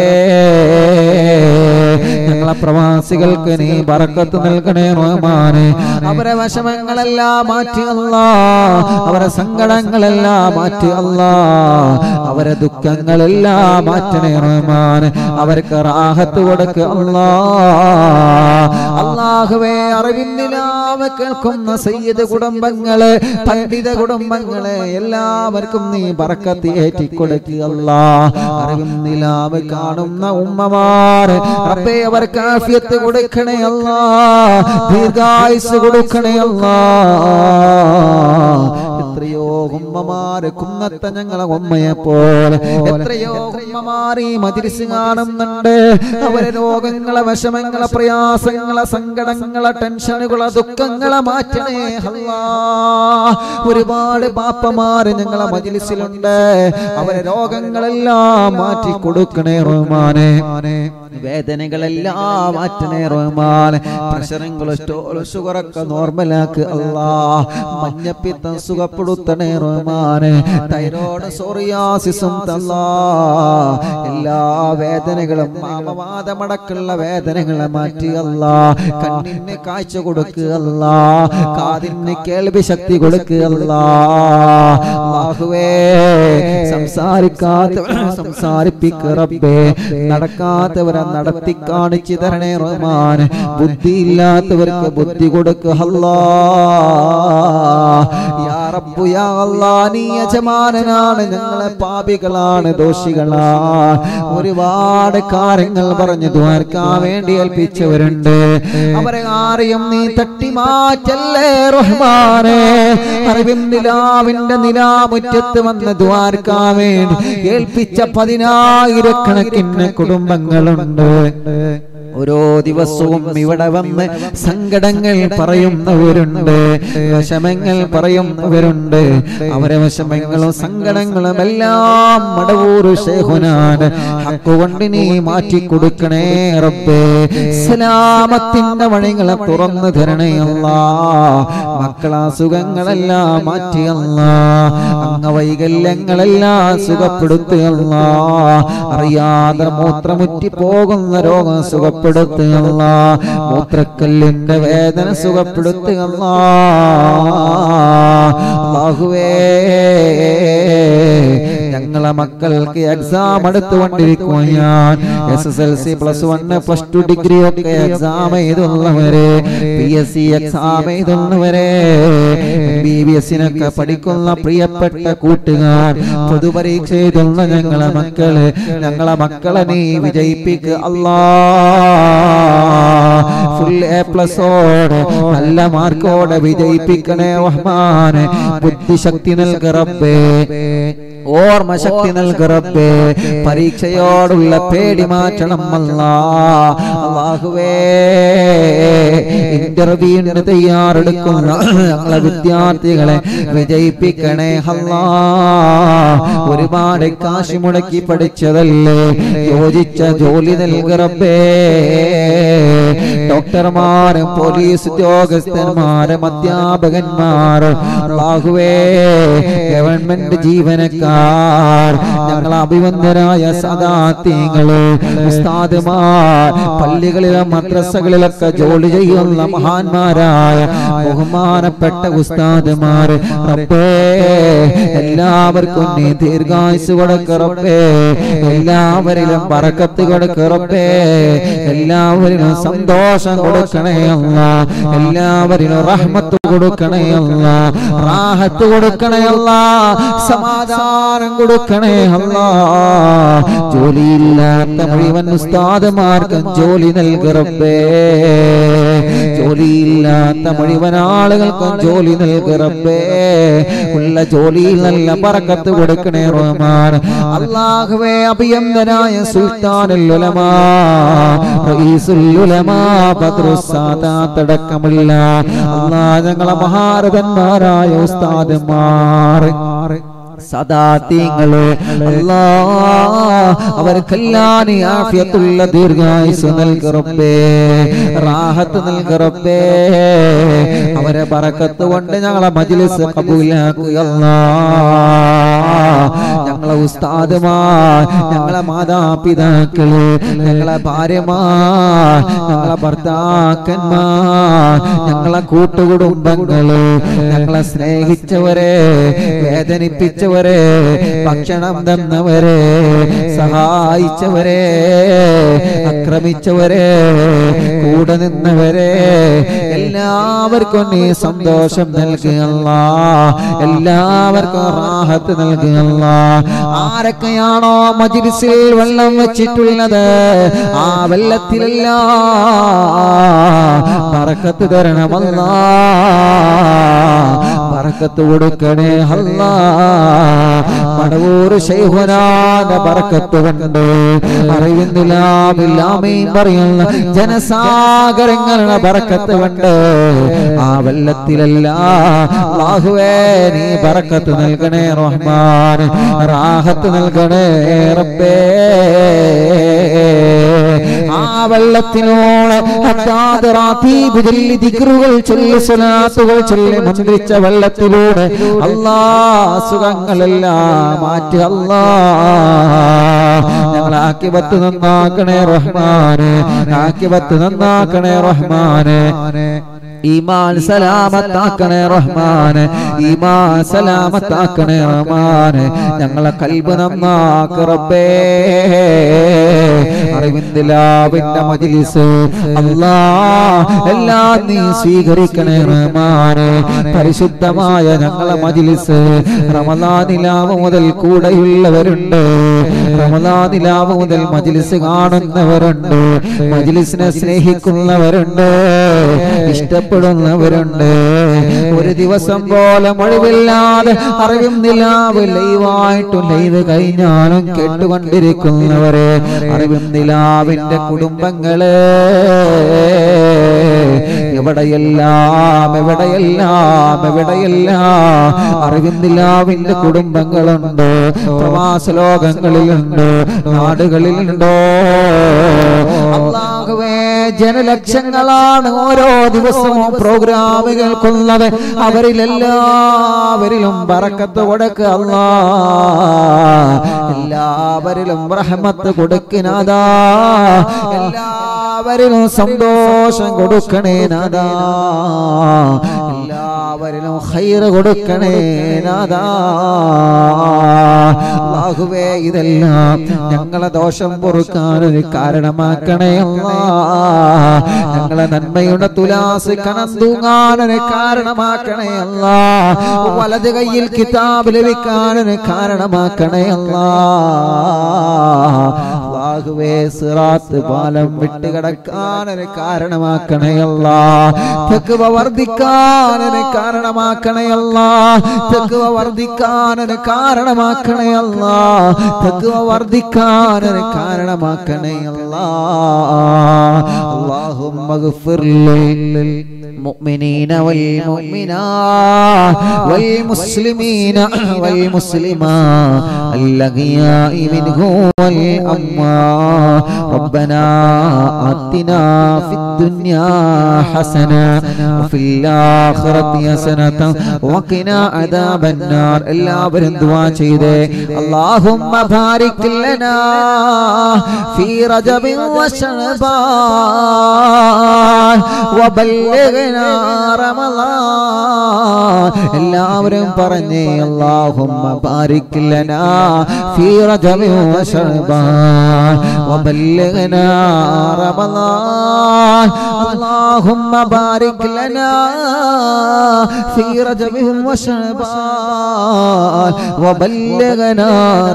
ഞങ്ങളെ പ്രവാസികൾക്ക് നീ ബറക്കത്ത് നൽകണേ റഹ്മാനെ അവരെ വശമങ്ങളെല്ലാം മാറ്റി അല്ലാ അവരെ സങ്കടങ്ങളെല്ലാം മാറ്റി അല്ലാ അവരെ ദുഃഖങ്ങളെല്ലാം മാറ്റണേ റഹ്മാൻ അവർക്ക് റാഹത്ത് കൊടുക്കുക അല്ലാ അള്ളാഹുവേ അറിവിന്നിലാവ കേൾക്കുന്ന സയ്യിദ് കുടുംബങ്ങള് പണ്ഡിത കുടുംബങ്ങളെ എല്ലാവർക്കും നീ ബറക്കത്ത് ഏറ്റി കൊടുക്കുക അല്ലാ അറിവിന്നിലാവ് കാണുന്ന ഉമ്മമാര് റബ്ബേ അവർക്ക് ആഫിയത്ത് കൊടുക്കണേ അല്ലാ ദീർഘായുസ് കൊടുക്കണേ അല്ലാ എത്രയോ ഉമ്മമാര് കുന്നത്തെ ഞങ്ങളെ ഉമ്മയെ പോലെ എത്രയോ ഉമ്മമാര് ഈ മജിരിസ് കാണുന്നുണ്ട് അവരെ രോഗങ്ങളെ വിഷമങ്ങളെ പ്രയാസങ്ങളെ സങ്കടങ്ങളെ ടെൻഷനുകളെ ദുഃഖങ്ങളെ മാറ്റണേ അല്ലാ ഒരുപാട് പാപ്പമാര് ഞങ്ങളെ മജിലിസിലുണ്ട് അവരെ രോഗങ്ങളെല്ലാം മാറ്റി കൊടുക്കണേ റഹ്മാനെ വേദനകളെല്ലാം മാറ്റണേ റഹ്മാൻ പ്രഷറും കൊളസ്ട്രോളും ഷുഗറൊക്കെ നോർമലാക്ക് അല്ലാ മഞ്ഞപ്പിത്തം സുഖപ്പെടുത്തണേ റഹ്മാന് തൈറോയ്ഡ് സോറിയാസിസും തല്ലാ എല്ലാ വേദനകളും മാമവാദമടക്കുള്ള വേദനകളെ മാറ്റിയല്ല കണ്ണിന് കാഴ്ച കൊടുക്കുകയല്ല കാതിന് കേൾവി ശക്തി കൊടുക്കുകയല്ല അല്ലാഹുവേ സംസാരിക്കാത്തവരെ സംസാരിപ്പിക്കുക റബ്ബേ നടക്കാത്തവരെ നടത്തി കാണിച്ചു തരണേ റഹ്മാൻ ബുദ്ധിയില്ലാത്തവർക്ക് ബുദ്ധി കൊടുക്കുക അല്ലാ യാ റബ്ബു യാ അല്ലാ നീ യജമാനനാണ് ഞങ്ങളെ പാപികളാണ് ദോഷികളാണ് ഒരുപാട് കാര്യങ്ങൾ പറഞ്ഞു ദ്വാർക്കാൻ വേണ്ടി ഏൽപ്പിച്ചവരുണ്ട് അവരെ ആരെയും നീ തട്ടി മാറ്റല്ലേ റഹ്മാനെ അറിവിൻ നിലാവിന്റെ നിലാമുറ്റത്ത് വന്ന് ദ്വാർക്കാൻ വേണ്ടി ഏൽപ്പിച്ച പതിനായിരക്കണക്കിന് കുടുംബങ്ങളുണ്ട് ഓരോ ദിവസവും ഇവിടെ വന്ന് സങ്കടങ്ങൾ പറയുന്നവരുണ്ട് വിഷമങ്ങൾ പറയുന്നവരുണ്ട് അവരെ വിഷമങ്ങളും സങ്കടങ്ങളും എല്ലാം മടവൂർ ശേഖുനാണ് ഹക്കുകൊണ്ട് നീ മാറ്റി കൊടുക്കണേ റബ്ബേ സലാമത്തിന്റെ വഴികളെ തുറന്നു തരണയല്ല മക്കളാ സുഖങ്ങളെല്ലാം മാറ്റിയല്ല അംഗവൈകല്യങ്ങളെല്ലാം സുഖപ്പെടുത്തുകയല്ല അറിയാതെ മൂത്രമുറ്റി പോകുന്ന രോഗം സുഖപ്പെടുത്തുകയല്ല മൂത്രക്കല്ലിന്റെ വേദന സുഖപ്പെടുത്തുകയല്ല അല്ലാഹുവേ ഞങ്ങളെ മക്കൾക്ക് എക്സാം എടുത്തുകൊണ്ടിരിക്കുക ഞാൻ S S L C plus one plus two degree ഒക്കെ എക്സാം എഴുതുന്നവരെ പി എസ് സി എക്സാം എഴുതുന്നവരെ ബി ബി എസിനൊക്കെ പഠിക്കുന്ന പ്രിയപ്പെട്ട കൂട്ടുകാർ പൊതുപരീക്ഷ എഴുതുന്ന ഞങ്ങളെ മക്കള് ഞങ്ങളെ മക്കളെ നീ വിജയിപ്പിക്കുക അല്ലാ ഫുൾ എ പ്ലസോടെ നല്ല മാർക്കോടെ വിജയിപ്പിക്കണേ റഹ്മാനെ ബുദ്ധിശക്തി നൽക റബ്ബേ ഓർമ്മ ശക്തി നൽക റബ്ബേ പരീക്ഷയോടുള്ള പേടി മാറ്റണം അല്ലാ അല്ലാഹുവേ ഇന്റർവ്യൂവിന് തയ്യാറെടുക്കുന്ന ഞങ്ങളെ വിദ്യാർത്ഥികളെ വിജയിപ്പിക്കണേ അല്ലാ ഒരുപാട് കാശ് മുടക്കി പഠിച്ചതല്ലേ യോജിച്ച ജോലി നൽക റബ്ബേ ഡോക്ടർമാരും പോലീസ് ഉദ്യോഗസ്ഥന്മാരും അധ്യാപകന്മാരും അല്ലാഹുവേ ഗവൺമെന്റ് ജീവനക്കാർ ഞങ്ങൾ അഭിവന്ദരായ സദാത്യങ്ങള് ഉസ്താദുമാർ പള്ളികളിലും മദ്രസകളിലൊക്കെ ജോലി ചെയ്യുന്ന മഹാന്മാരായ ബഹുമാനപ്പെട്ട ഉസ്താദുമാർ റബ്ബേ എല്ലാവർക്കും നീ ദീർഘായുസ് കൊടുക്ക റബ്ബേ എല്ലാവരിലും പറക്കത്ത് കൊടുക്ക റബ്ബേ എല്ലാവരിലും സന്തോഷം കൊടുക്കണേ അല്ല എല്ലാവരിലും റഹ്മത്ത് കൊടുക്കണേ അല്ല റാഹത്ത് കൊടുക്കണേ അല്ല സമാധാനം കൊടുക്കണേ അല്ല ജോലിയില്ലാത്ത മുഴുവൻ ഉസ്താദുമാർക്കും ജോലി നൽകറപ്പേ ജോലിയില്ലാത്ത മുഴുവൻ ആളുകൾക്കും ജോലി നൽകറപ്പേ ഉള്ള ജോലിയിൽ നല്ല പറക്കത്ത് കൊടുക്കണേ റഹ്മാൻ അള്ളാഹുവേ അഭിയന്തനായ സുൽത്താനുൽ ഉലമാ റഈസുൽ ഉലമാ ബദ്റുസ്സാദാത്തടക്കമുള്ള അല്ലാ ഞങ്ങളെ മഹാരഥന്മാരായ ഉസ്താദന്മാർ സദാത്യങ്ങള് അല്ലാ അവർക്കെല്ലാം നീ ആഫിയത്തുള്ള ദീർഘായുസ് നൽകറപ്പേ റാഹത്ത് നൽകറപ്പേ അവരെ ബറക്കത്ത് കൊണ്ട് ഞങ്ങളെ മജ്ലിസ് കബൂലാക്കുകയല്ലാ ഞങ്ങളെ ഉസ്താദുമാർ ഞങ്ങളെ മാതാപിതാക്കള് ഞങ്ങളെ ഭാര്യമാർ ഞങ്ങളെ ഭർത്താക്കന്മാർ ഞങ്ങളെ കൂട്ടുകുടുംബങ്ങള് ഞങ്ങളെ സ്നേഹിച്ചവരെ വേദനിപ്പിച്ചവരെ ഭക്ഷണം തന്നവരെ സഹായിച്ചവരെ ആക്രമിച്ചവരെ കൂടെ നിന്നവരെ എല്ലാവർക്കും നീ സന്തോഷം നൽകുകയല്ല എല്ലാവർക്കും റാഹത്ത് നൽകുകയല്ല ആരൊക്കെയാണോ മജിലിസിൽ വെള്ളം വെച്ചിട്ടുള്ളത് ആ വെള്ളത്തിലല്ല പറക്കത്ത് തരണമല്ല പറക്കത്ത് കൊടുക്കണേ അല്ല മടവൂർ ശൈഹുനാന്റെ പറക്കത്ത് കൊണ്ട് അറിവിന്ദിലാമില്ലാമയും പറയുന്ന ജനസാഗരങ്ങളുടെ പറക്കത്ത് കൊണ്ട് ആ വെള്ളത്തിലല്ല അല്ലാഹുവേ നീ പറക്കത്ത് നൽകണേ റഹ്മാൻ റാഹത്ത് നൽകണേ റബ്ബേ ആ വെള്ളത്തിനോട് ദിക്റുകൾ ചൊല്ലി സ്വലാത്തുകൾ ചൊല്ലി മന്ത്രിച്ച വെള്ളത്തിലൂടെ അല്ലാ സുഖങ്ങളെല്ലാം മാറ്റി അല്ലാ ഞങ്ങൾ ആക്കിബത്ത് നന്നാക്കണേ റഹ്മാനെ ആക്കിബത്ത് നന്നാക്കണേ റഹ്മാനെ ഈമാൻ സലാമത്താക്കണേ റഹ്മാന് ഈമാൻ സലാമത്താക്കണേ റഹ്മാന് ഞങ്ങളെ കൽബ് നന്നാക്ക് റബ്ബേ അറിവിന്ദിലാവിന്റെ മജിലിസ് അല്ലാ എല്ലാം നീ സ്വീകരിക്കണേ റഹ്മാന് പരിശുദ്ധമായ ഞങ്ങളെ മജിലിസ് റമദാനിലാവ് മുതൽ കൂടെയുള്ളവരുണ്ട് റമദാനിലാവ് മുതൽ മജിലിസ് കാണുന്നവരുണ്ട് മജിലിസിനെ സ്നേഹിക്കുന്നവരുണ്ട് ഇഷ്ടപ്പെടുന്നവരുണ്ട് ഒരു ദിവസം പോലെ മഴവില്ലാതെ അറിവും നിലാവ് ലൈവായിട്ടും ലൈവ് കഴിഞ്ഞാലും കേട്ടുകൊണ്ടിരിക്കുന്നവരെ അറിവും നിലാവിന്റെ കുടുംബങ്ങളെ എവിടെയെല്ലാം എവിടെയെല്ലാം എവിടെയെല്ലാം അറിവിൻ നിലാവിന്റെ കുടുംബങ്ങളുണ്ട് പ്രവാസ ലോകങ്ങളിലുണ്ട് നാടുകളിലുണ്ടോ അള്ളാഹുവേ ജനലക്ഷങ്ങളാണ് ഓരോ ദിവസവും പ്രോഗ്രാം കേൾക്കുന്നത് അവരിലെല്ലാവരിലും ബറക്കത്ത് കൊടുക്കുക അല്ലാ എല്ലാവരിലും റഹ്മത്ത് കൊടുക്കിനാദാ എല്ലാവരിലും സന്തോഷം കൊടുക്കണേ നാദാ എല്ലാവരിലും ഹൈറ് കൊടുക്കണേ നാദാ അല്ലാഹുവേ ഇതെല്ലാം ഞങ്ങളെ ദോഷം പൊറുക്കാൻ ഒരു കാരണമാക്കണേ അല്ലാ ഞങ്ങളെ നന്മയുടെ തുലാസ് കണം തൂങ്ങാനൊരു കാരണമാക്കണേ അല്ലാ വലത് കയ്യിൽ കിതാബ് ലഭിക്കാനൊരു കാരണമാക്കണേ അല്ലാ അല്ലാഹുവേ സിറാത്ത് പാലം വിട്ടുകിടക്കാനൊരു കാരണമാക്കണേ അല്ലാ തെക്കുവ വർദ്ധിക്കാനൊരു കാരണമാക്കണേ അല്ലാ തെക്കുവ വർദ്ധിക്കാനൊരു കാരണമാക്കണേ അല്ലാ തെക്കുവ വർദ്ധിക്കാനൊരു കാരണമാക്കണേ അല്ലാ اللهم اغفر للمؤمنين والمؤمنات والمسلمين والمسلمات الأغياء منهم والأموات ربنا آتنا في الدنيا حسنة وفي الآخرة حسنة وقنا عذاب النار എല്ലാവരും ദുആ ചെയ്തേ اللهم بارك لنا في رجب وشعبان وبلغنا رمضان എല്ലാവരും പറഞ്ഞേ اللهم بارك لنا في رجب وشعبان وبلغنا رمضان اللهم بارك لنا في رجب وشعبان وبلغنا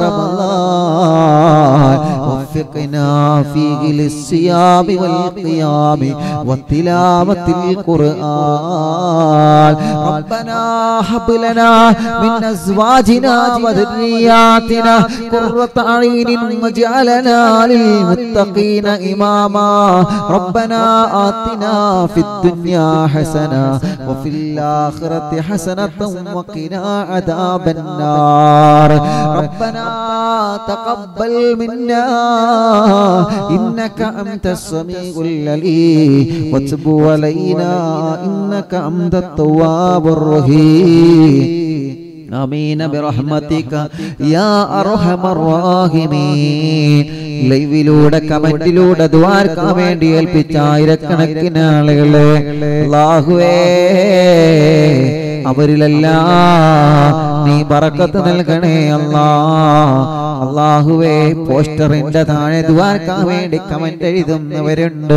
رمضان وفقنا فيه للصيام والقيام وتلاوة القرآن ربنا هب لنا من أزواجنا وذرياتنا قرة أعين واجعلنا للمتقين إماما ربنا آتنا في الدنيا حسنة وفي الآخرة حسنة وقنا عذاب النار ربنا تقبل منا إنك أنت السميع العليم وتب علينا إنك أنت التواب الرحيم آمين برحمتك يا أرحم الراحمين ലൈവിലൂടെ കമന്റിലൂടെ ദ്വാർക്കാൻ വേണ്ടി ഏൽപ്പിച്ച ആയിരക്കണക്കിന് ആളുകളെ അല്ലാഹുവേ അവരിലെല്ലാം നീ ബറക്കത്ത് നൽകണേ അല്ലാ അള്ളാഹുവേ പോസ്റ്ററിന്റെ താഴെ ദ്വാർക്കാൻ വേണ്ടി കമന്റ് എഴുതുന്നവരുണ്ട്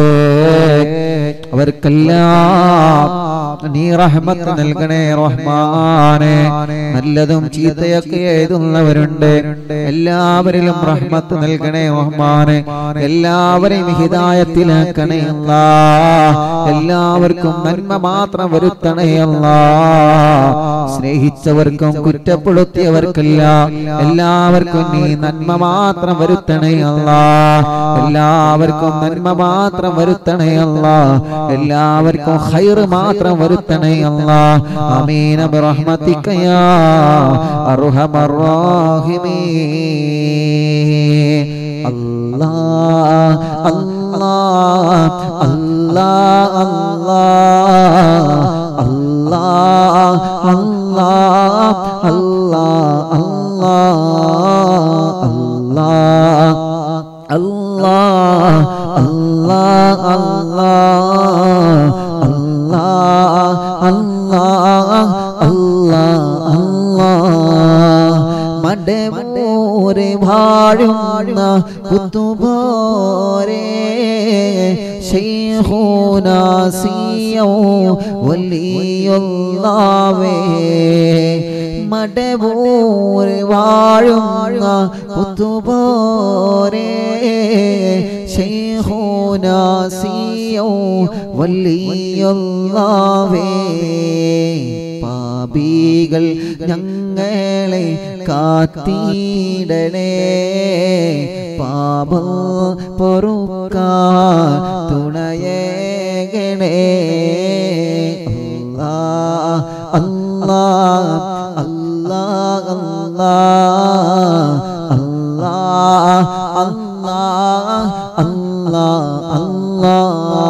അവർക്കെല്ലാം നീ റഹ്മത്ത് നൽകണേ റഹ്മാനെ നല്ലതും ചീത്തയൊക്കെ എഴുതുന്നവരുണ്ട് എല്ലാവരിലും റഹ്മത്ത് നൽകണേ റഹ്മാനെ എല്ലാവരെയും ഹിതായത്തിലാക്കണേ അല്ലാ എല്ലാവർക്കും നന്മ മാത്രം വരുത്തണേ അല്ലാ സ്നേഹിച്ചവർക്കും കുറ്റപ്പെടുത്തിയവർക്കെല്ലാം എല്ലാവർക്കും നീ നന്മ മാത്രം വരുത്തണേ അല്ലാ എല്ലാവർക്കും നന്മ മാത്രം വരുത്തണേ അല്ലാ എല്ലാവർക്കും ഹൈറ് മാത്രം വരുത്തണേ അല്ലാ അമീന ബിറഹ്മതിക യാ അർഹമർ റഹീമീൻ അല്ലാ അല്ലാ അല്ലാ അല്ലാ അല്ലാ അല്ലാ അല്ലാ അല്ലാ അല്ലാ അല്ലാ അല്ലാ അല്ലാ അല്ലാ അല്ലാ അല്ലാ മടമോരെ വാഴുന്ന കുത്തുപോരെ ശൈഖുനാസിയോ വലിയുള്ളാവേ മടവൂര് വാഴുന്ന കുത്തുപോരെ ശൈഖുനാസിയോ വലിയുള്ളാവേ പാപികൾ ഞങ്ങളെ കാത്തിടണേ പാപം പൊറുക്കാൻ തുണയേകണേ അല്ലാ അല്ലാ അല്ലാ അല്ലാ അല്ലാ അല്ലാ അല്ലാ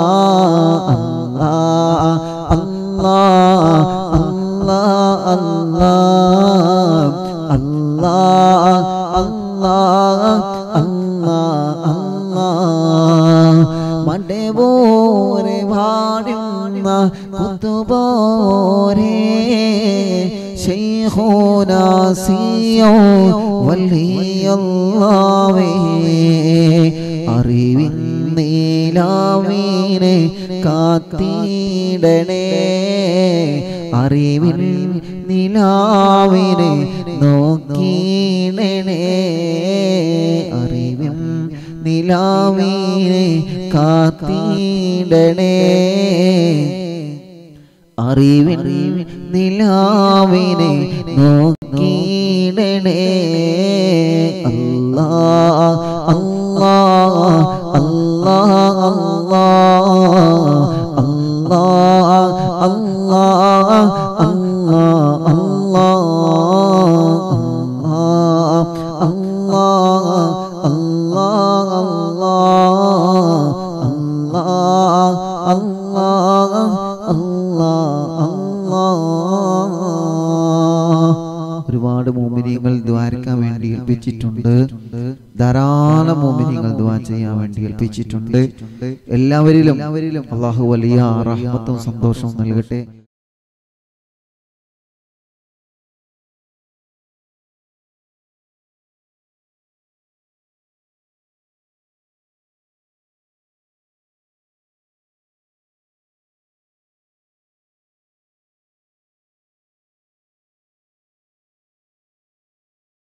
അല്ലാ അല്ലാ അല്ലാ അല്ലാ അല്ലാ അല്ലാ അല്ലാ മടവോരെ ഭാടുന്ന കുത്തുപോരെ ശൈഖോനാസിയോ വലിയല്ലാവേ അറിവിൻ നീലാമീനെ കാത്തിടണേ അറിവിൻ നിലാവിനെ നോക്കിയിടണേ അറിവിൻ നിലാവിനെ കാത്തിടണേ അറിവിൻ നിലാവിനെ നോക്കിയിടണേ അല്ലാ അല്ലാ അല്ലാ അല്ലാ അല്ലാ അല്ലാ അല്ലാ അല്ലാ അല്ലാ അല്ലാ അല്ലാ അല്ലാ അല്ലാ അല്ലാ ഒരുപാട് മോമിനിയങ്ങൾ ദ്വാരക്കാൻ വേണ്ടി ഏൽപ്പിച്ചിട്ടുണ്ട് ധാരാളം മോമിനിയങ്ങൾ ദ്വാ ചെയ്യാൻ വേണ്ടി ഏൽപ്പിച്ചിട്ടുണ്ട് എല്ലാവരിലും അള്ളാഹു വലിയ റഹ്മത്തും സന്തോഷവും നൽകട്ടെ